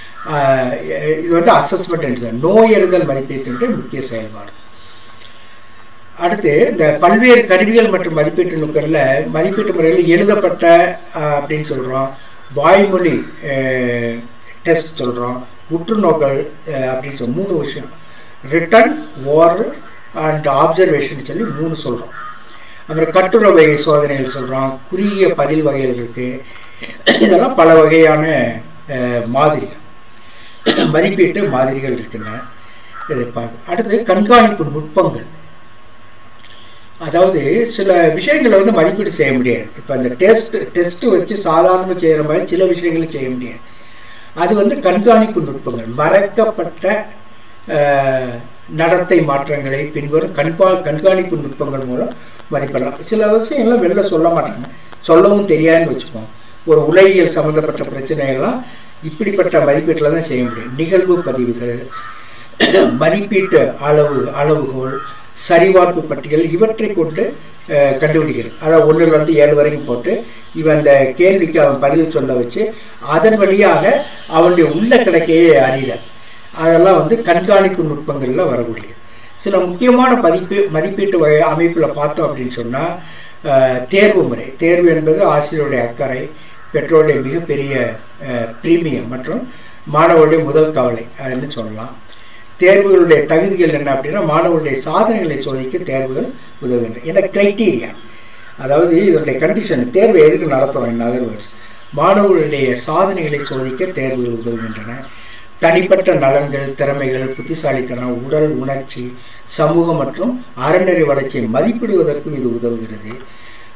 இது வந்து அசஸ்மெண்ட் என்று நோயறிதல் மதிப்பீட்டினுடைய முக்கிய செயல்பாடு அடுத்து இந்த பல்வேறு கருவிகள் மற்றும் மதிப்பீட்டு நுட்களில் மதிப்பீட்டு முறையில் எழுதப்பட்ட அஹ், அப்படின்னு சொல்கிறோம் வாய்மொழி டெஸ்ட் சொல்கிறோம் உற்றுநோக்கல் அஹ், அப்படின்னு சொல்லி மூணு விஷயம் ரிட்டன் ஓரல் அண்ட் ஆப்சர்வேஷன் சொல்லி மூணு சொல்கிறோம் அப்புறம் கட்டுரை வகை சோதனைகள் சொல்கிறோம் குறுகிய பதில் வகைகள் இருக்குது இதெல்லாம் பல வகையான அஹ், மாதிரிகள் மதிப்பீட்டு மாதிரிகள் இருக்கின்றன இதை பார்க்க அடுத்து கண்காணிப்பு நுட்பங்கள் அதாவது சில விஷயங்களை வந்து மதிப்பீடு செய்ய முடியாது இப்போ அந்த டெஸ்ட் டெஸ்ட் வச்சு சாதாரணமாக செய்கிற மாதிரி சில விஷயங்களை செய்ய முடியாது அது வந்து கண்காணிப்பு நுட்பங்கள் மறைக்கப்பட்ட அஹ், நடத்தை மாற்றங்களை பின்வரும் கண்பா கண்காணிப்பு நுட்பங்கள் மூலம் மதிப்பிடலாம் சில விஷயங்கள்லாம் வெளில சொல்ல மாட்டாங்க சொல்லவும் தெரியாதுன்னு வச்சுப்போம் ஒரு உலகியல் சம்மந்தப்பட்ட பிரச்சனைகள்லாம் இப்படிப்பட்ட மதிப்பீட்டில் தான் செய்ய முடியும் நிகழ்வு பதிவுகள் மதிப்பீட்டு அளவு அளவுகோல் சரிபார்ப்பு பட்டியல் இவற்றை கொண்டு அஹ், கண்டுபிடிக்கிறது அதாவது ஒன்றுலேருந்து ஏழு வரைக்கும் போட்டு இவன் அந்த கேள்விக்கு அவன் பதில் சொல்ல வச்சு அதன் வழியாக அவனுடைய உள்ள கிடைக்கையே அறிதல் அதெல்லாம் வந்து கண்காணிப்பு நுட்பங்களில் வரக்கூடியது சில முக்கியமான பதிப்பு மதிப்பீட்டு வகை அமைப்பில் பார்த்தோம் அப்படின்னு சொன்னால் தேர்வு முறை தேர்வு என்பது ஆசிரியருடைய அக்கறை பெற்றோருடைய மிகப்பெரிய பிரீமியம் மற்றும் மாணவருடைய முதல் கவலை அதுன்னு சொல்லலாம் தேர்வுகளுடைய தகுதிகள் என்ன அப்படின்னா மாணவர்களுடைய சாதனைகளை சோதிக்க தேர்வுகள் உதவுகின்றன என்ன கிரைட்டீரியா அதாவது இதனுடைய கண்டிஷன் தேர்வை எதுக்கு நடத்துகிறோம் இன் அதர் வேர்ட்ஸ் மாணவர்களுடைய சாதனைகளை சோதிக்க தேர்வுகள் உதவுகின்றன தனிப்பட்ட நலன்கள் திறமைகள் புத்திசாலித்தனம் உடல் உணர்ச்சி சமூக மற்றும் அறநெறி வளர்ச்சியை மதிப்பிடுவதற்கும் இது உதவுகிறது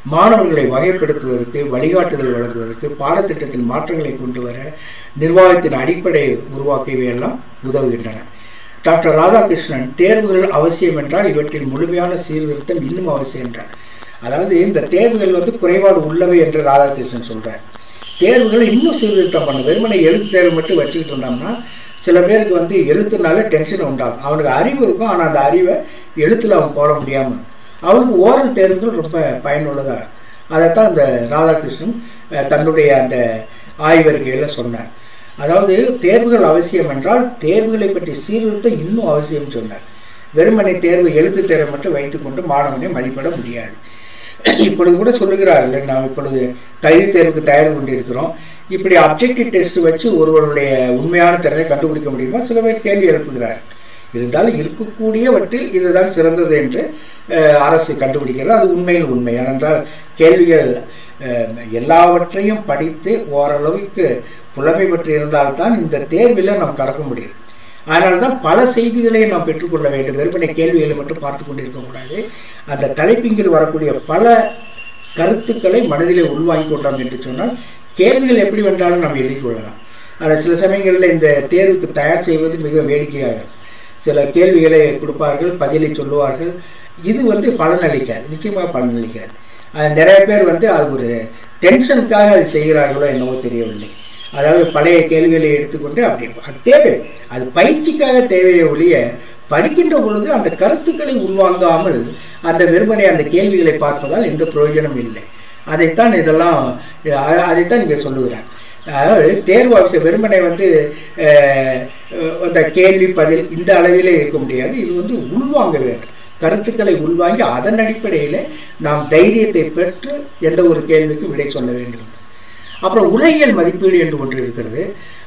மாணவர்களை வகைப்படுத்துவதற்கு வழிகாட்டுதல் வழங்குவதற்கு பாடத்திட்டத்தில் மாற்றங்களை கொண்டு வர நிர்வாகத்தின் அடிப்படை உருவாக்கியவையெல்லாம் உதவுகின்றன டாக்டர் ராதாகிருஷ்ணன் தேர்வுகள் அவசியம் என்றால் இவற்றில் முழுமையான சீர்திருத்தம் இன்னும் அவசியம் என்றார் அதாவது இந்த தேர்வுகள் வந்து குறைபாடு உள்ளவை என்று ராதாகிருஷ்ணன் சொல்றார் தேர்வுகளை இன்னும் சீர்திருத்தம் பண்ண வெறுமனை எழுத்து தேர்வு மட்டும் வச்சுக்கிட்டு இருந்தோம்னா சில பேருக்கு வந்து எழுத்துனால டென்ஷன் உண்டாகும் அவனுக்கு அறிவு இருக்கும் ஆனால் அந்த அறிவை எழுத்தில் அவன் போட முடியாமல் அவனுக்கு ஓரல் தேர்வுகள் ரொம்ப பயனுள்ளதாக இருக்கும் அதைத்தான் இந்த ராதாகிருஷ்ணன் அஹ், தன்னுடைய அந்த ஆய்வறிக்கையில் சொன்னார் அதாவது தேர்வுகள் அவசியம் என்றால் தேர்வுகளை பற்றி சீர்திருத்தம் இன்னும் அவசியம் சொன்னார் வெறுமனை தேர்வு எழுத்து தேர்வை மட்டும் வைத்துக்கொண்டு மாணவனை மதிப்பிட முடியாது இப்பொழுது கூட சொல்லுகிறார்கள் நாம் இப்பொழுது தகுதி தேர்வுக்கு தயார் கொண்டிருக்கிறோம் இப்படி அப்ஜெக்டிவ் டெஸ்ட் வச்சு ஒருவருடைய உண்மையான திறனை கண்டுபிடிக்க முடியுமா சில பேர் கேள்வி எழுப்புகிறார் இருந்தாலும் இருக்கக்கூடியவற்றில் இதுதான் சிறந்தது என்று அஹ், அரசு கண்டுபிடிக்கிறது அது உண்மையில் உண்மை ஏனென்றால் கேள்விகள் அஹ், எல்லாவற்றையும் படித்து ஓரளவுக்கு புலமை பெற்று இருந்தால்தான் இந்த தேர்வில் நாம் கடக்க முடியும் அதனால தான் பல செய்திகளை நாம் பெற்றுக்கொள்ள வேண்டும் வெறுமனை கேள்விகளை மட்டும் பார்த்து கொண்டிருக்கக்கூடாது அந்த தலைப்பிங்கில் வரக்கூடிய பல கருத்துக்களை மனதிலே உள்வாங்கிக் கொண்டோம் என்று சொன்னால் கேள்விகள் எப்படி வந்தாலும் நாம் எழுதிக் கொள்ளலாம் ஆனால் சில சமயங்களில் இந்த தேர்வுக்கு தயார் செய்வது மிக வேடிக்கையாக இருக்கும் சில கேள்விகளை கொடுப்பார்கள் பதிலை சொல்லுவார்கள் இது வந்து பலனளிக்காது நிச்சயமாக பலனளிக்காது அது நிறைய பேர் வந்து அது ஒரு டென்ஷனுக்காக அது செய்கிறார்களோ என்னவோ தெரியவில்லை அதாவது பழைய கேள்விகளை எடுத்துக்கொண்டு அப்படி அது தேவை அது பயிற்சிக்காக தேவையை ஒழிய படிக்கின்ற பொழுது அந்த கருத்துக்களை உள்வாங்காமல் அந்த வெறுமனை அந்த கேள்விகளை பார்ப்பதால் எந்த பிரயோஜனம் இல்லை அதைத்தான் இதெல்லாம் அ- அதைத்தான் இங்கே சொல்லுகிறார் அதாவது தேர்வு அவசியம் வெறுமனை வந்து அஹ், அந்த கேள்வி பதில் இந்த அளவிலே இருக்க முடியாது இது வந்து உள்வாங்க வேண்டும் கருத்துக்களை உள்வாங்கி அதன் அடிப்படையில் நாம் தைரியத்தை பெற்று எந்த ஒரு கேள்விக்கும் விடை சொல்ல வேண்டும் அப்புறம் உலகியல் மதிப்பீடு என்று ஒன்று இருக்கிறது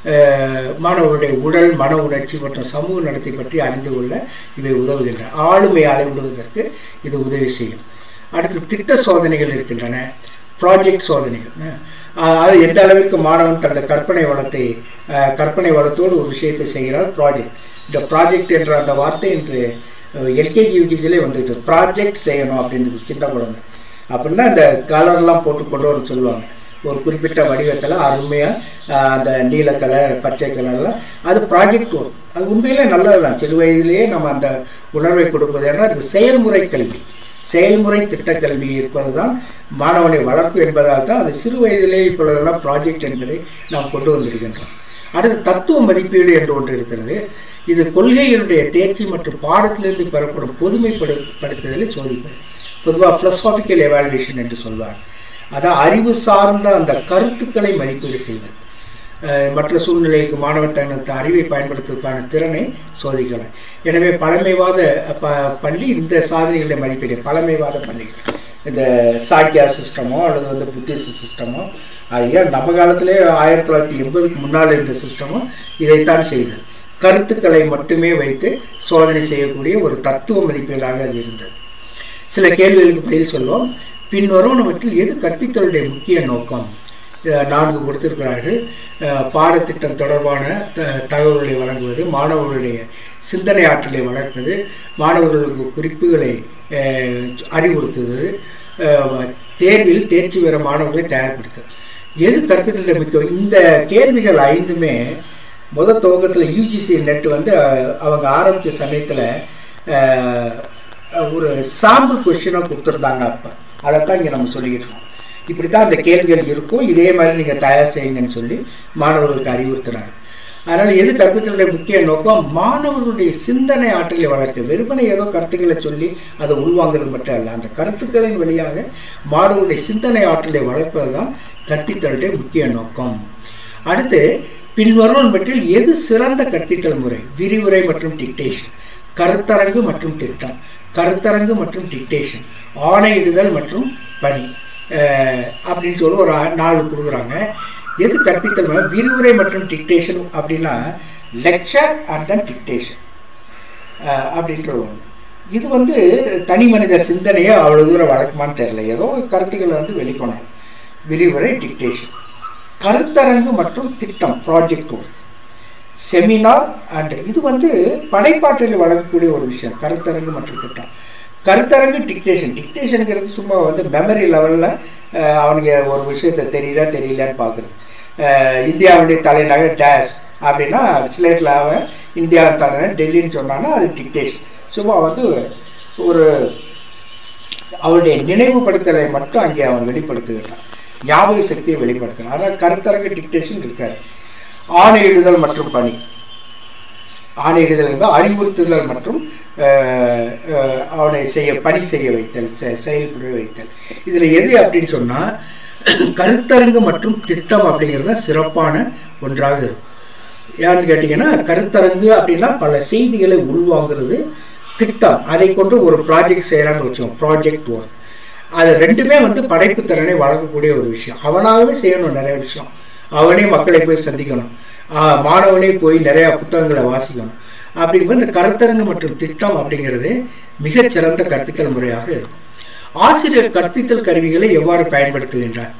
அஹ், மாணவர்களுடைய உடல் மன உணர்ச்சி மற்றும் சமூக நடத்தை பற்றி அறிந்து கொள்ள இவை உதவுகின்றன ஆளுமை அளவிடுவதற்கு இது உதவி செய்யும் அடுத்து திட்ட சோதனைகள் இருக்கின்றன ப்ராஜெக்ட் சோதனைகள் அஹ், அது எந்த அளவிற்கு மாணவன் தனது கற்பனை வளத்தை அஹ், கற்பனை வளத்தோடு ஒரு விஷயத்தை செய்கிறார் ப்ராஜெக்ட் இந்த ப்ராஜெக்ட் என்ற அந்த வார்த்தை இன்று எல்கேஜி யூகேஜிலே வந்துட்டு ப்ராஜெக்ட் செய்யணும் அப்படின்றது சின்ன குழந்தை அப்படின்னா அந்த கலர்லாம் போட்டு கொண்டு வர சொல்லுவாங்க ஒரு குறிப்பிட்ட வடிவத்தில் அருமையாக அந்த நீல கலர் பச்சை கலர்லாம் அது ப்ராஜெக்ட் ஒர்க் அது உண்மையிலே நல்லது தான் சிறு வயதிலேயே நம்ம அந்த உணர்வை கொடுப்பது என்றால் அது செயல்முறை கல்வி செயல்முறை திட்டக்கல்வி இருப்பது தான் மாணவனை வளர்ப்பு என்பதால் தான் அது சிறு வயதிலே இப்பொழுதெல்லாம் ப்ராஜெக்ட் என்பதை நாம் கொண்டு வந்திருக்கின்றோம் அடுத்து தத்துவ மதிப்பீடு என்று ஒன்று இருக்கிறது இது கொள்கையினுடைய தேர்ச்சி மற்றும் பாடத்திலிருந்து பெறப்படும் பொதுமைப்படுத்துதலை சோதிப்பது பொதுவாக philosophical எவாலுவேஷன் என்று சொல்வார் அதான் அறிவு சார்ந்த அந்த கருத்துக்களை மதிப்பீடு செய்வது அஹ் மற்ற சூழ்நிலைக்கு மாணவர் தனது அறிவை பயன்படுத்துவதற்கான திறனை சோதிக்கலாம் எனவே பழமைவாத ப பள்ளி இந்த சாதனைகளை மதிப்பீடு பழமைவாத பள்ளிகள் இந்த சாக்கியா சிஸ்டமோ அல்லது வந்து புத்திச சிஸ்டமோ அது ஏன் நம்ம காலத்திலே ஆயிரத்தி தொள்ளாயிரத்தி எண்பதுக்கு முன்னால் இருந்த சிஸ்டமும் இதைத்தான் செய்தது கருத்துக்களை மட்டுமே வைத்து சோதனை செய்யக்கூடிய ஒரு தத்துவ மதிப்பீடாக அது இருந்தது சில கேள்விகளுக்கு பதில் சொல்வோம் பின்வருவனவற்றில் எது கற்பித்தலுடைய முக்கிய நோக்கம் இதை நான்கு கொடுத்திருக்கிறார்கள் அஹ் பாடத்திட்டம் தொடர்பான த தகவல்களை வழங்குவது மாணவர்களுடைய சிந்தனை ஆற்றலை வளர்ப்பது மாணவர்களுக்கு குறிப்புகளை அஹ், அறிவுறுத்துவது அஹ், தேர்வில் தேர்ச்சி பெற மாணவர்களை தயார்படுத்துவது எது கற்பித்தலுடைய முக்கியம் இந்த கேள்விகள் ஐந்துமே முத துவக்கத்தில் யூஜிசி நெட் வந்து அஹ், அவங்க ஆரம்பித்த சமயத்தில் ஒரு சாம்பிள் கொஷினாக கொடுத்துருந்தாங்க அப்போ அதைத்தான் இங்கே நம்ம சொல்லிக்கிட்டு இருக்கோம் இப்படி தான் அந்த கேள்விகள் இருக்கும் இதே மாதிரி நீங்கள் தயார் செய்யுங்கன்னு சொல்லி மாணவர்களுக்கு அறிவுறுத்துறாங்க அதனால் எது கற்பித்தலுடைய முக்கிய நோக்கம் மாணவர்களுடைய சிந்தனை ஆற்றலை வளர்க்க வெறுமனை ஏதோ கருத்துக்களை சொல்லி அதை உள்வாங்கிறது மட்டும் அல்ல அந்த கருத்துக்களின் வழியாக மாணவர்களுடைய சிந்தனை ஆற்றலை வளர்ப்பது தான் கற்பித்தலுடைய முக்கிய நோக்கம் அடுத்து பின்வரும் பற்றில் எது சிறந்த கற்பித்தல் முறை விரிவுரை மற்றும் டிக்டேஷன் கருத்தரங்கு மற்றும் திட்டம் கருத்தரங்கு மற்றும் டிக்டேஷன் ஆணையிடுதல் மற்றும் பணி அஹ் அப்படின்னு சொல்லி ஒரு ஆ- நாலு கொடுக்குறாங்க எது கற்பித்தல் முறை? விரிவுரை மற்றும் டிக்டேஷன் அப்படின்னா லெக்சர் அண்ட் தென் டிக்டேஷன் அப்படின்றது ஒன்று இது வந்து தனி மனித சிந்தனையை அவ்வளோ தூரம் வழக்கமான்னு தெரியல ஏதோ கருத்துக்களை வந்து வெளிக்கொணரும் விரிவுரை டிக்டேஷன் கருத்தரங்கு மற்றும் திட்டம் ப்ராஜெக்ட் ஒர்க் செமினார் அண்ட் இது வந்து படைப்பாற்றலில் வழங்கக்கூடிய ஒரு விஷயம் கருத்தரங்கு மற்றும் திட்டம் கருத்தரங்கு டிக்டேஷன் டிக்டேஷனுங்கிறது சும்மா வந்து மெமரி லெவலில் அவனுக்கு ஒரு விஷயத்தை தெரியுதா தெரியலன்னு பார்க்குறது இந்தியாவுடைய தலைநகர் டேஷ் அப்படின்னா ஸ்லேட்டில் அவன் இந்தியா தலைநகர் டெல்லின்னு சொன்னான்னா அது டிக்டேஷன் சும்மா வந்து ஒரு அவருடைய நினைவுபடுத்தலை மட்டும் அங்கே அவன் வெளிப்படுத்துகிறான் ஞாபக சக்தியை வெளிப்படுத்துகிறான் அதனால் கருத்தரங்கு டிக்டேஷன் இருக்காது ஆணையிடுதல் மற்றும் பணி ஆணையிடுதல் என்பது அறிவுறுத்துதல் மற்றும் அஹ், அஹ், அவனை செய்ய பணி செய்ய வைத்தல் செ- செயல்பட வைத்தல் இதில் எது அப்படின்னு சொன்னால் கருத்தரங்கு மற்றும் திட்டம் அப்படிங்கிறது தான் சிறப்பான ஒன்றாக இருக்கும் ஏன்னு கேட்டிங்கன்னா கருத்தரங்கு அப்படின்னா பல செய்திகளை உள்வாங்கிறது திட்டம் அதை கொண்டு ஒரு ப்ராஜெக்ட் செய்கிறான்னு வச்சோம் ப்ராஜெக்ட் ஒர்க் அது ரெண்டுமே வந்து படைப்பு திறனை வளர்க்கக்கூடிய ஒரு விஷயம் அவனாகவே செய்யணும் நிறைய விஷயம் அவனே மக்களை போய் சந்திக்கணும் ஆஹ் மாணவனே போய் நிறைய புத்தகங்களை வாசிக்கணும் அப்படிங்கும்போது இந்த கருத்தரங்கு மற்றும் திட்டம் அப்படிங்கிறது மிகச்சிறந்த கற்பித்தல் முறையாக இருக்கும் ஆசிரியர் கற்பித்தல் கருவிகளை எவ்வாறு பயன்படுத்துகின்றார்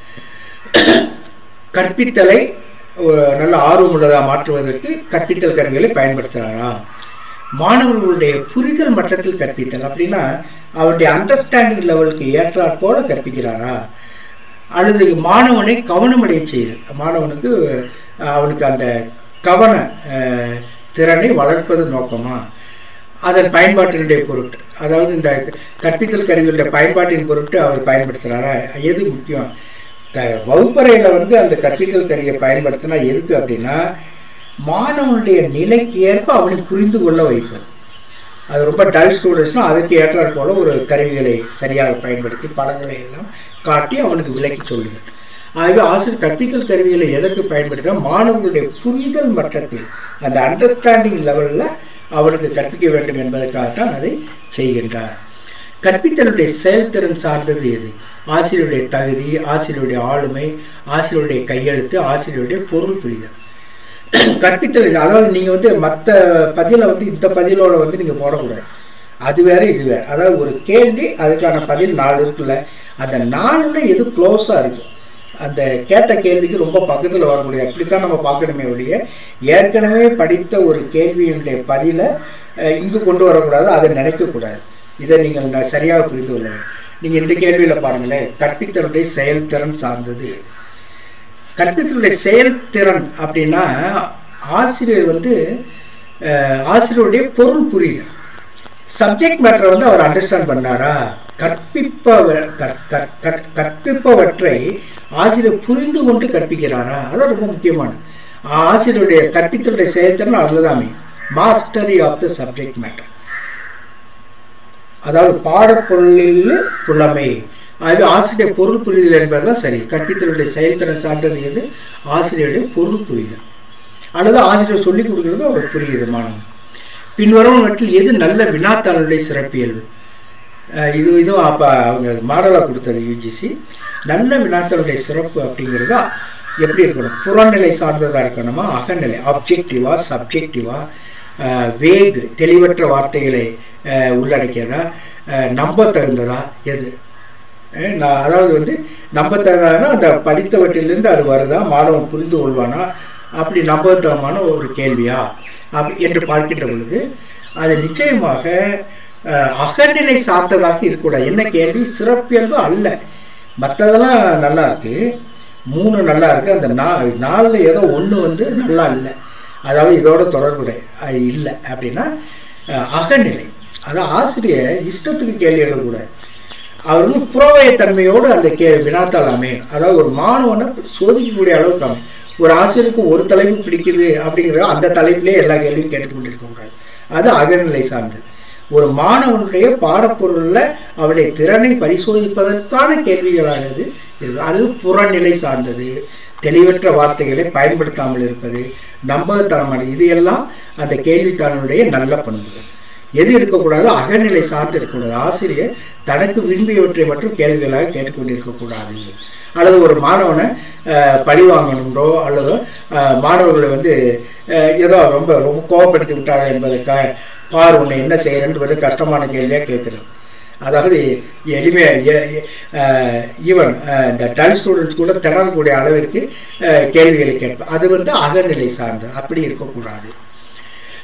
கற்பித்தலை ஒரு நல்ல ஆர்வமுள்ளதாக மாற்றுவதற்கு கற்பித்தல் கருவிகளை பயன்படுத்துகிறாரா மாணவர்களுடைய புரிதல் மட்டத்தில் கற்பித்தல் அப்படின்னா அவருடைய அண்டர்ஸ்டாண்டிங் லெவலுக்கு ஏற்றாற் போல கற்பிக்கிறாரா அல்லது மாணவனை கவனமடைய செய்யுது மாணவனுக்கு அஹ், அவனுக்கு அந்த கவன அஹ், திறனை வளர்ப்பது நோக்கமா அதன் பயன்பாட்டினுடைய பொருட்டு அதாவது இந்த கற்பித்தல் கருவிகளுடைய பயன்பாட்டின் பொருட்டு அவர் பயன்படுத்துகிறாரா எது முக்கியம் க வகுப்பறையில் வந்து அந்த கற்பித்தல் கருவியை பயன்படுத்தினா எதுக்கு அப்படின்னா மாணவனுடைய நிலைக்கு ஏற்ப அவனை புரிந்து கொள்ள வைப்பது அது ரொம்ப டல் ஸ்டூடெண்ட்ஸ்னால் அதுக்கு ஏற்றாற் போல ஒரு கருவிகளை சரியாக பயன்படுத்தி படங்களை எல்லாம் காட்டி அவனுக்கு விளக்கி சொல்லுது ஆகவே ஆசிரியர் கற்பித்தல் கருவிகளை எதற்கு பயன்படுத்தினா மாணவர்களுடைய புரிதல் மட்டத்தில் அந்த அண்டர்ஸ்டாண்டிங் லெவலில் அவனுக்கு கற்பிக்க வேண்டும் என்பதற்காகத்தான் அதை செய்கின்றார் கற்பித்தலுடைய செயல்திறன் சார்ந்தது எது ஆசிரியருடைய தகுதி ஆசிரியருடைய ஆளுமை ஆசிரியருடைய கையெழுத்து ஆசிரியருடைய பொருள் புரிதல் கற்பித்தல் அதாவது நீங்கள் வந்து மற்ற பதிலை வந்து இந்த பதிலோட வந்து நீங்கள் போடக்கூடாது அது வேற இது வேற அதாவது ஒரு கேள்வி அதுக்கான பதில் நாலு இருக்குல்ல அந்த நாலுல எது க்ளோஸாக இருக்கு அந்த கேட்ட கேள்விக்கு ரொம்ப பக்கத்தில் வரக்கூடிய அப்படித்தான் நம்ம பார்க்கணுமே ஒழிய ஏற்கனவே படித்த ஒரு கேள்வியினுடைய பதிலை அஹ், இங்கு கொண்டு வரக்கூடாது அதை நினைக்கக்கூடாது இதை நீங்கள் ந- சரியாக புரிந்து கொள்ள வேண்டும் நீங்கள் இந்த கேள்வியில் பாருங்களேன் கற்பித்தலுடைய செயல்திறன் சார்ந்தது எது கற்பித்தலுடைய செயல்திறன் அப்படின்னா ஆசிரியர் வந்து அஹ், ஆசிரியருடைய பொருள் புரியுது சப்ஜெக்ட் மேட்டரை வந்து அவர் அண்டர்ஸ்டாண்ட் பண்ணாரா கற்பிப்பவ கற்- கற்- கற்- கற்பிப்பவற்றை ஆசிரியர் புரிந்து கொண்டு கற்பிக்கிறாரா அதான் ரொம்ப முக்கியமானது ஆசிரியருடைய கற்பித்தலுடைய செயல்திறன் அதுதாமே mastery of the subject matter அதாவது பாடப்பொருளில் புலமை ஆகவே ஆசிரியருடைய பொருள் புரிதல் என்பதுதான் சரி கற்பித்தலுடைய செயல்திறன் சார்ந்தது எது ஆசிரியருடைய பொருள் புரிதல் அல்லது ஆசிரியர் சொல்லிக் கொடுக்கிறது அவர் புரியுது மாணவன் பின்வருவனவற்றில் எது நல்ல வினாத்தாளுடைய சிறப்பியல்பு அஹ் இது இதுவும் அப்போ அவங்க மாடலாக கொடுத்தது யூஜிசி நல்ல வினாத்தாளுடைய சிறப்பு அப்படிங்கிறது எப்படி இருக்கணும் புறநிலை சார்ந்ததாக இருக்கணுமா அகநிலை ஆப்ஜெக்டிவா சப்ஜெக்டிவா வேகு தெளிவற்ற வார்த்தைகளை அஹ், உள்ளடக்கியதா அஹ், நம்பத்தகுந்ததா எது அஹ் நான் அதாவது வந்து நம்பத்தகுந்ததுன்னா அந்த படித்தவற்றிலிருந்து அது வருதா மாணவன் புரிந்து கொள்வானா அப்படி நம்பத்தகமான ஒரு கேள்வியா அப்படி என்று பார்க்கின்ற பொழுது அது நிச்சயமாக அஹ், அகநிலை சார்ந்ததாக இருக்கக்கூடாது என்ன கேள்வி சிறப்பியல்பு அல்ல மற்றதெல்லாம் நல்லா இருக்கு மூணு நல்லா இருக்கு அந்த நா நாலில் ஏதோ ஒன்று வந்து நல்லா இல்லை அதாவது இதோட தொடர்புடைய அது இல்லை அப்படின்னா அஹ், அகநிலை அதான் ஆசிரியர் இஷ்டத்துக்கு கேள்வி எழுதக்கூடாது அவர் வந்து புறவயத்தன்மையோடு அந்த கே வினாத்தாள் அமையும் அதாவது ஒரு மாணவனை சோதிக்கக்கூடிய அளவுக்கு அமையும் ஒரு ஆசிரியருக்கு ஒரு தலைப்பு பிடிக்குது அப்படிங்கிற அந்த தலைப்பிலே எல்லா கேள்வியும் கேட்டுக்கொண்டு இருக்கக்கூடாது அது அகநிலை சார்ந்தது ஒரு மாணவனுடைய பாடப்பொருளில் அவனுடைய திறனை பரிசோதிப்பதற்கான கேள்விகளாக அது இருக்கு அது புறநிலை சார்ந்தது தெளிவற்ற வார்த்தைகளை பயன்படுத்தாமல் இருப்பது நம்பகத்தனமானது இது எல்லாம் அந்த கேள்வித்தாளனுடைய நல்ல பண்புகள் எது இருக்கக்கூடாது அகநிலை சார்ந்து இருக்கக்கூடாது ஆசிரியர் தனக்கு விரும்பியவற்றை மட்டும் கேள்விகளாக கேட்டுக்கொண்டிருக்கக்கூடாது அல்லது ஒரு மாணவனை அஹ், பழி வாங்கணுன்றோ அல்லது அஹ், மாணவர்களை வந்து அஹ், ஏதோ ரொம்ப ரொம்ப கோவப்படுத்தி விட்டாங்க என்பதற்காக பார் உன்னை என்ன செய்கிறேன்னு ஒரு கஷ்டமான கேள்வியாக கேட்குறது அதாவது எளிமையாக ஈவன் இந்த டல் ஸ்டூடெண்ட்ஸ் கூட திணறக்கூடிய அளவிற்கு அஹ், கேள்விகளை கேட்பேன் அது வந்து அகநிலை சார்ந்து அப்படி இருக்கக்கூடாது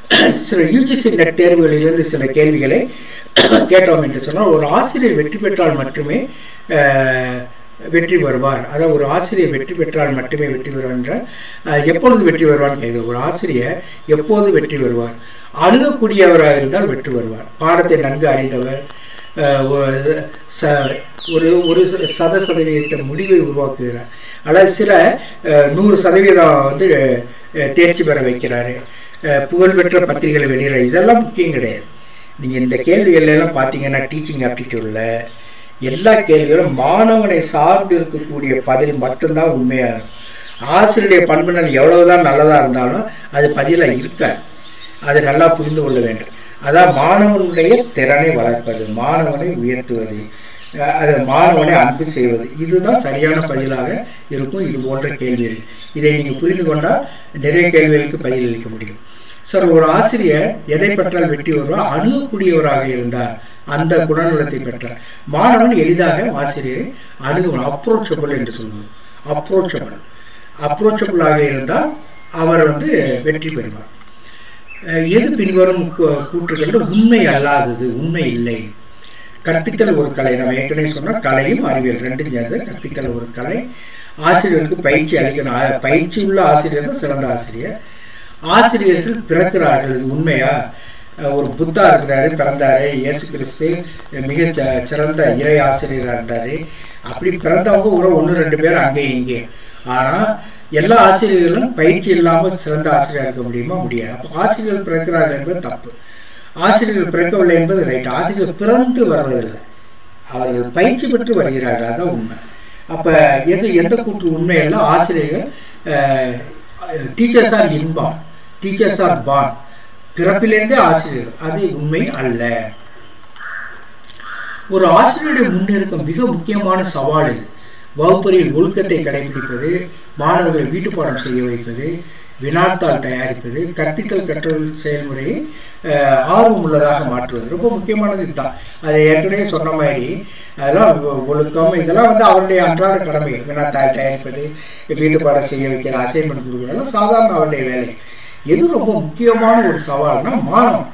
சில யூஜிசி நெட் தேர்வுகளிலிருந்து சில கேள்விகளை கேட்டோம் என்று சொன்னால் ஒரு ஆசிரியர் வெற்றி பெற்றால் மட்டுமே அஹ், வெற்றி பெறுவார் அதாவது ஒரு ஆசிரியர் வெற்றி பெற்றால் மட்டுமே வெற்றி பெறுவார் என்றால் அஹ், எப்பொழுது வெற்றி பெறுவார்னு கேட்குது ஒரு ஆசிரியர் எப்போது வெற்றி பெறுவார் அணுகக்கூடியவராக இருந்தால் வெற்றி பெறுவார் பாடத்தை நன்கு அறிந்தவர் அஹ், ஒரு ச- ஒரு ஒரு ச- சத சதவீதத்தை முடிவை உருவாக்குகிறார் அல்லது சில அஹ், நூறு சதவீதம் வந்து அஹ், தேர்ச்சி பெற வைக்கிறாரு அஹ், புகழ்பெற்ற பத்திரிகைகளை வெளியிட இதெல்லாம் முக்கியம் கிடையாது நீங்கள் இந்த கேள்விகள் எல்லாம் பார்த்தீங்கன்னா டீச்சிங் ஆப்டிடியூடில் எல்லா கேள்விகளும் மாணவனை சார்ந்து இருக்கக்கூடிய பதில் மட்டும்தான் உண்மையாக இருக்கும் ஆசிரியருடைய பண்புகள் எவ்வளவுதான் நல்லதாக இருந்தாலும் அது பதிலாக இருக்காது அதை நல்லா புரிந்து கொள்ள வேண்டும் அதான் மாணவனுடைய திறனை வளர்ப்பது மாணவனை உயர்த்துவது அஹ் அது மாணவனை அன்பு செய்வது இதுதான் சரியான பதிலாக இருக்கும் இது போன்ற கேள்விகள் இதை நீங்கள் புரிந்து கொண்டால் நிறைய கேள்விகளுக்கு பதிலளிக்க முடியும் சார் ஒரு ஆசிரியர் எதை பெற்றால் வெற்றி வருவார் அணுகக்கூடியவராக இருந்தார் அந்த குணநலத்தை பெற்றார் மாணவன் எளிதாக ஆசிரியரை அணுகுவான் அப்ரோச்சபிள் என்று சொல்வது அப்ரோச்சபிள் அப்ரோச்சபிளாக இருந்தால் அவர் வந்து வெற்றி பெறுவார் அஹ் எது பின்வரும் கூ- கூற்றுகள் உண்மை அல்லாதது உண்மை இல்லை கற்பித்தல் ஒரு கலை நம்ம ஏற்கனவே சொன்னால் கலையும் அறிவியல் ரெண்டும் சேர்ந்து கற்பித்தல் ஒரு கலை ஆசிரியருக்கு பயிற்சி அளிக்கணும் ஆ- பயிற்சி உள்ள ஆசிரியர் தான் சிறந்த ஆசிரியர் ஆசிரியர்கள் பிறக்கிறார்கள் இது உண்மையா அஹ் ஒரு புத்தா இருக்கிறாரு பிறந்தாரு இயேசு கிறிஸ்து மிக ச- சிறந்த இறை ஆசிரியராக இருந்தாரு அப்படி பிறந்தவங்க ஒரு ஒன்று ரெண்டு பேர் அங்கே இங்கே ஆனால் எல்லா ஆசிரியர்களும் பயிற்சி இல்லாமல் சிறந்த ஆசிரியராக இருக்க முடியுமா முடியாது அப்போ ஆசிரியர்கள் பிறக்கிறார்கள் என்பது தப்பு ஆசிரியர்கள் பிறக்கவில்லை என்பது ரைட் ஆசிரியர்கள் பிறந்து வருவதில்லை அவர்கள் பயிற்சி பெற்று வருகிறார்கள் அதான் உண்மை அப்போ எது எந்த கூற்று உண்மையெல்லாம் ஆசிரியர்கள் teachers are inborn teachers are born பிறப்பிலிருந்தே ஆசிரியர் அது உண்மை அல்ல ஒரு ஆசிரியருடைய முன்னேற்றம் மிக முக்கியமான சவால் இது வகுப்பறையில் ஒழுக்கத்தை கடைபிடிப்பது மாணவர்களை வீட்டுப்பாடம் செய்ய வைப்பது வினாத்தாள் தயாரிப்பது கற்பித்தல் கற்றல் செயல்முறையை அஹ், ஆர்வம் உள்ளதாக மாற்றுவது ரொம்ப முக்கியமானது இதுதான் அதை ஏற்கனவே சொன்ன மாதிரி அதெல்லாம் ஒ- ஒழுக்கம் இதெல்லாம் வந்து அவருடைய அன்றாட கடமை வினாத்தாள் தயாரிப்பது வீட்டுப்பாடம் செய்ய வைக்கிற அசைன்மெண்ட் கொடுக்குறதெல்லாம் சாதாரண அவருடைய வேலை எது ரொம்ப முக்கியமான ஒரு சவால்னா மாணவன்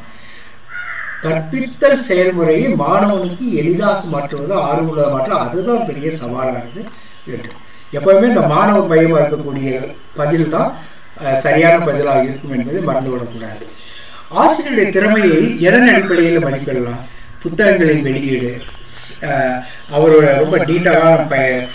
கற்பித்தல் செயல்முறையை மாணவனுக்கு எளிதாக மாற்றுவது ஆர்வமுள்ள மாற்றம் அதுதான் பெரிய சவாலானது என்று எப்பவுமே இந்த மாணவ மையமாக இருக்கக்கூடிய பதில் தான் அஹ், சரியான பதிலாக இருக்கும் என்பதை மறந்துவிடக்கூடாது ஆசிரியருடைய திறமையை எதன் அடிப்படையில் மதிப்பிடலாம் புத்தகங்களின் வெளியீடு ஸ்- அஹ், அவரோட ரொம்ப நீண்டகால ப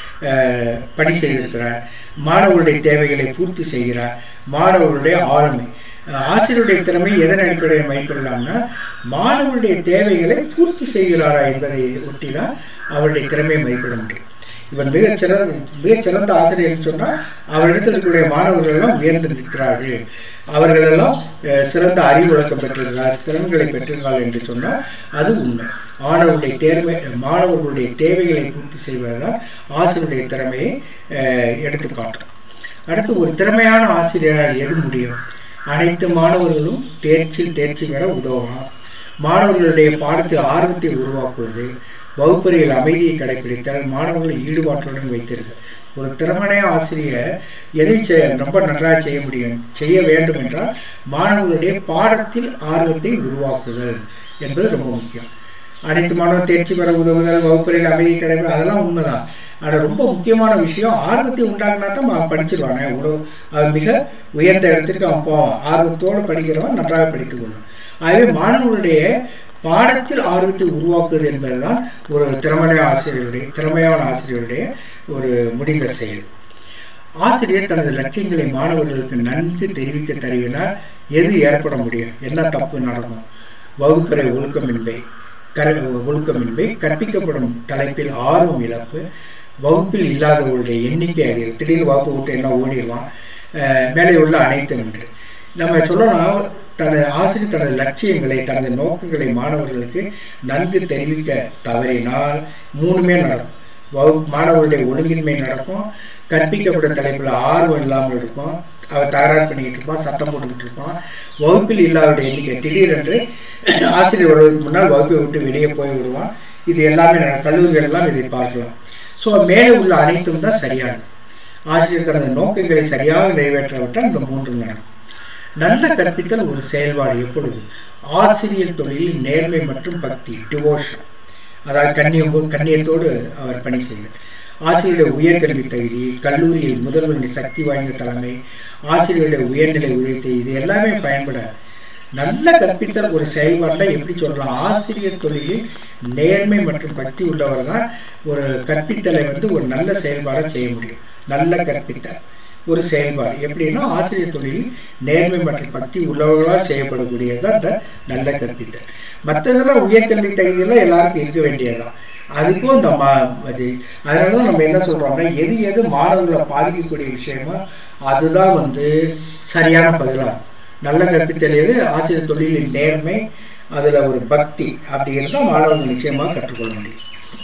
அஹ், பணி செய்திருக்கிறார் மாணவர்களுடைய தேவைகளை பூர்த்தி செய்கிறார் மாணவர்களுடைய ஆளுமை அஹ், ஆசிரியருடைய திறமை எதன் அடிப்படையில் மதிப்பிடலாம்னா மாணவர்களுடைய தேவைகளை பூர்த்தி செய்கிறாரா என்பதை ஒட்டி தான் அவருடைய திறமையை மதிப்பிட முடியும் இவன் மிகச் சிறந்த மிகச் சிறந்த ஆசிரியர் சொன்னால் அவரிடத்தில் இருக்கக்கூடிய மாணவர்கள் எல்லாம் உயர்ந்து நிற்கிறார்கள் அவர்கள் எல்லாம் அஹ், சிறந்த அறிவு விளக்கம் பெற்றிருக்கிறார் திறன்களை பெற்றிருக்கிறார்கள் என்று சொன்னால் அது உண்மை மாணவர்களுடைய தேர்மை மாணவர்களுடைய தேவைகளை பூர்த்தி செய்வதுதான் ஆசிரியருடைய திறமையை அஹ், எடுத்துக்காட்டும் அடுத்து ஒரு திறமையான ஆசிரியரால் எது முடியும் அனைத்து மாணவர்களும் தேர்ச்சியில் தேர்ச்சி பெற உதவலாம் மாணவர்களுடைய பாடத்தில் ஆர்வத்தை உருவாக்குவது வகுப்பறையில் அமைதியை கடைபிடித்தல் மாணவர்களை ஈடுபாட்டுடன் வைத்திருக்க ஒரு திறமையான ஆசிரியர் எதை செ- ரொம்ப நன்றாக செய்ய முடியும் செய்ய வேண்டும் என்றால் மாணவர்களுடைய பாடத்தில் ஆர்வத்தை உருவாக்குதல் என்பது ரொம்ப முக்கியம் அனைத்து மாணவர் தேர்ச்சி பெற உதவுதல் வகுப்பறையில் அமைதி கிடையாது அதெல்லாம் உண்மைதான் ஆனால் ரொம்ப முக்கியமான விஷயம் ஆர்வத்தை உண்டாக்குனா தான் அவன் படிச்சிருவானே ஒரு அவன் மிக உயர்ந்த இடத்திற்கு அவன் போவான் ஆர்வத்தோடு படிக்கிறவன் நன்றாக படித்துக் கொள்ளும் ஆகவே மாணவர்களுடைய பாடத்தில் ஆர்வத்தை உருவாக்குவது என்பதுதான் ஒரு திறமையான ஆசிரியருடைய திறமையான ஆசிரியருடைய ஒரு முடிந்த செயல் ஆசிரியர் தனது லட்சியங்களை மாணவர்களுக்கு நன்கு தெரிவிக்க தருவினால் எது ஏற்பட முடியும் என்ன தப்பு நடக்கும் வகுப்பறை ஒழுக்கமின்மை கர ஒழுக்கமின்மை கற்பிக்கப்படும் தலைப்பில் ஆர்வம் இழப்பு வகுப்பில் இல்லாதவர்களுடைய எண்ணிக்கை அதிகம் திடீர்னு வகுப்பு விட்டு எல்லாம் ஓடிடுவான் அஹ் மேலே உள்ள அனைத்தும் என்று நம்ம சொல்லணும் தனது ஆசிரியர் தனது லட்சியங்களை தனது நோக்கங்களை மாணவர்களுக்கு நன்கு தெரிவிக்க தவறினால் மூணுமே நடக்கும் வகு மாணவர்களுடைய ஒழுங்கின்மை நடக்கும் கற்பிக்கப்படும் தலைப்பில் ஆர்வம் இல்லாமல் இருக்கும் அவன் தகராறு பண்ணிக்கிட்டு இருப்பான் சத்தம் போட்டுக்கிட்டு இருப்பான் வகுப்பில் இல்லாத எண்ணிக்கை திடீரென்று ஆசிரியர் வருவதற்கு முன்னால் வகுப்பை விட்டு வெளியே போய் விடுவான் இது எல்லாமே நட- கல்லூரிகள் எல்லாம் இதை பார்க்கலாம் ஸோ மேலே உள்ள அனைத்தும் தான் சரியானது ஆசிரியர் தனது நோக்கங்களை சரியாக நிறைவேற்றாவிட்டால் இந்த மூன்று நடக்கும் நல்ல கற்பித்தல் ஒரு செயல்பாடு எப்பொழுது ஆசிரியர் தொழிலில் நேர்மை மற்றும் பக்தி டிவோஷன் அதாவது கண்ணியம் கண்ணியத்தோடு அவர் பணி செய்தார் ஆசிரியருடைய உயர்கல்வி தகுதி கல்லூரியில் முதல்வரின் சக்தி வாய்ந்த தலைமை ஆசிரியருடைய உயர்நிலை உதவி இது எல்லாமே பயன்படாது நல்ல கற்பித்தல் ஒரு செயல்பாட்டில் எப்படி சொல்லலாம் ஆசிரியர் தொழிலில் நேர்மை மற்றும் பக்தி உள்ளவர் தான் ஒரு கற்பித்தலை வந்து ஒரு நல்ல செயல்பாடை செய்ய முடியும் நல்ல கற்பித்தல் ஒரு செயல்பாடு எப்படின்னா ஆசிரியர் தொழிலில் நேர்மை மற்றும் பக்தி உள்ளவர்களால் செய்யப்படக்கூடியது தான் இந்த நல்ல கற்பித்தல் மற்றதெல்லாம் உயர்கல்வி தகுதியெல்லாம் எல்லாருக்கும் இருக்க வேண்டியதுதான் அதுக்கும் இந்த மா அது அதனால தான் நம்ம என்ன சொல்கிறோம்னா எது எது மாணவர்களை பாதிக்கக்கூடிய விஷயமோ அதுதான் வந்து சரியான பதிலாகும் நல்ல கற்பித்தல் எது ஆசிரியர் தொழிலின் நேர்மை அதில் ஒரு பக்தி அப்படி இருந்தால் மாணவர்கள் நிச்சயமாக கற்றுக்கொள்ள முடியும்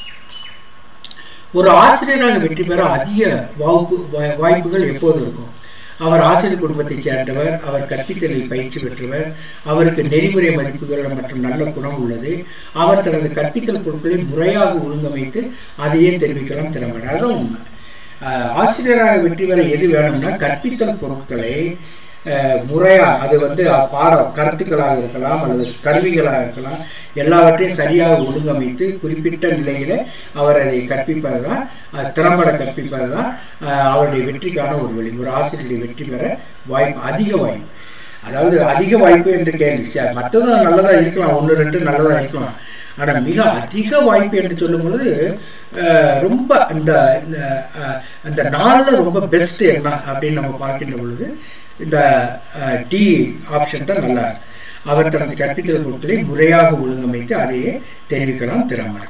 ஒரு ஆசிரியராக வெற்றி பெற அதிக வாய்ப்பு வாய்ப்புகள் எப்போது இருக்கும் அவர் ஆசிரியர் குடும்பத்தைச் சேர்ந்தவர் அவர் கற்பித்தலில் பயிற்சி பெற்றவர் அவருக்கு நெறிமுறை மதிப்புகள் மற்றும் நல்ல குணம் உள்ளது அவர் தனது கற்பித்தல் பொருட்களை முறையாக ஒழுங்கமைத்து அதையே தெரிவிக்கலாம் திறமை அதுதான் உண்மை ஆசிரியராக வெற்றி பெற எது வேணும்னா கற்பித்தல் பொருட்களை முறையாக அது வந்து பாடம் கருத்துக்களாக இருக்கலாம் அல்லது கருவிகளாக இருக்கலாம் எல்லாவற்றையும் சரியாக ஒழுங்கமைத்து குறிப்பிட்ட நிலையில் அவர் அதை கற்பிப்பது தான் திறம்பட கற்பிப்பது தான் அவருடைய வெற்றிக்கான ஒரு வழி ஒரு ஆசிரியருடைய வெற்றி பெற வாய்ப்பு அதிக வாய்ப்பு அதாவது அதிக வாய்ப்பு என்று கேள்வி சார் மற்றதும் நல்லதாக இருக்கலாம் ஒன்று ரெண்டு நல்லதாக இருக்கலாம் ஆனால் மிக அதிக வாய்ப்பு என்று சொல்லும் பொழுது ரொம்ப இந்த அந்த நாளில் ரொம்ப பெஸ்ட் என்ன அப்படின்னு நம்ம பார்க்கின்ற பொழுது இந்த டி ஆப்ஷன் தான் நல்லா அவர் தனது கற்பித்தல் பொருட்களை முறையாக ஒழுங்கமைத்து அதையே தெரிவிக்கலாம் திறமை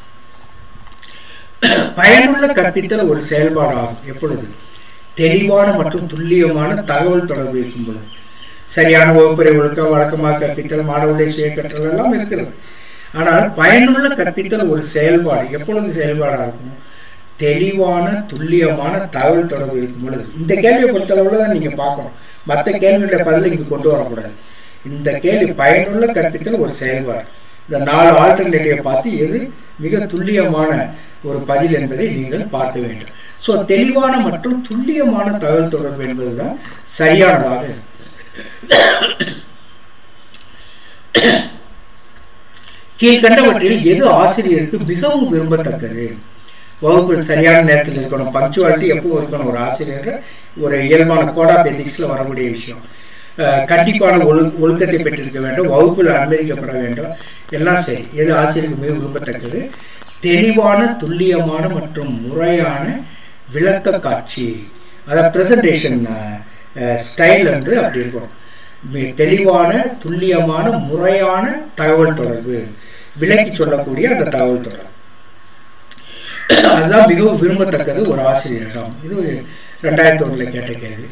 பயனுள்ள கற்பித்தல் ஒரு செயல்பாடாகும் எப்பொழுது தெளிவான மற்றும் துல்லியமான தகவல் தொடர்பு இருக்கும் பொழுது சரியான வகுப்பறை ஒழுக்கம் வழக்கமாக கற்பித்தல் மாணவருடைய சுய கற்றல் எல்லாம் இருக்கிறது ஆனால் பயனுள்ள கற்பித்தல் ஒரு செயல்பாடு எப்பொழுது செயல்பாடாக இருக்கும் தெளிவான துல்லியமான தகவல் தொடர்பு இருக்கும் பொழுது இந்த கேள்வியை பொறுத்தளவில் தான் நீங்கள் பார்க்கணும் மற்ற கேள்வியுடைய பதிலை இங்கே கொண்டு வரக்கூடாது இந்த கேள்வி பயனுள்ள கற்பித்தல் ஒரு செயல்பாடு இந்த நாலு ஆல்டர்னேட்டிவை பார்த்து எது மிக துல்லியமான ஒரு பதில் என்பதை நீங்கள் பார்க்க வேண்டும் ஸோ தெளிவான மற்றும் துல்லியமான தகவல் தொடர்பு என்பதுதான் சரியானதாக கீழ்கண்டவற்றில் எது ஆசிரியருக்கு மிகவும் விரும்பத்தக்கது வகுப்பில் சரியான நேரத்தில் இருக்கணும் பங்க்சுவாலிட்டி எப்பவும் இருக்கணும் ஒரு ஆசிரியர் ஒரு இயல்பான கோடா பெதிக்ஸில் வரக்கூடிய விஷயம் கண்டிப்பான ஒழு ஒழுக்கத்தை பெற்றிருக்க வேண்டும் வகுப்பில் அனுமதிக்கப்பட வேண்டும் எல்லாம் சரி எது ஆசிரியருக்கு மிக விரும்பத்தக்கது தெளிவான துல்லியமான மற்றும் முறையான விளக்க காட்சி அதாவது ப்ரெசன்டேஷன் ஸ்டைல் வந்து அப்படி இருக்கணும் தெளிவான துல்லியமான முறையான தகவல் தொடர்பு விளக்கி சொல்லக்கூடிய அந்த தகவல் தொடர்பு அதுதான் மிகவும் விரும்பத்தக்கது ஒரு ஆசிரியரிடம் இது ரெண்டாயிரத்தி ஒன்றில் கேட்ட கேள்வி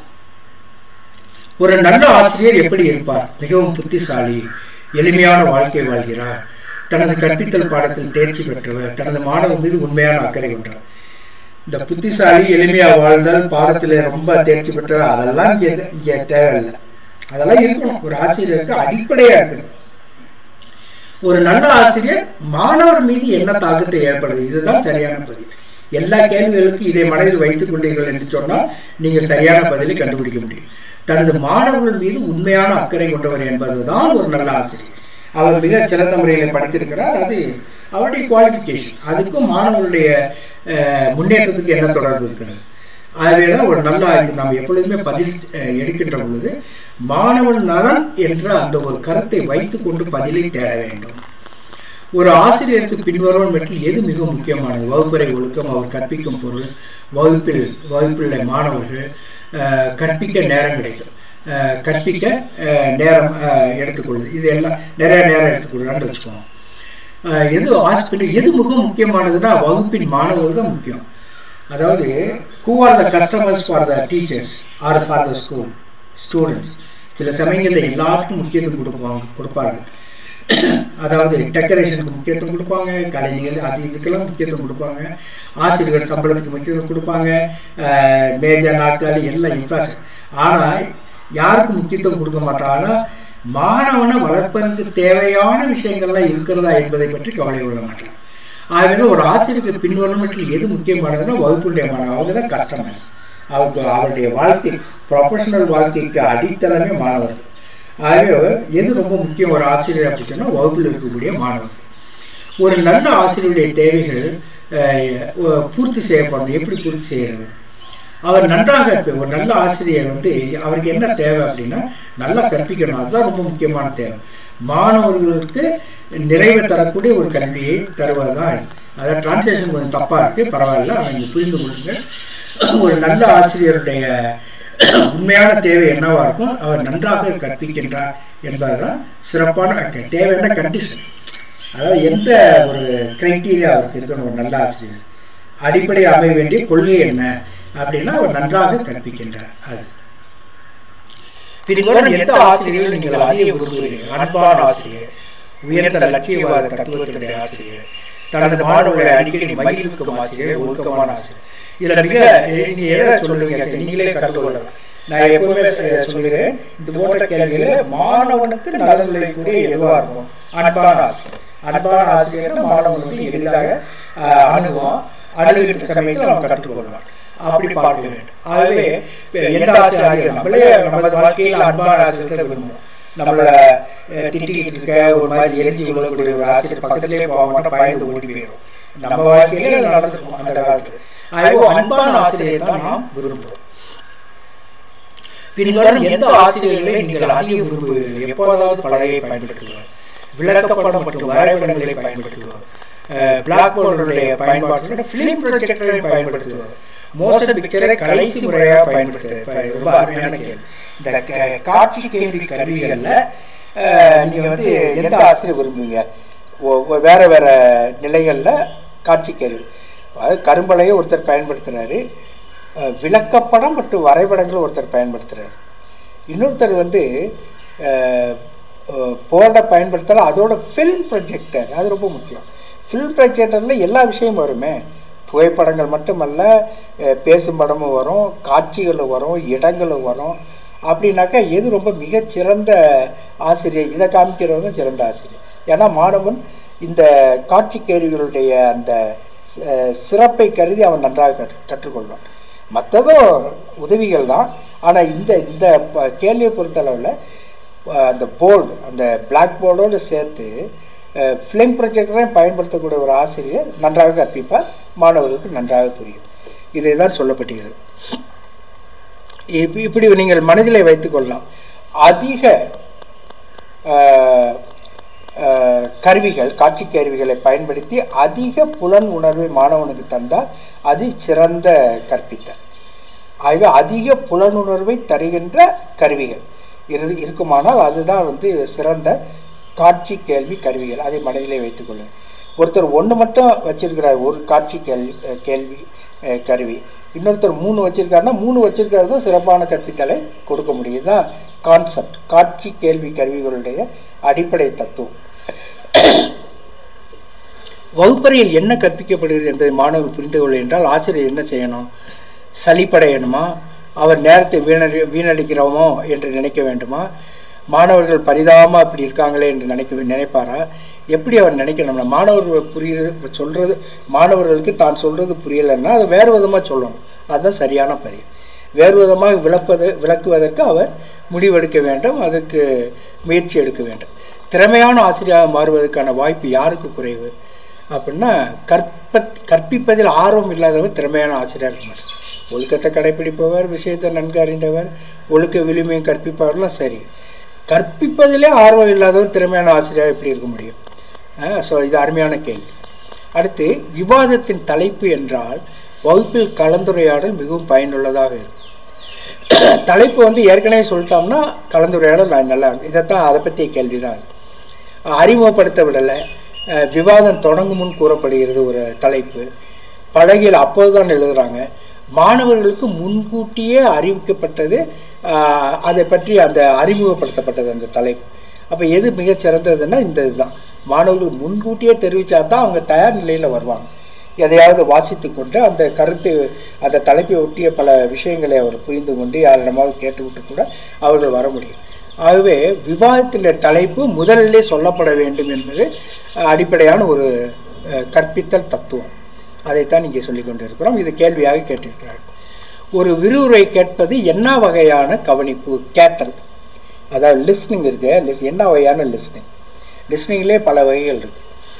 ஒரு நல்ல ஆசிரியர் எப்படி இருப்பார் மிகவும் புத்திசாலி எளிமையான வாழ்க்கை வாழ்கிறார் தனது கற்பித்தல் பாடத்தில் தேர்ச்சி பெற்றவர் தனது மாணவர் மீது உண்மையான அக்கறை கொண்டார் இந்த புத்திசாலி எளிமையா வாழ்தல் பாடத்தில் ரொம்ப தேர்ச்சி பெற்றவர் அதெல்லாம் இங்கே இங்கே தேவையில்லை அதெல்லாம் இருக்கணும் ஒரு ஆசிரியருக்கு அடிப்படையா இருக்கணும் ஒரு நல்ல ஆசிரியர் மாணவர் மீது என்ன தாக்கத்தை ஏற்படுது இதுதான் சரியான பதில் எல்லா கேள்விகளுக்கும் இதை மனதில் வைத்துக் கொண்டீர்கள் என்று சொன்னால் நீங்கள் சரியான பதிலை கண்டுபிடிக்க முடியும் தனது மாணவர்கள் மீது உண்மையான அக்கறை கொண்டவர் என்பதுதான் ஒரு நல்ல ஆசிரியர் அவர் மிக சிறந்த முறையில் படித்திருக்கிறார் அது அவருடைய குவாலிஃபிகேஷன் அதுக்கும் மாணவர்களுடைய முன்னேற்றத்துக்கு என்ன தொடர்பு இருக்கிறது ஆகவே தான் ஒரு நல்ல நாம் எப்பொழுதுமே பதில் எடுக்கின்ற பொழுது மாணவன் நலன் என்ற அந்த ஒரு கருத்தை வைத்துக்கொண்டு பதிலை தேட வேண்டும் ஒரு ஆசிரியருக்கு பின்வரும் மற்றும் எது மிக முக்கியமானது வகுப்பறை ஒழுக்கம் அவர் கற்பிக்கும் பொருள் வகுப்பில் வகுப்பில் மாணவர்கள் கற்பிக்க நேரம் கிடைக்கும் கற்பிக்க நேரம் எடுத்துக்கொள்ளுது இது எல்லாம் நிறைய நேரம் எடுத்துக்கொள்ளலான்னு வச்சுக்குவோம் எது ஹாஸ்பிட்டல் எது மிக முக்கியமானதுன்னா வகுப்பின் மாணவர்கள் தான் முக்கியம் அதாவது who are the customers for the teachers are for the school students சில சமயங்களில் எல்லாத்துக்கும் முக்கியத்துவம் கொடுப்பாங்க கொடுப்பாங்க அதாவது டெக்கரேஷனுக்கு முக்கியத்துவம் கொடுப்பாங்க கலை நிகழ்ச்சி அது இதுக்கெல்லாம் முக்கியத்துவம் கொடுப்பாங்க ஆசிரியர்கள் சம்பளத்துக்கு முக்கியத்துவம் கொடுப்பாங்க மேஜர் நாட்காலி எல்லாம் இன்ஃப்ராஸ்ட்ரக்சர் ஆனால் யாருக்கு முக்கியத்துவம் கொடுக்க மாட்டாங்கன்னா மாணவனை வளர்ப்பதற்கு தேவையான விஷயங்கள்லாம் இருக்கிறதா என்பதை பற்றி கவலை கொள்ள மாட்டாங்க ஆகவே ஒரு ஆசிரியருக்கு பின்வரும் எது முக்கியமானதுன்னா வகுப்புடைய மாணவன் அவங்க தான் கஸ்டமர்ஸ் அவருக்கு அவருடைய வாழ்க்கை ப்ரொஃபஷனல் வாழ்க்கைக்கு அடித்தளமே மாணவர்கள் ஆகவே எது ரொம்ப முக்கியம் ஒரு ஆசிரியர் அப்படின்னு சொன்னால் வகுப்பில் இருக்கக்கூடிய மாணவர்கள் ஒரு நல்ல ஆசிரியருடைய தேவைகள் அஹ், பூர்த்தி செய்யப்படணும் எப்படி பூர்த்தி செய்யறது அவர் நன்றாக இருப்பார். ஒரு நல்ல ஆசிரியர் வந்து அவருக்கு என்ன தேவை அப்படின்னா நல்லா கற்பிக்கணும் அதுதான் ரொம்ப முக்கியமான தேவை மாணவர்களுக்கு நிறைவு தரக்கூடிய ஒரு கல்வியை தருவதுதான் இது. அதாவது டிரான்ஸ்லேஷன் கொஞ்சம் தப்பா இருக்கு பரவாயில்ல அவங்க புரிந்து கொள்ளுங்க ஒரு நல்ல ஆசிரியருடைய உண்மையான தேவை என்னவா இருக்கும் அவர் நன்றாக கற்பிக்கின்றார் என்பதுதான் சிறப்பான க- தேவையான கண்டிஷன் அதாவது எந்த ஒரு கிரைட்டீரியா அவருக்கு இருக்கணும் ஒரு நல்ல ஆசிரியர் அடிப்படை அமைய வேண்டிய கொள்கை என்ன அப்படின்னா அவர் நன்றாக கற்பிக்கின்றார் அது பின்வரும் எந்த ஆசிரியர்கள் நீங்கள் அதிக விரும்புகிறீர்கள் அன்பான ஆசிரியர் உயர்ந்த லட்சியவாத தத்துவத்தினுடைய ஆசிரியர் தனது மாணவர்களை அடிக்கடி மகிழ்விக்கும் ஆசிரியர் ஒழுக்கமான ஆசிரியர் இதுல மிக நீங்க எதை சொல்லுவீங்க நீங்களே கண்டுகொள்ளலாம் நான் எப்பவுமே சொ- சொல்லுகிறேன் இந்த போன்ற கேள்வியில மாணவனுக்கு நலன் விளையக்கூடிய எதுவா இருக்கும் அன்பான ஆசிரியர் அன்பான ஆசிரியர் மாணவன் வந்து எளிதாக ஆஹ், அணுகுவான் அணுகின்ற சமயத்தில் அவன் கற்றுக்கொள்வான் அப்படி பார்க்க வேண்டும் ஆகவே எந்த ஆசிரியர் நம்மளே நமது வாழ்க்கையில் அன்பான ஆசிரியத்தை விரும்புவோம் நம்மள அஹ், திட்டிக்கிட்டு இருக்க ஒரு மாதிரி எரிஞ்சு விழக்கூடிய ஒரு ஆசிரியர் பக்கத்திலே போக மாட்டோம் பயந்து ஓடி போயிடும் நம்ம வாழ்க்கையிலே அது நடந்திருக்கும் அந்த காலத்துல ஆகவே அன்பான ஆசிரியரை தான் நாம் விரும்புகிறோம் பின்வரும் எந்த ஆசிரியர்களை நீங்கள் அதிக விரும்புகிறீர்கள் எப்போதாவது பலகையை பயன்படுத்துவார் விளக்கப்படம் மற்றும் வரைபடங்களை பயன்படுத்துவார் பிளாக் போர்டுடைய பயன்பாட்டில் ஃபிலிம் ப்ரொஜெக்டரை பயன்படுத்துவார் மோஷன் பிக்சரை கடைசி முறையாக பயன்படுத்துவது ரொம்ப அருமையான கேள்வி இந்த க- காட்சி கேள்வி கருவிகளில் நீங்கள் வந்து எந்த ஆசிரியர் விரும்புவீங்க ஒ- ஒ- வேற வேற நிலைகளில் காட்சி கேள்வி அதாவது கரும்பலையை ஒருத்தர் பயன்படுத்துகிறாரு விளக்கப்படம் மற்றும் வரைபடங்கள் ஒருத்தர் பயன்படுத்துகிறார் இன்னொருத்தர் வந்து போர்டை பயன்படுத்தலாம் அதோட ஃபில்ம் ப்ரொஜெக்டர் அது ரொம்ப முக்கியம் ஃபில்ம் ப்ரொஜெக்டரில் எல்லா விஷயமும் வருமே புகைப்படங்கள் மட்டுமல்ல அஹ், பேசும் படமும் வரும் காட்சிகளும் வரும் இடங்களும் வரும் அப்படின்னாக்கா எது ரொம்ப மிகச்சிறந்த ஆசிரியர் இதை காமிக்கிறவங்க சிறந்த ஆசிரியர் ஏன்னா மாணவன் இந்த காட்சி கேள்விகளுடைய அந்த அஹ், சிறப்பை கருதி அவன் நன்றாக கற்று கற்றுக்கொள்வான் மற்றதும் உதவிகள் தான் ஆனால் இந்த இந்த ப- கேள்வியை பொறுத்தளவில் அஹ், அந்த போர்டு அந்த பிளாக் போர்டோடு சேர்த்து ஃபிலிம் ப்ரொஜெக்டரையும் பயன்படுத்தக்கூடிய ஒரு ஆசிரியர் நன்றாக கற்பிப்பார் மாணவர்களுக்கு நன்றாக புரியும் இதை தான் சொல்லப்பட்டிருக்கிறது இப்ப- இப்படி நீங்கள் மனதிலே வைத்துக்கொள்ளலாம் அதிக அஹ், அஹ், கருவிகள் காட்சி கருவிகளை பயன்படுத்தி அதிக புலன் உணர்வை மாணவனுக்கு தந்தால் அது சிறந்த கற்பித்தல் ஆகவே அதிக புலனுணர்வை தருகின்ற கருவிகள் இரு இருக்குமானால் அதுதான் வந்து சிறந்த காட்சி கேள்வி கருவிகள் அதை மனதிலே வைத்துக்கொள்ளும் ஒருத்தர் ஒன்று மட்டும் வச்சிருக்கிறார் ஒரு காட்சி கேள்வி அஹ், கேள்வி அஹ், கருவி இன்னொருத்தர் மூணு வச்சிருக்காருன்னா மூணு வச்சிருக்கிறது தான் சிறப்பான கற்பித்தலை கொடுக்க முடியும் தான் கான்செப்ட் காட்சி கேள்வி கருவிகளுடைய அடிப்படை தத்துவம் வகுப்பறையில் என்ன கற்பிக்கப்படுகிறது என்பதை மாணவர்கள் புரிந்து கொள்ள என்றால் ஆசிரியர் என்ன செய்யணும் சலிப்படையணுமா அவர் நேரத்தை வீணடி வீணடிக்கிறோமோ என்று நினைக்க வேண்டுமா மாணவர்கள் பரிதாபமாக இப்படி இருக்காங்களே என்று நினைக்க நினைப்பாரா எப்படி அவர் நினைக்கணும்னா மாணவர்கள் புரியுறது சொல்கிறது மாணவர்களுக்கு தான் சொல்கிறது புரியலைன்னா அதை வேறு விதமாக சொல்லணும் அதுதான் சரியான பதிவு வேறு விதமாக விளப்பது விளக்குவதற்கு அவர் முடிவெடுக்க வேண்டும் அதுக்கு முயற்சி எடுக்க வேண்டும் திறமையான ஆசிரியராக மாறுவதற்கான வாய்ப்பு யாருக்கு குறைவு அப்படின்னா கற்ப கற்பிப்பதில் ஆர்வம் இல்லாதவர் திறமையான ஆசிரியர் இருக்க மாட்டார் ஒழுக்கத்தை கடைப்பிடிப்பவர் விஷயத்தை நன்கு அறிந்தவர் ஒழுக்க விளிமையும் கற்பிப்பவர்லாம் சரி கற்பிப்பதிலே ஆர்வம் இல்லாதவர் திறமையான ஆசிரியர் எப்படி இருக்க முடியும் ஸோ இது அருமையான கேள்வி அடுத்து விவாதத்தின் தலைப்பு என்றால் வகுப்பில் கலந்துரையாடல் மிகவும் பயனுள்ளதாக இருக்கும் தலைப்பு வந்து ஏற்கனவே சொல்லிட்டோம்னா கலந்துரையாடல் நான் நல்லா இருக்கும் இதைத்தான் அதை பற்றிய கேள்வி தான் அறிமுகப்படுத்த விடலை அஹ் விவாதம் தொடங்கும் முன் கூறப்படுகிறது ஒரு தலைப்பு பலகையில் அப்போதுதான் எழுதுறாங்க மாணவர்களுக்கு முன்கூட்டியே அறிவிக்கப்பட்டது ஆஹ் அதை பற்றி அந்த அறிமுகப்படுத்தப்பட்டது அந்த தலைப்பு அப்போ எது மிகச் சிறந்ததுன்னா இந்த இதுதான் மாணவர்கள் முன்கூட்டியே தெரிவித்தா தான் அவங்க தயார் நிலையில் வருவாங்க எதையாவது வாசித்து கொண்டு அந்த கருத்தை அந்த தலைப்பை ஒட்டிய பல விஷயங்களை அவர் புரிந்து கொண்டு யாரிடமாவது கேட்டுவிட்டு கூட அவர்கள் வர முடியும் ஆகவே விவாதத்தின் தலைப்பு முதலிலே சொல்லப்பட வேண்டும் என்பது அஹ், அடிப்படையான ஒரு அஹ், கற்பித்தல் தத்துவம் அதைத்தான் இங்கே சொல்லிக் கொண்டிருக்கிறோம் இது கேள்வியாக கேட்டிருக்கிறார் ஒரு விரிவுரை கேட்பது என்ன வகையான கவனிப்பு கேட்டல் அதாவது லிஸ்னிங் இருக்கு லிஸ் என்ன வகையான லிஸ்னிங் லிஸ்னிங்லேயே பல வகைகள் இருக்கு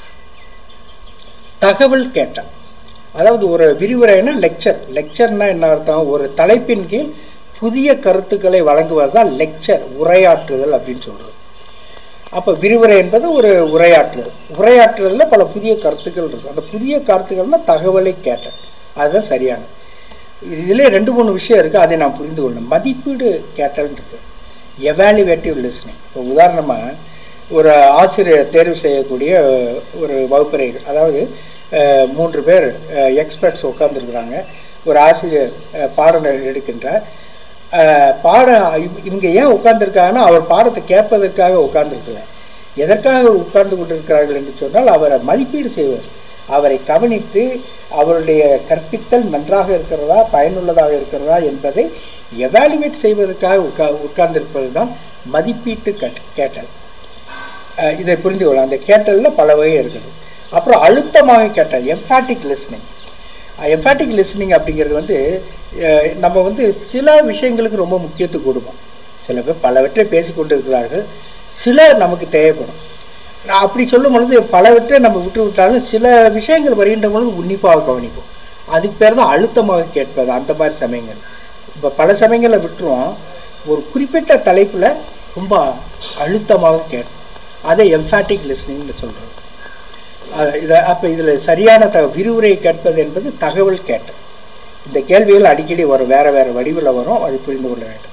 தகவல் கேட்டல் அதாவது ஒரு விரிவுரைனா லெக்சர் லெக்சர்னா என்ன அர்த்தம் ஒரு தலைப்பின் கீழ் புதிய கருத்துக்களை வழங்குவது தான் லெக்சர் உரையாற்றுதல் அப்படின்னு சொல்கிறது அப்போ விரிவுரை என்பது ஒரு உரையாற்றுதல் உரையாற்றுதலில் பல புதிய கருத்துக்கள் இருக்குது அந்த புதிய கருத்துக்கள்னால் தகவலை கேட்டல் அதுதான் சரியானது இதில் ரெண்டு மூணு விஷயம் இருக்குது அதை நான் புரிந்து கொள்ளணும் மதிப்பீடு கேட்டல் இருக்குது எவாலுவேட்டிவ் லிஸ்னிங் இப்போ உதாரணமாக ஒரு ஆசிரியர் தேர்வு செய்யக்கூடிய ஒரு வகுப்பறை அதாவது அஹ், மூன்று பேர் எக்ஸ்பர்ட்ஸ் உட்காந்துருக்குறாங்க ஒரு ஆசிரியர் அஹ், பாடம் எடுக்கின்றார் அஹ், பாடம் இவ- இவங்க ஏன் உட்கார்ந்திருக்காங்கன்னா அவர் பாடத்தை கேட்பதற்காக உட்கார்ந்திருக்கல எதற்காக உட்கார்ந்து கொண்டிருக்கிறார்கள் என்று சொன்னால் அவரை மதிப்பீடு செய்வார் அவரை கவனித்து அவருடைய கற்பித்தல் நன்றாக இருக்கிறதா பயனுள்ளதாக இருக்கிறதா என்பதை எவாலுவேட் செய்வதற்காக உட்கா உட்கார்ந்திருப்பது தான் மதிப்பீட்டு கட் கேட்டல் அஹ் இதை புரிந்து கொள்ளலாம் அந்த கேட்டலில் பல வகை இருக்குது அப்புறம் அழுத்தமாக கேட்டல் எம்ஃபாட்டிக் லிஸ்னிங் எம்ஃபாட்டிக் லிஸ்னிங் அப்படிங்கிறது வந்து அஹ் நம்ம வந்து சில விஷயங்களுக்கு ரொம்ப முக்கியத்துவம் கொடுப்போம் சில பேர் பலவற்றை பேசிக்கொண்டு இருக்கிறார்கள் சில நமக்கு தேவைப்படும் நான் அப்படி சொல்லும் பொழுது பலவற்றை நம்ம விட்டு விட்டாலும் சில விஷயங்கள் வருகின்ற பொழுது உன்னிப்பாக கவனிப்போம் அதுக்கு பேர் தான் அழுத்தமாக கேட்பது அந்த மாதிரி சமயங்கள் இப்போ பல சமயங்களை விட்டுருவோம் ஒரு குறிப்பிட்ட தலைப்பில் ரொம்ப அழுத்தமாக கேட்போம் அதை எம்ஃபாட்டிக் லிஸ்னிங்னு சொல்கிறோம் இதை அப்போ இதில் சரியான த விரிவுரை கேட்பது என்பது தகவல் கேட்டல் இந்த கேள்விகள் அடிக்கடி வரும் வேறு வேறு வடிவில் வரும் அதை புரிந்து கொள்ள வேண்டும்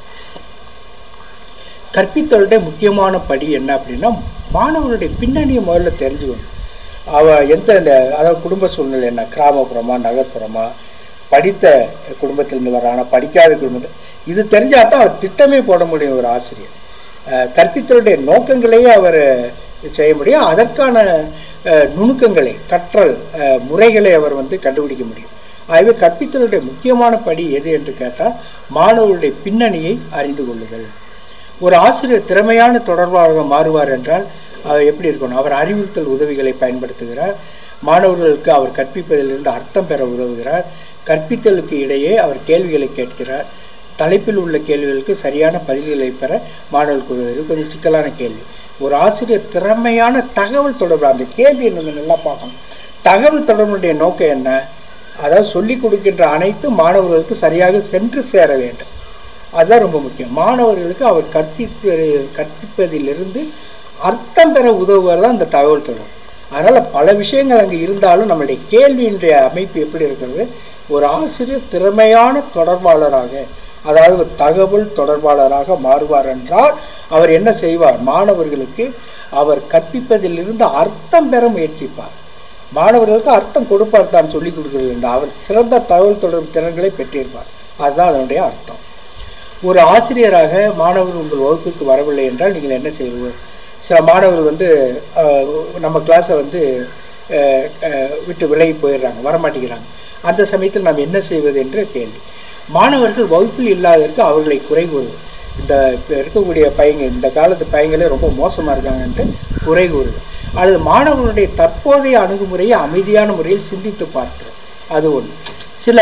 கற்பித்தலுடைய முக்கியமான படி என்ன அப்படின்னா மாணவர்களுடைய பின்னணியை முதல்ல தெரிஞ்சுக்கணும் அவ எந்த இந்த அதாவது குடும்ப சூழ்நிலை என்ன கிராமப்புறமா நகர்ப்புறமா படித்த குடும்பத்திலிருந்து வரானா படிக்காத குடும்பத்தில் இது தெரிஞ்சால் தான் அவர் திட்டமே போட முடியும் ஒரு ஆசிரியர் அஹ் கற்பித்தலுடைய நோக்கங்களையே அவர் செய்ய முடியும் அதற்கான அஹ், நுணுக்கங்களை கற்றல் அஹ், முறைகளை அவர் வந்து கண்டுபிடிக்க முடியும் ஆகவே கற்பித்தலுடைய முக்கியமான படி எது என்று கேட்டால் மாணவர்களுடைய பின்னணியை அறிந்து கொள்ளுதல் ஒரு ஆசிரியர் திறமையான தொடர்பாளராக மாறுவார் என்றால் அவர் எப்படி இருக்கணும் அவர் அறிவுறுத்தல் உதவிகளை பயன்படுத்துகிறார் மாணவர்களுக்கு அவர் கற்பிப்பதிலிருந்து அர்த்தம் பெற உதவுகிறார் கற்பித்தலுக்கு இடையே அவர் கேள்விகளை கேட்கிறார் தலைப்பில் உள்ள கேள்விகளுக்கு சரியான பதில்களை பெற மாணவர்களுக்கு உதவுகிறது கொஞ்சம் சிக்கலான கேள்வி ஒரு ஆசிரியர் திறமையான தகவல் தொடர்பு அந்த கேள்வியை நீங்கள் நல்லா பார்க்கணும் தகவல் தொடர்புடைய நோக்கம் என்ன அதாவது சொல்லிக் கொடுக்கின்ற அனைத்து மாணவர்களுக்கு சரியாக சென்று சேர வேண்டும் அதுதான் ரொம்ப முக்கியம் மாணவர்களுக்கு அவர் கற்பித்து கற்பிப்பதிலிருந்து அர்த்தம் பெற உதவுவது தான் இந்த தகவல் தொடர்பு அதனால் பல விஷயங்கள் அங்கே இருந்தாலும் நம்மளுடைய கேள்வியினுடைய அமைப்பு எப்படி இருக்கிறது ஒரு ஆசிரியர் திறமையான தொடர்பாளராக அதாவது ஒரு தகவல் தொடர்பாளராக மாறுவார் என்றால் அவர் என்ன செய்வார் மாணவர்களுக்கு அவர் கற்பிப்பதிலிருந்து அர்த்தம் பெற முயற்சிப்பார் மாணவர்களுக்கு அர்த்தம் கொடுப்பார் தான் சொல்லிக் கொடுக்கிறது இந்த அவர் சிறந்த தகவல் தொடர்பு திறன்களை பெற்றிருப்பார் அதுதான் அதனுடைய அர்த்தம் ஒரு ஆசிரியராக மாணவர் உங்கள் வகுப்புக்கு வரவில்லை என்றால் நீங்கள் என்ன செய்வீர்கள் சில மாணவர்கள் வந்து அஹ், நம்ம கிளாஸை வந்து அஹ், அஹ், விட்டு விலகி போயிடுறாங்க வரமாட்டேங்கிறாங்க அந்த சமயத்தில் நாம் என்ன செய்வது என்ற கேள்வி மாணவர்கள் வகுப்பில் இல்லாததற்கு அவர்களை குறை கூறுவது இந்த இப்போ இருக்கக்கூடிய பையங்க இந்த காலத்து பையங்களே ரொம்ப மோசமாக இருக்காங்கன்ட்டு குறை கூறுது அல்லது மாணவர்களுடைய தற்போதைய அணுகுமுறையை அமைதியான முறையில் சிந்தித்து பார்த்து அது ஒன்று சில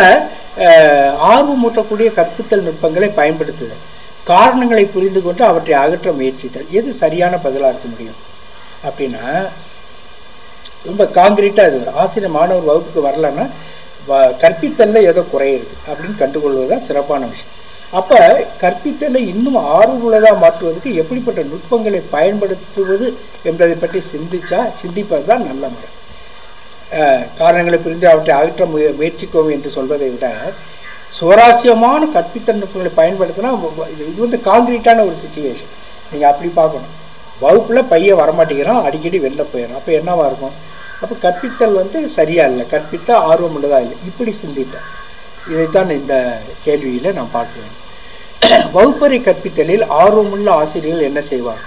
அஹ், ஆர்வமூட்டக்கூடிய கற்பித்தல் நுட்பங்களை பயன்படுத்துதல் காரணங்களை புரிந்து கொண்டு அவற்றை அகற்ற முயற்சித்தல் எது சரியான பதிலாக இருக்க முடியும் அப்படின்னா ரொம்ப காங்கிரீட்டாக இது வரும். ஆசிரியர் மாணவர் வகுப்புக்கு வரலன்னா வ- கற்பித்தல்ல ஏதோ குறை இருக்கு அப்படின்னு கண்டுகொள்வது தான் சிறப்பான விஷயம் அப்போ கற்பித்தலை இன்னும் ஆர்வமுள்ளதாக மாற்றுவதற்கு எப்படிப்பட்ட நுட்பங்களை பயன்படுத்துவது என்பதை பற்றி சிந்திச்சா சிந்திப்பது தான் நல்ல முறை அஹ், காரணங்களை புரிந்து அவற்றை அகற்ற முய முயற்சிக்கவும் என்று சொல்வதை விட சுவாரஸ்யமான கற்பித்தல் நுட்பங்களை பயன்படுத்தினா வ- வ- இது இது வந்து காங்கிரீட்டான ஒரு சுச்சுவேஷன் நீங்கள் அப்படி பார்க்கணும் வகுப்பில் பையன் வரமாட்டேங்கிறான் அடிக்கடி வெளில போயிடறான் அப்போ என்னவா இருக்கும் அப்போ கற்பித்தல் வந்து சரியா இல்லை கற்பித்த ஆர்வம் உள்ளதா இல்லை இப்படி சிந்தித்தேன் இதைத்தான் இந்த கேள்வியில் நான் பார்க்கிறேன் வகுப்பறை கற்பித்தலில் ஆர்வமுள்ள ஆசிரியர்கள் என்ன செய்வார்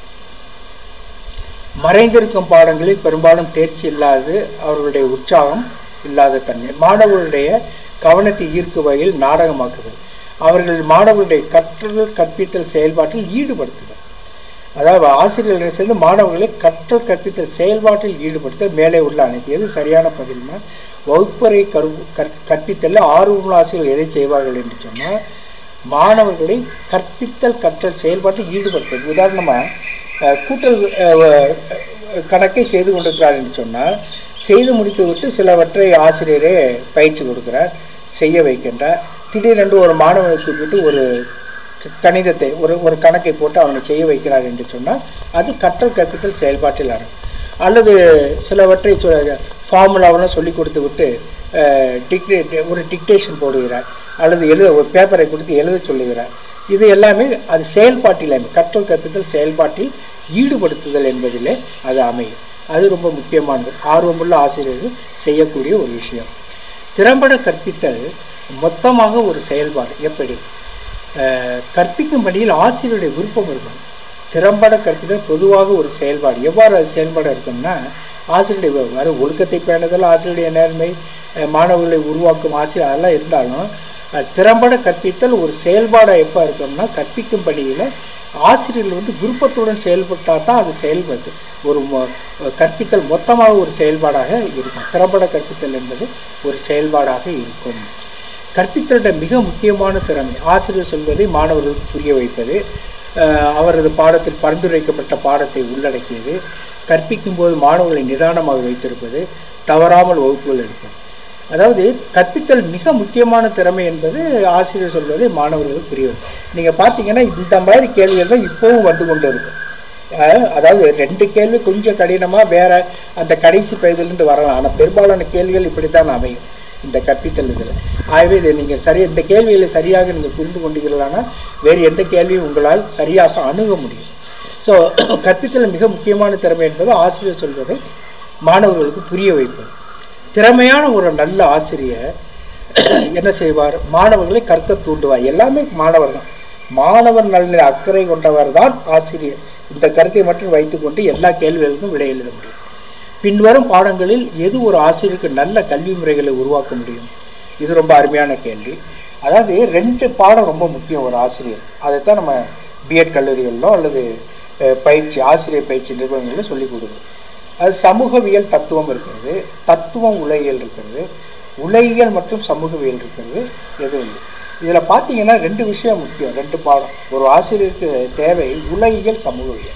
மறைந்திருக்கும் பாடங்களில் பெரும்பாலும் தேர்ச்சி இல்லாது அவர்களுடைய உற்சாகம் இல்லாத தன்மை மாணவர்களுடைய கவனத்தை ஈர்க்கும் வகையில் நாடகமாக்குதல் அவர்கள் மாணவர்களுடைய கற்றல் கற்பித்தல் செயல்பாட்டில் ஈடுபடுத்துதல் அதாவது ஆசிரியர்கள் சேர்ந்து மாணவர்களை கற்றல் கற்பித்தல் செயல்பாட்டில் ஈடுபடுத்த மேலே உள்ள அனைத்து எது சரியான பதில்னா வகுப்பறை கரு கற் கற்பித்தலில் ஆர்வமுள்ள ஆசிரியர்கள் எதை செய்வார்கள் என்று சொன்னால் மாணவர்களை கற்பித்தல் கற்றல் செயல்பாட்டில் ஈடுபடுத்தும் உதாரணமாக கூட்டல் அஹ், அஹ், கணக்கை செய்து கொண்டிருக்கிறார் என்று சொன்னால் செய்து முடித்துவிட்டு சிலவற்றை ஆசிரியரே பயிற்சி கொடுக்கிறார் செய்ய வைக்கின்றார் திடீரென்று ஒரு மாணவனுக்கு விட்டு ஒரு க- கணிதத்தை ஒரு ஒரு கணக்கை போட்டு அவனை செய்ய வைக்கிறார் என்று சொன்னால் அது கற்றல் கற்பித்தல் செயல்பாட்டில் அடங்கும் அல்லது சிலவற்றை ஃபார்முலாவெல்லாம் சொல்லி கொடுத்து விட்டு டிக்டே ஒரு டிக்டேஷன் போடுகிறார் அல்லது எழுத ஒரு பேப்பரை கொடுத்து எழுத சொல்லுகிறார் இது எல்லாமே அது செயல்பாட்டில் அமையும். கற்றல் கற்பித்தல் செயல்பாட்டில் ஈடுபடுத்துதல் என்பதிலே அது அமையும் அது ரொம்ப முக்கியமானது ஆர்வமுள்ள ஆசிரியர்கள் செய்யக்கூடிய ஒரு விஷயம் திறம்பட கற்பித்தல் மொத்தமாக ஒரு செயல்பாடு எப்படி அஹ், கற்பிக்கும் பணியில் ஆசிரியருடைய விருப்பம் இருக்கும் திறம்பட கற்பித்தல் பொதுவாக ஒரு செயல்பாடு எவ்வாறு அது செயல்பாடு இருக்கும்னா ஆசிரியருடைய வி- வர ஒழுக்கத்தை பேணுதல் ஆசிரியருடைய நேர்மை அஹ், மாணவர்களை உருவாக்கும் ஆசிரியர் அதெல்லாம் இருந்தாலும் அஹ், திறம்பட கற்பித்தல் ஒரு செயல்பாடாக எப்போ இருக்கும்னா கற்பிக்கும் பணியில் ஆசிரியர்கள் வந்து விருப்பத்துடன் செயல்பட்டால் தான் அது செயல்படுது ஒரு மொ- கற்பித்தல் மொத்தமாக ஒரு செயல்பாடாக இருக்கும் திறம்பட கற்பித்தல் என்பது ஒரு செயல்பாடாக இருக்கும் கற்பித்தலுடைய மிக முக்கியமான திறமை ஆசிரியர் சொல்வதை மாணவர்களுக்கு புரிய வைப்பது அஹ், அவரது பாடத்தில் பரிந்துரைக்கப்பட்ட பாடத்தை உள்ளடக்கியது கற்பிக்கும் போது மாணவர்களை நிதானமாக வைத்திருப்பது தவறாமல் வகுப்புகள் எடுப்பது அதாவது கற்பித்தல் மிக முக்கியமான திறமை என்பது ஆசிரியர் சொல்வதை மாணவர்களுக்கு புரிய வைக்கும் நீங்கள் பார்த்தீங்கன்னா இந்த மாதிரி கேள்விகள் தான் இப்போவும் வந்து கொண்டு இருக்கும் அஹ், அதாவது ரெண்டு கேள்வி கொஞ்சம் கடினமாக வேற அந்த கடைசி பகுதியிலிருந்து வரலாம் ஆனால் பெரும்பாலான கேள்விகள் இப்படித்தான் அமையும் இந்த கற்பித்தல் இதில் ஆகவே இதை நீங்கள் சரி இந்த கேள்விகளை சரியாக நீங்கள் புரிந்து கொண்டீர்களானால் வேறு எந்த கேள்வியும் உங்களால் சரியாக அணுக முடியும் ஸோ கற்பித்தல் மிக முக்கியமான திறமை என்பது ஆசிரியர் சொல்வதை மாணவர்களுக்கு புரிய வைப்பது திறமையான ஒரு நல்ல ஆசிரியர் என்ன செய்வார் மாணவர்களை கற்க தூண்டுவார் எல்லாமே மாணவர் தான் மாணவர் நலனில் அக்கறை கொண்டவர் தான் ஆசிரியர் இந்த கருத்தை மட்டும் வைத்துக்கொண்டு எல்லா கேள்விகளுக்கும் விடை எழுத முடியும் பின்வரும் பாடங்களில் எது ஒரு ஆசிரியருக்கு நல்ல கல்வி முறைகளை உருவாக்க முடியும் இது ரொம்ப அருமையான கேள்வி அதாவது ரெண்டு பாடம் ரொம்ப முக்கியம் ஒரு ஆசிரியர் அதைத்தான் நம்ம பிஎட் கல்லூரிகளிலோ அல்லது அஹ், பயிற்சி ஆசிரியர் பயிற்சி நிறுவனங்களில் சொல்லிக் கொடுக்குறோம் அது சமூகவியல் தத்துவம் இருக்கிறது தத்துவம் உலகியல் இருக்கிறது உலகியல் மற்றும் சமூகவியல் இருக்கிறது எதுவும் இல்லை இதில் பார்த்தீங்கன்னா ரெண்டு விஷயம் முக்கியம் ரெண்டு பாடம் ஒரு ஆசிரியருக்கு தேவை உலகியல் சமூகவியல்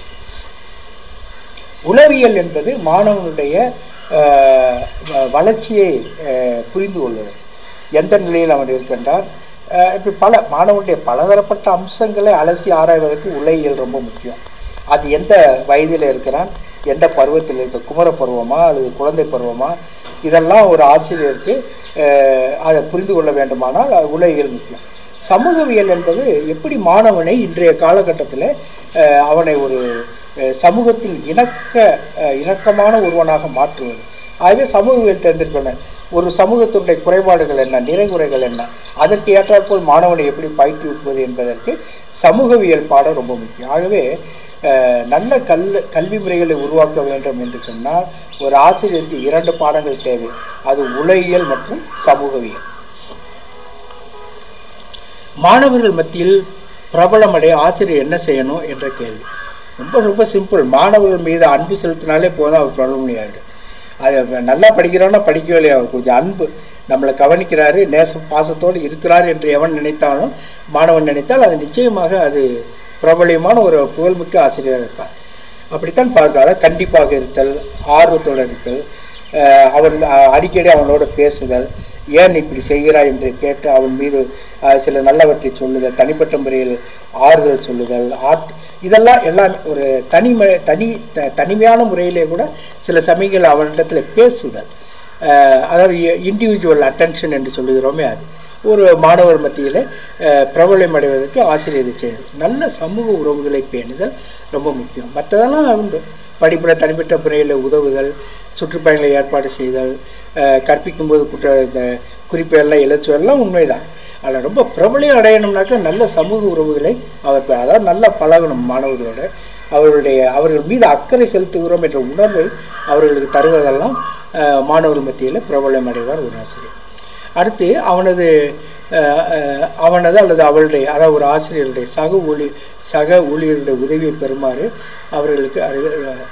உளவியல் என்பது மாணவனுடைய அஹ், வ- வளர்ச்சியை அஹ், புரிந்து கொள்வது எந்த நிலையில் அவன் இருக்கின்றான் அஹ், இப்படி பல மாணவனுடைய பலதரப்பட்ட அம்சங்களை அலசி ஆராய்வதற்கு உலகியல் ரொம்ப முக்கியம் அது எந்த வயதில் இருக்கிறான் எந்த பருவத்தில் இருக்க குமர பருவமா அல்லது குழந்தை பருவமா இதெல்லாம் ஒரு ஆசிரியருக்கு அஹ், அதை புரிந்து கொள்ள வேண்டுமானால் அது உலகியல் முக்கியம் சமூகவியல் என்பது எப்படி மாணவனை இன்றைய காலகட்டத்தில் அஹ், அவனை ஒரு அஹ், சமூகத்தில் இணக்க அஹ், இணக்கமான ஒருவனாக மாற்றுவது ஆகவே சமூகவியல் தெரிந்திருக்கணும் ஒரு சமூகத்தினுடைய குறைபாடுகள் என்ன நிறைகுறைகள் என்ன அதற்கு ஏற்றாற்போல் மாணவனை எப்படி பயிற்றுவிப்பது என்பதற்கு சமூகவியல் பாடம் ரொம்ப முக்கியம் ஆகவே அஹ், நல்ல கல் கல்வி முறைகளை உருவாக்க வேண்டும் என்று சொன்னால் ஒரு ஆசிரியருக்கு இரண்டு பாடங்கள் தேவை அது உலகியல் மற்றும் சமூகவியல் மாணவர்கள் மத்தியில் பிரபலமடைய ஆசிரியர் என்ன செய்யணும் என்ற கேள்வி ரொம்ப ரொம்ப சிம்பிள் மாணவர்கள் மீது அன்பு செலுத்தினாலே போதும் அவர் பிரபலமணியாயிடும் அது அவன் நல்லா படிக்கிறான்னா படிக்கவே இல்லையா அவர் கொஞ்சம் அன்பு நம்மளை கவனிக்கிறாரு நேச பாசத்தோடு இருக்கிறார் என்று எவன் நினைத்தாலும் மாணவன் நினைத்தால் அது நிச்சயமாக அது பிரபலியமான ஒரு புகழ்மிக்க ஆசிரியராக இருப்பார் அப்படித்தான் பார்த்தால கண்டிப்பாக இருத்தல் ஆர்வத்தோடு இருத்தல் அஹ் அவன் அஹ், அடிக்கடி அவனோட பேசுதல் ஏன் இப்படி செய்கிறாய் என்று கேட்டு அவன் மீது அஹ், சில நல்லவற்றை சொல்லுதல் தனிப்பட்ட முறையில் ஆறுதல் சொல்லுதல் ஆட் இதெல்லாம் எல்லாமே ஒரு தனிம தனி த தனிமையான முறையிலே கூட சில சமயங்கள் அவனிடத்தில் பேசுதல் அஹ், அதாவது இண்டிவிஜுவல் அட்டென்ஷன் என்று சொல்லுகிறோமே அது ஒரு மாணவர் மத்தியில் பிரபலம் அடைவதற்கு ஆசிரியர் இதை செய்யுது நல்ல சமூக உறவுகளை பேணுதல் ரொம்ப முக்கியம் மற்றதெல்லாம் உண்டு படிப்பில் தனிப்பட்ட முறையில் உதவுதல் சுற்றுப்பயணங்களை ஏற்பாடு செய்தல் அஹ், கற்பிக்கும்போது குற்ற இந்த குறிப்பெல்லாம் எழுச்சுவெல்லாம் உண்மைதான் அதில் ரொம்ப பிரபலம் அடையணும்னாக்கா நல்ல சமூக உறவுகளை அவர் பெ- அதாவது நல்லா பழகணும் மாணவர்களோட அவர்களுடைய அவர்கள் மீது அக்கறை செலுத்துகிறோம் என்ற உணர்வை அவர்களுக்கு தருவதெல்லாம் அஹ், மாணவர் மத்தியில் பிரபலம் அடைவார் ஒரு ஆசிரியர் அடுத்து அவனது அஹ், அஹ், அவனது அல்லது அவளுடைய அதாவது ஒரு ஆசிரியருடைய சக ஊழி சக ஊழியருடைய உதவியை பெறுமாறு அவர்களுக்கு அறி- அஹ்,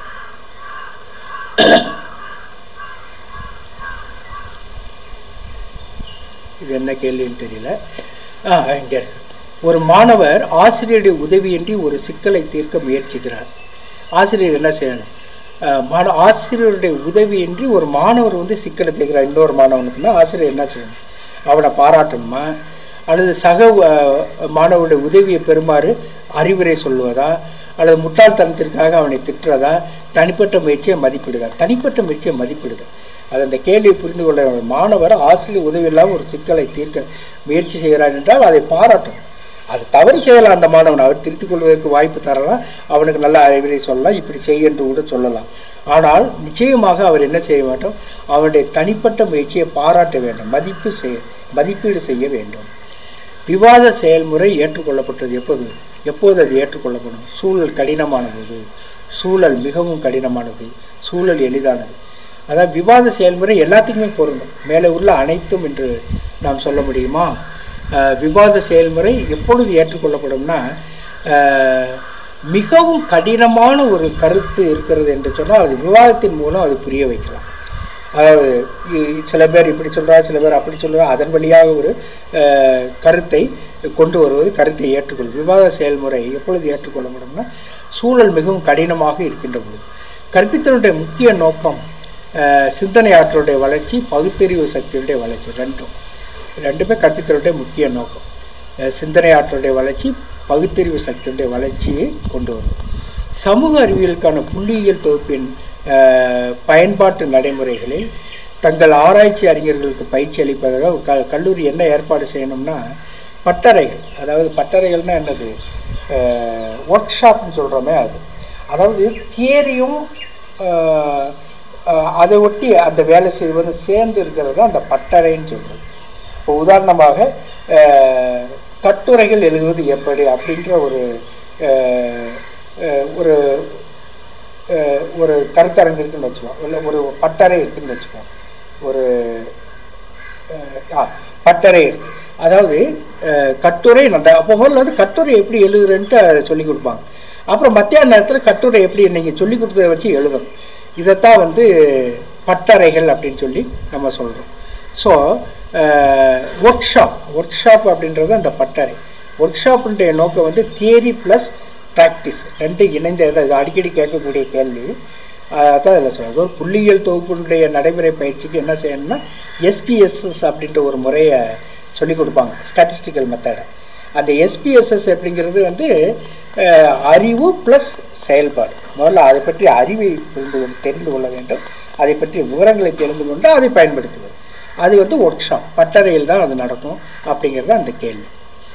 இது என்ன கேள்வின்னு தெரியல ஆ இங்கே இருக்கு ஒரு மாணவர் ஆசிரியருடைய உதவியின்றி ஒரு சிக்கலை தீர்க்க முயற்சிக்கிறார் ஆசிரியர் என்ன செய்யணும் அஹ், மாண ஆசிரியருடைய உதவியின்றி ஒரு மாணவர் வந்து சிக்கலை தீர்க்கிறார் இன்னொரு மாணவனுக்குன்னா ஆசிரியர் என்ன செய்யணும் அவனை பாராட்டணுமா அல்லது சக அஹ், மாணவருடைய உதவியை பெறுமாறு அறிவுரை சொல்வதா அல்லது முட்டாள்தனத்திற்காக அவனை திட்டுறதா தனிப்பட்ட முயற்சியை மதிப்பிடுதா தனிப்பட்ட முயற்சியை மதிப்பிடுதல் அது அந்த கேள்வியை புரிந்து கொள்ள வேண்டும். மாணவர் ஆசிரியர் உதவி இல்லாமல் ஒரு சிக்கலை தீர்க்க முயற்சி செய்கிறார் என்றால் அதை பாராட்டணும் அது தவறு செய்யலாம் அந்த மாணவன் அவர் திருத்திக் கொள்வதற்கு வாய்ப்பு தரலாம் அவனுக்கு நல்ல அறிவுரை சொல்லலாம் இப்படி செய் என்று கூட சொல்லலாம் ஆனால் நிச்சயமாக அவர் என்ன செய்ய வேண்டும் அவனுடைய தனிப்பட்ட முயற்சியை பாராட்ட வேண்டும் மதிப்பு செய் மதிப்பீடு செய்ய வேண்டும் விவாத செயல்முறை ஏற்றுக்கொள்ளப்பட்டது எப்போது எப்போது அது ஏற்றுக்கொள்ளப்படும் சூழல் கடினமான போது சூழல் மிகவும் கடினமானது சூழல் எளிதானது அதாவது விவாத செயல்முறை எல்லாத்துக்குமே பொருந்தும் மேலே உள்ள அனைத்தும் என்று நாம் சொல்ல முடியுமா அஹ், விவாத செயல்முறை எப்பொழுது ஏற்றுக்கொள்ளப்படும்னா அஹ், மிகவும் கடினமான ஒரு கருத்து இருக்கிறது என்று சொன்னால் அது விவாதத்தின் மூலம் அது புரிய வைக்கலாம் அதாவது இ- சில பேர் இப்படி சொல்றா சில பேர் அப்படி சொல்றா அதன் வழியாக ஒரு அஹ், கருத்தை கொண்டு வருவது கருத்தை ஏற்றுக்கொள்ளும் விவாத செயல்முறை எப்பொழுது ஏற்றுக்கொள்ளப்படும்னா சூழல் மிகவும் கடினமாக இருக்கின்ற பொழுது கற்பித்தலுடைய முக்கிய நோக்கம் அஹ், சிந்தனை ஆற்றலுடைய வளர்ச்சி பகுத்தறிவு சக்தியுடைய வளர்ச்சி ரெண்டும் ரெண்டுமே கற்பித்தலுடைய முக்கிய நோக்கம் அஹ், சிந்தனை ஆற்றலுடைய வளர்ச்சி பகுத்தறிவு சக்தியுடைய வளர்ச்சியை கொண்டு வரும் சமூக அறிவியலுக்கான புள்ளியியல் தொகுப்பின் அஹ், பயன்பாட்டு நடைமுறைகளில் தங்கள் ஆராய்ச்சி அறிஞர்களுக்கு பயிற்சி அளிப்பதாக க கல்லூரி என்ன ஏற்பாடு செய்யணும்னா பட்டறைகள் அதாவது பட்டறைகள்னா என்னது ஒர்க் ஷாப்னு சொல்கிறோமே அது அதாவது தியரியும் அதை ஒட்டி அந்த வேலை செய்வது சேர்ந்து இருக்கிறது தான் அந்த பட்டறைன்னு சொல்கிறது இப்போ உதாரணமாக அஹ், கட்டுரைகள் எழுதுவது எப்படி அப்படின்ற ஒரு அஹ், அஹ், ஒரு அஹ், ஒரு கருத்தரங்கு இருக்குன்னு வச்சுக்கோம் இல்லை ஒரு பட்டறை இருக்குன்னு வச்சுக்கோம் ஒரு அஹ், ஆ பட்டறை இருக்கு அதாவது அஹ், கட்டுரை நட அப்போ முதல்ல வந்து கட்டுரை எப்படி எழுதுறேன்ட்டு அதை சொல்லி கொடுப்பாங்க அப்புறம் மத்தியான நேரத்தில் கட்டுரை எப்படி நீங்கள் சொல்லி கொடுத்ததை வச்சு எழுதணும் இதைத்தான் வந்து பட்டறைகள் அப்படின்னு சொல்லி நம்ம சொல்கிறோம் so workshop workshop அப்படின்றது அந்த பட்டறை ஒர்க் ஷாப்புடைய நோக்கம் வந்து தியரி ப்ளஸ் ப்ராக்டிஸ் ரெண்டு இணைந்த இது இது அடிக்கடி கேட்கக்கூடிய கேள்வி அதான் இதில் சொல்கிறது ஒரு புள்ளியியல் தொகுப்பினுடைய நடைமுறை பயிற்சிக்கு என்ன செய்யணும்னா எஸ்பிஎஸ்எஸ் அப்படின்ற ஒரு முறையை சொல்லிக் கொடுப்பாங்க ஸ்டாட்டிஸ்டிக்கல் மெத்தடை அந்த எஸ்பிஎஸ்எஸ் அப்படிங்கிறது வந்து அஹ், அறிவு ப்ளஸ் செயல்பாடு முதல்ல அதை பற்றி அறிவை புரிந்து கொண்டு தெரிந்து கொள்ள வேண்டும் அதை பற்றி விவரங்களை தெரிந்து கொண்டு அதை பயன்படுத்துவது அது வந்து ஒர்க் ஷாப் பட்டறையில் தான் அது நடக்கும் அப்படிங்கிறது அந்த கேள்வி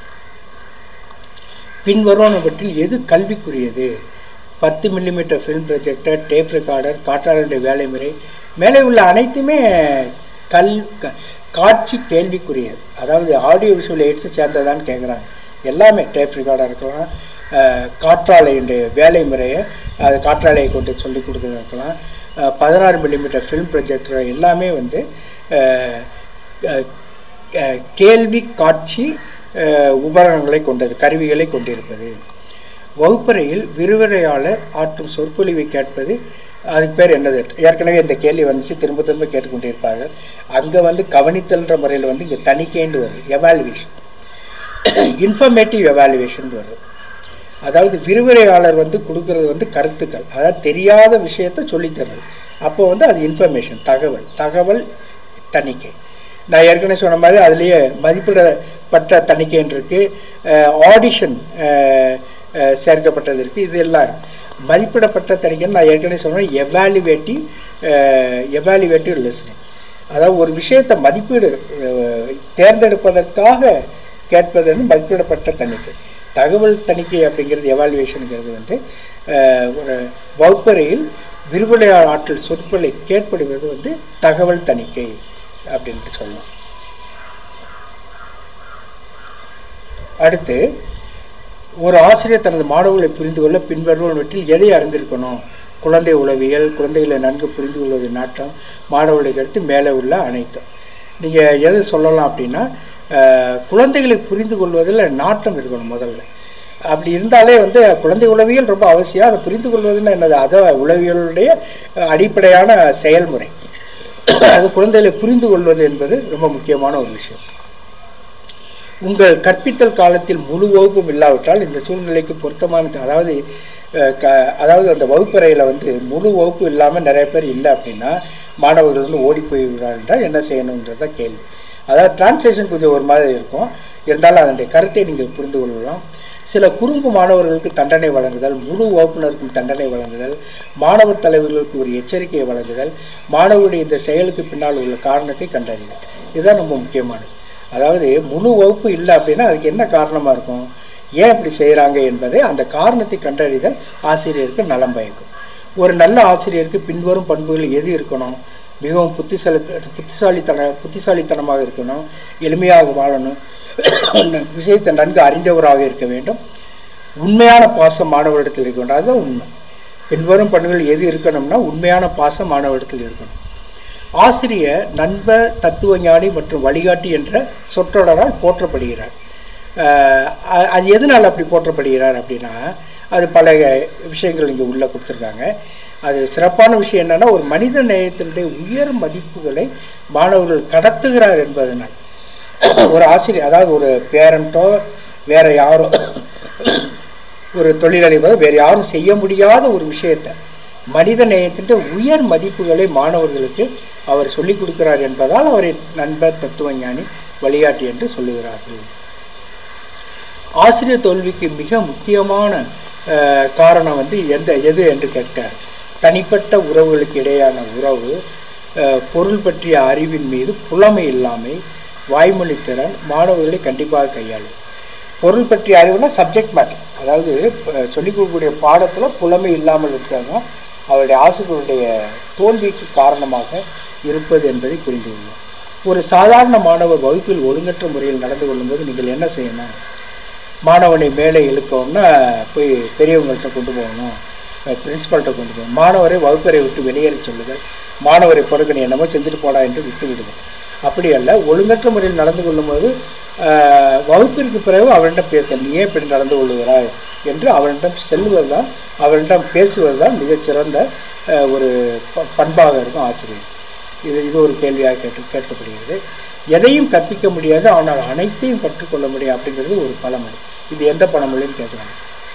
பின்வருவனவற்றில் எது கல்விக்குரியது பத்து millimetre film projector tape recorder காற்றாளருடைய வேலை முறை மேலே உள்ள அனைத்துமே கல் க- காட்சி கேள்விக்குரியது அதாவது ஆடியோ விஷுவல் எய்ட்ஸை சேர்ந்ததான்னு கேட்குறாங்க எல்லாமே டேப் ரெக்கார்டாக இருக்கலாம் அஹ், காற்றாலையுடைய வேலை முறையை அது காற்றாலையை கொண்டு சொல்லி கொடுக்குறது இருக்கலாம் அஹ், பதினாறு மில்லிமீட்டர் ஃபிலிம் ப்ரொஜெக்டர் எல்லாமே வந்து அஹ், அஹ், அஹ், கேள்வி காட்சி அஹ், உபகரணங்களை கொண்டது கருவிகளை கொண்டிருப்பது வகுப்பறையில் விரிவுரையாளர் ஆற்றும் சொற்பொழிவை கேட்பது அதுக்கு பேர் என்னது ஏற்கனவே இந்த கேள்வி வந்துச்சு திரும்ப திரும்ப கேட்டுக்கொண்டிருப்பார்கள் அங்கே வந்து கவனித்தல்ன்ற முறையில் வந்து இங்கே தணிக்கைன்னு வருது எவாலுவேஷன் இன்ஃபர்மேட்டிவ் எவாலுவேஷன் வருது அதாவது விரிவுரையாளர் வந்து கொடுக்கறது வந்து கருத்துக்கள் அதாவது தெரியாத விஷயத்த சொல்லித் தர்றது அப்போ வந்து அது இன்ஃபர்மேஷன் தகவல் தகவல் தணிக்கை நான் ஏற்கனவே சொன்ன மாதிரி அதுலேயே மதிப்பிடப்பட்ட தணிக்கைன்னு இருக்குது ஆடிஷன் சேர்க்கப்பட்டது இருக்குது இது எல்லாம் இருக்கு. மதிப்பிடப்பட்ட தணிக்கைன்னு நான் ஏற்கனவே சொன்னேன் எவாலுவேட்டிவ் எவாலுவேட்டிவ் லிஸ்னிங் அதாவது ஒரு விஷயத்தை மதிப்பீடு அஹ், தேர்ந்தெடுப்பதற்காக கேட்பது வந்து மதிப்பிடப்பட்ட தணிக்கை தகவல் தணிக்கை அப்படிங்கிறது எவாலுவேஷனுங்கிறது வந்து அஹ், ஒரு வகுப்பறையில் விரிவுரையாளர் ஆற்றல் சொற்களை கேட்படுவது வந்து தகவல் தணிக்கை அப்படின்ட்டு சொல்லலாம் அடுத்து ஒரு ஆசிரியர் தனது மாணவர்களை புரிந்து கொள்ள பின்வருவனவற்றில் எதை அறிந்திருக்கணும் குழந்தை உளவியல் குழந்தைகளை நன்கு புரிந்து கொள்வது நாட்டம் மாணவர்களை கருத்து மேலே உள்ள அனைத்தும் நீங்கள் எது சொல்லலாம் அப்படின்னா அஹ், குழந்தைகளை புரிந்து கொள்வதில் நாட்டம் இருக்கணும் முதல்ல அப்படி இருந்தாலே வந்து குழந்தை உளவியல் ரொம்ப அவசியம் அதை புரிந்து கொள்வதுன்னா என்னது அதை உளவியலுடைய அஹ், அடிப்படையான செயல்முறை அது குழந்தைகளை புரிந்து கொள்வது என்பது ரொம்ப முக்கியமான ஒரு விஷயம் உங்கள் கற்பித்தல் காலத்தில் முழு வகுப்பும் இல்லாவிட்டால் இந்த சூழ்நிலைக்கு பொருத்தமானது அதாவது அஹ், க அதாவது அந்த வகுப்பறையில் வந்து முழு வகுப்பு இல்லாமல் நிறைய பேர் இல்லை அப்படின்னா மாணவர்கள் வந்து ஓடி போய்விடுறார் என்றால் என்ன செய்யணுன்றது தான் கேள்வி அதாவது டிரான்ஸ்லேஷன் கொஞ்சம் ஒரு மாதிரி இருக்கும் இருந்தாலும் அதனுடைய கருத்தை நீங்கள் புரிந்து கொள்ளலாம் சில குறும்பு மாணவர்களுக்கு தண்டனை வழங்குதல் முழு வகுப்பினருக்கும் தண்டனை வழங்குதல் மாணவர் தலைவர்களுக்கு ஒரு எச்சரிக்கையை வழங்குதல் மாணவருடைய இந்த செயலுக்கு பின்னால் உள்ள காரணத்தை கண்டறிதல் இதுதான் ரொம்ப முக்கியமானது அதாவது முழு வகுப்பு இல்லை அப்படின்னா அதுக்கு என்ன காரணமாக இருக்கும் ஏன் இப்படி செய்கிறாங்க என்பதை அந்த காரணத்தை கண்டறிதல் ஆசிரியருக்கு நலம் பயக்கும் ஒரு நல்ல ஆசிரியருக்கு பின்வரும் பண்புகள் எது இருக்கணும் மிகவும் புத்திசாலி புத்திசாலித்தன புத்திசாலித்தனமாக இருக்கணும் எளிமையாக வாழணும் விஷயத்தை நன்கு அறிந்தவராக இருக்க வேண்டும் உண்மையான பாசம் மாணவரிடத்தில் இருக்க வேண்டும் அதுதான் உண்மை பின்வரும் பண்புகள் எது இருக்கணும்னா உண்மையான பாசம் மாணவரிடத்தில் இருக்கணும் ஆசிரியர் நண்பர் தத்துவஞானி மற்றும் வழிகாட்டி என்ற சொற்றொடரால் போற்றப்படுகிறார் அஹ் அ- அது எதனால் அப்படி போற்றப்படுகிறார் அப்படின்னா அது பல விஷயங்கள் இங்கே உள்ளே கொடுத்துருக்காங்க அது சிறப்பான விஷயம் என்னன்னா ஒரு மனித நேயத்தினுடைய உயர் மதிப்புகளை மாணவர்கள் கடத்துகிறார் என்பதனால் ஒரு ஆசிரியர் அதாவது ஒரு பேரண்ட்டோ வேற யாரோ ஒரு தொழிலதிபர் வேறு யாரும் செய்ய முடியாத ஒரு விஷயத்தை மனித நேயத்தின் உயர் மதிப்புகளை மாணவர்களுக்கு அவர் சொல்லிக் கொடுக்கிறார் என்பதால் அவரை நண்பர் தத்துவஞானி வழிகாட்டி என்று சொல்லுகிறார்கள் ஆசிரியர் தோல்விக்கு மிக முக்கியமான அஹ், காரணம் வந்து எந்த எது என்று கேட்டார் தனிப்பட்ட உறவுகளுக்கு இடையான உறவு அஹ், பொருள் பற்றிய அறிவின் மீது புலமை இல்லாமை வாய்மொழித்திறன் மாணவர்களை கண்டிப்பாக கையாளும் பொருள் பற்றிய அறிவுனா சப்ஜெக்ட் மேட்டர் அதாவது அஹ், சொல்லிக் கொடுக்கக்கூடிய பாடத்தில் புலமை இல்லாமல் இருக்காங்க அவருடைய ஆசிரியருடைய தோல்விக்கு காரணமாக இருப்பது என்பதை புரிந்து கொள்ளும் ஒரு சாதாரண மாணவர் வகுப்பில் ஒழுங்கற்ற முறையில் நடந்து கொள்ளும்போது நீங்கள் என்ன செய்யணும் மாணவனை மேலே இழுக்கணும்னா போய் பெரியவங்கள்ட்ட கொண்டு போகணும் பிரின்சிபால்கிட்ட கொண்டு போகணும் மாணவரை வகுப்பறை விட்டு வெளியேற சொல்லுதல் மாணவரை பொறுக்கணி என்னமோ செஞ்சுட்டு போடா என்று விட்டு விடுதல் அப்படி அல்ல ஒழுங்கற்ற முறையில் நடந்து கொள்ளும்போது ஆஹ், வகுப்பிற்கு பிறகு அவனிடம் பேச நீ ஏன் இப்படி நடந்து கொள்ளுகிறாய் என்று அவனிடம் செல்வது தான் அவனிடம் பேசுவது தான் மிகச்சிறந்த ஆஹ், ஒரு ப- பண்பாக இருக்கும் ஆசிரியர் இது இது ஒரு கேள்வியாக கேட்டு கேட்கப்படுகிறது எதையும் கற்பிக்க முடியாது ஆனால் அனைத்தையும் கற்றுக்கொள்ள முடியும் அப்படிங்கிறது ஒரு பழமொழி இது எந்த பழமொழின்னு கேட்குறாங்க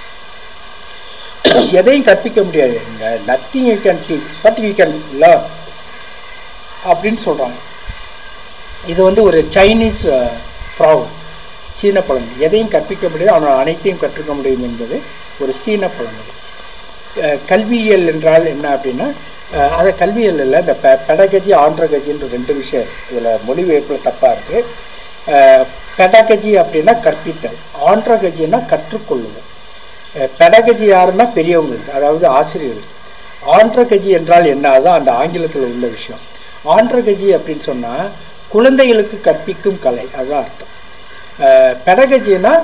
எதையும் கற்பிக்க முடியாது nothing you can teach but you can learn அப்படின்னு சொல்கிறாங்க இது வந்து ஒரு சைனீஸ் ப்ராப்ளம் சீன பழமொழி எதையும் கற்பிக்க முடியாது ஆனால் அனைத்தையும் கற்றுக்க முடியும் என்பது ஒரு சீன பழமொழி அஹ் கல்வியியல் என்றால் என்ன அப்படின்னா அஹ் அது கல்வியியல் இல்லை இந்த பெ பெடகஜி ஆண்ட்ரகஜின்ற ரெண்டு விஷயம் இதில் மொழிபெயர்ப்பில் தப்பாக இருக்குது பெடகஜி அப்படின்னா கற்பித்தல் ஆண்ட்ரகஜின்னா கற்றுக்கொள்ளுதல் பெடகஜி யாருன்னா பெரியவங்களுக்கு அதாவது ஆசிரியர்களுக்கு ஆண்ட்ரகஜி என்றால் என்ன அதுதான் அந்த ஆங்கிலத்தில் உள்ள விஷயம் ஆண்ட்ரகஜி அப்படின்னு சொன்னால் குழந்தைகளுக்கு கற்பிக்கும் கலை அதுதான் அர்த்தம் பெடகஜினா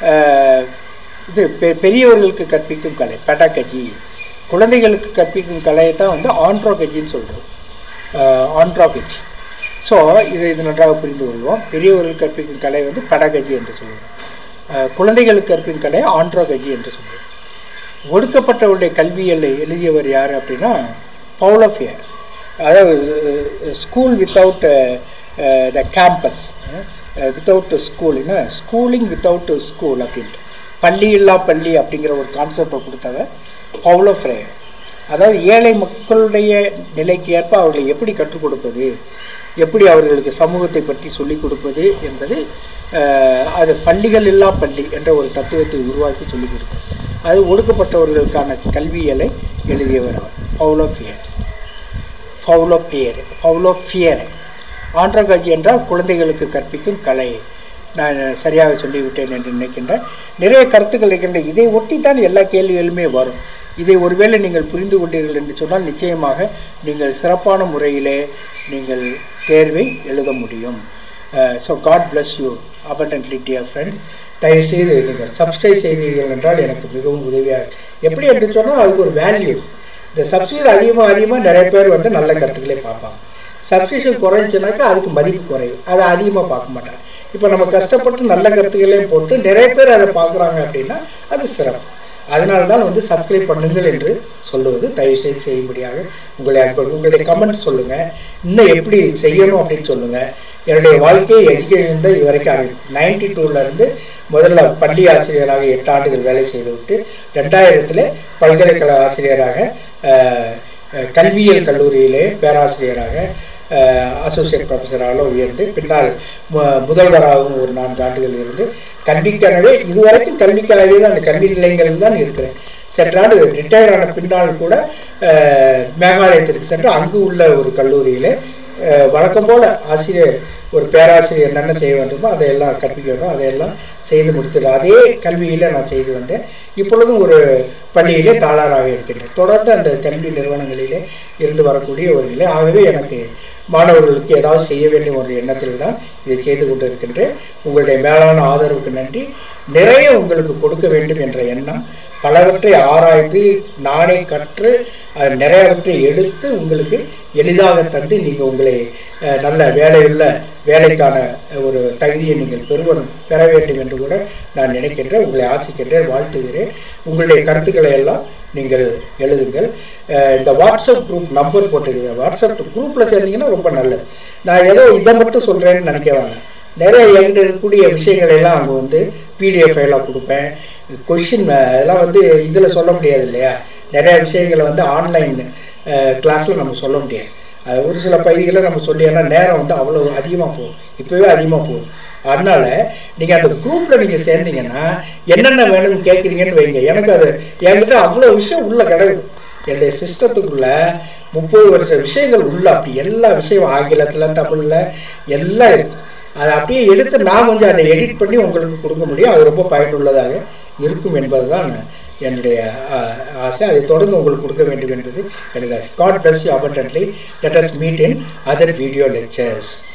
இது பெ- பெரியவர்களுக்கு கற்பிக்கும் கலை பெடகஜி குழந்தைகளுக்கு கற்பிக்கும் கலையை தான் வந்து ஆண்ட்ரோகஜின்னு சொல்கிறோம் ஆண்ட்ரோகஜி ஸோ இதை இது நன்றாக புரிந்து கொள்வோம் பெரியவர்களுக்கு கற்பிக்கும் கலை வந்து பெடகஜி என்று சொல்லுவோம் அஹ், குழந்தைகளுக்கு கற்பிக்கும் கலை ஆண்ட்ரோகஜி என்று சொல்லுவோம் ஒடுக்கப்பட்டவருடைய கல்வியலை எழுதியவர் யார் அப்படின்னா பவுலஃபியர் அதாவது school without the campus without ஸ்கூல்னா ஸ்கூலிங் வித்தவுட் ஸ்கூல் அப்படின்ட்டு பள்ளி இல்லா பள்ளி அப்படிங்கிற ஒரு கான்செப்டை கொடுத்தவர் பவுலோ ஃப்ரேயர் அதாவது ஏழை மக்களுடைய நிலைக்கு ஏற்ப அவர்களை எப்படி கற்றுக் கொடுப்பது எப்படி அவர்களுக்கு சமூகத்தை பற்றி சொல்லிக் கொடுப்பது என்பது அஹ், அது பள்ளிகள் இல்லா பள்ளி என்ற ஒரு தத்துவத்தை உருவாக்கி சொல்லிக் கொடுக்கும் அது ஒடுக்கப்பட்டவர்களுக்கான கல்வியலை எழுதியவர் அவர் Paulo Freire Paulo Freire Paulo Freire andragogy என்றால் குழந்தைகளுக்கு கற்பிக்கும் கலை நான் சரியாக சொல்லிவிட்டேன் என்று நினைக்கின்றேன் நிறைய கருத்துக்கள் இருக்கின்றன இதை ஒட்டி தான் எல்லா கேள்விகளுமே வரும் இதை ஒருவேளை நீங்கள் புரிந்து கொண்டீர்கள் என்று சொன்னால் நிச்சயமாக நீங்கள் சிறப்பான முறையிலே நீங்கள் தேர்வை எழுத முடியும் so God bless you abundantly dear friends தயவுசெய்து நீங்கள் சப்ஸ்கிரைப் செய்தீர்கள் என்றால் எனக்கு மிகவும் உதவியாக இருக்கு. எப்படி என்று சொன்னால் அதுக்கு ஒரு வேல்யூ இந்த சப்ஸ்கிரைப் அதிகமாக அதிகமாக நிறைய பேர் வந்து நல்ல கருத்துக்களை பார்ப்பாங்க சப்ஸ்கிரிப்ஷன் குறைஞ்சுனாக்கா அதுக்கு மதிப்பு குறையும் அதை அதிகமாக பார்க்க மாட்டாங்க இப்போ நம்ம கஷ்டப்பட்டு நல்ல கருத்துக்களையும் போட்டு நிறைய பேர் அதை பார்க்குறாங்க அப்படின்னா அது சிறப்பு அதனால தான் வந்து சப்ஸ்கிரைப் பண்ணுங்கள் என்று சொல்லுவது தயவு செய்து செய்யும்படியாக உங்களை அன்பு உங்களுடைய கமெண்ட் சொல்லுங்கள் இன்னும் எப்படி செய்யணும் அப்படின்னு சொல்லுங்கள் என்னுடைய வாழ்க்கை எஜுகேஷன் தான் இதுவரைக்கும் நைன்டி டூலேருந்து முதல்ல பள்ளி ஆசிரியராக எட்டு ஆண்டுகள் வேலை செய்துவிட்டு ரெண்டாயிரத்தில் பல்கலைக்கழக ஆசிரியராக அஹ், அஹ், கல்வியியல் கல்லூரியிலே பேராசிரியராக அசோசியேட் ப்ரொஃபஸராக உயர்ந்து பின்னால் மு- முதல்வராகவும் ஒரு நான்கு ஆண்டுகள் இருந்து கல்விக்காகவே இதுவரைக்கும் கல்விக்காகவே தான் அந்த கல்வி நிலையங்களில் தான் இருக்கிறேன் சென்ற ஆண்டு ரிட்டையர் ஆன பின்னால் கூட அஹ், மேகாலயத்திற்கு சென்று அங்கு உள்ள ஒரு கல்லூரியில் அஹ், வழக்கம் போல ஆசிரியர் ஒரு பேராசிரியர் என்னென்ன செய்ய வேண்டுமோ அதையெல்லாம் கற்பிக்க வேண்டும் அதையெல்லாம் செய்து முடித்துடு அதே கல்வியில் நான் செய்து வந்தேன் இப்பொழுதும் ஒரு பள்ளியிலே தாளாராக இருக்கின்றேன் தொடர்ந்து அந்த கல்வி நிறுவனங்களிலே இருந்து வரக்கூடிய ஒரு நிலை ஆகவே எனக்கு மாணவர்களுக்கு ஏதாவது செய்ய வேண்டிய ஒரு எண்ணத்தில் தான் இதை செய்து கொண்டு இருக்கின்றேன் உங்களுடைய மேலான ஆதரவுக்கு நன்றி நிறைய உங்களுக்கு கொடுக்க வேண்டும் என்ற எண்ணம் பலவற்றை ஆராய்ந்து நானே கற்று அஹ், நிறையவற்றை எடுத்து உங்களுக்கு எளிதாக தந்து நீங்கள் உங்களை அஹ், நல்ல வேலையுள்ள வேலைக்கான ஒரு தகுதியை நீங்கள் பெறுவன் பெற வேண்டும் என்று கூட நான் நினைக்கின்றேன் உங்களை ஆசிக்கின்றேன் வாழ்த்துகிறேன் உங்களுடைய கருத்துக்களை எல்லாம் நீங்கள் எழுதுங்கள் அஹ், இந்த வாட்ஸ்அப் குரூப் நம்பர் போட்டுருக்கேன் வாட்ஸ்அப் குரூப்பில் சேர்ந்தீங்கன்னா ரொம்ப நல்லது நான் ஏதோ இதை மட்டும் சொல்கிறேன்னு நினைக்க வேணாம் நிறைய என்கிட்ட இருக்கக்கூடிய விஷயங்கள் எல்லாம் அங்கே வந்து பிடிஎஃப் ஃபைலாக கொடுப்பேன் கொஷின் அதெல்லாம் வந்து இதில் சொல்ல முடியாது இல்லையா நிறைய விஷயங்களை வந்து ஆன்லைன் கிளாஸில் நம்ம சொல்ல முடியாது அது ஒரு சில பகுதிகளை நம்ம சொல்லி ஏன்னா நேரம் வந்து அவ்வளோ அதிகமாக போகும் இப்போவே அதிகமாக போகும் அதனால் நீங்கள் அந்த குரூப்பில் நீங்கள் சேர்ந்தீங்கன்னா என்னென்ன வேணும்னு கேட்குறீங்கன்னு வைங்க எனக்கு அது என்கிட்ட அவ்வளோ விஷயம் உள்ளே கிடக்குது என்னுடைய சிஸ்டத்துக்குள்ள முப்பது வருஷ விஷயங்கள் உள்ள அப்படி எல்லா விஷயம் ஆங்கிலத்தில் தமிழில் எல்லாம் இருக்குது அதை அப்படியே எடுத்து நான் கொஞ்சம் அதை எடிட் பண்ணி உங்களுக்கு கொடுக்க முடியும் அது ரொம்ப பயனுள்ளதாக இருக்கும் என்பதுதான் என்னுடைய ஆஹ், ஆசை அதை தொடர்ந்து உங்களுக்கு கொடுக்க வேண்டும் என்பது எனது ஆசை God bless you abundantly let us meet in other video lectures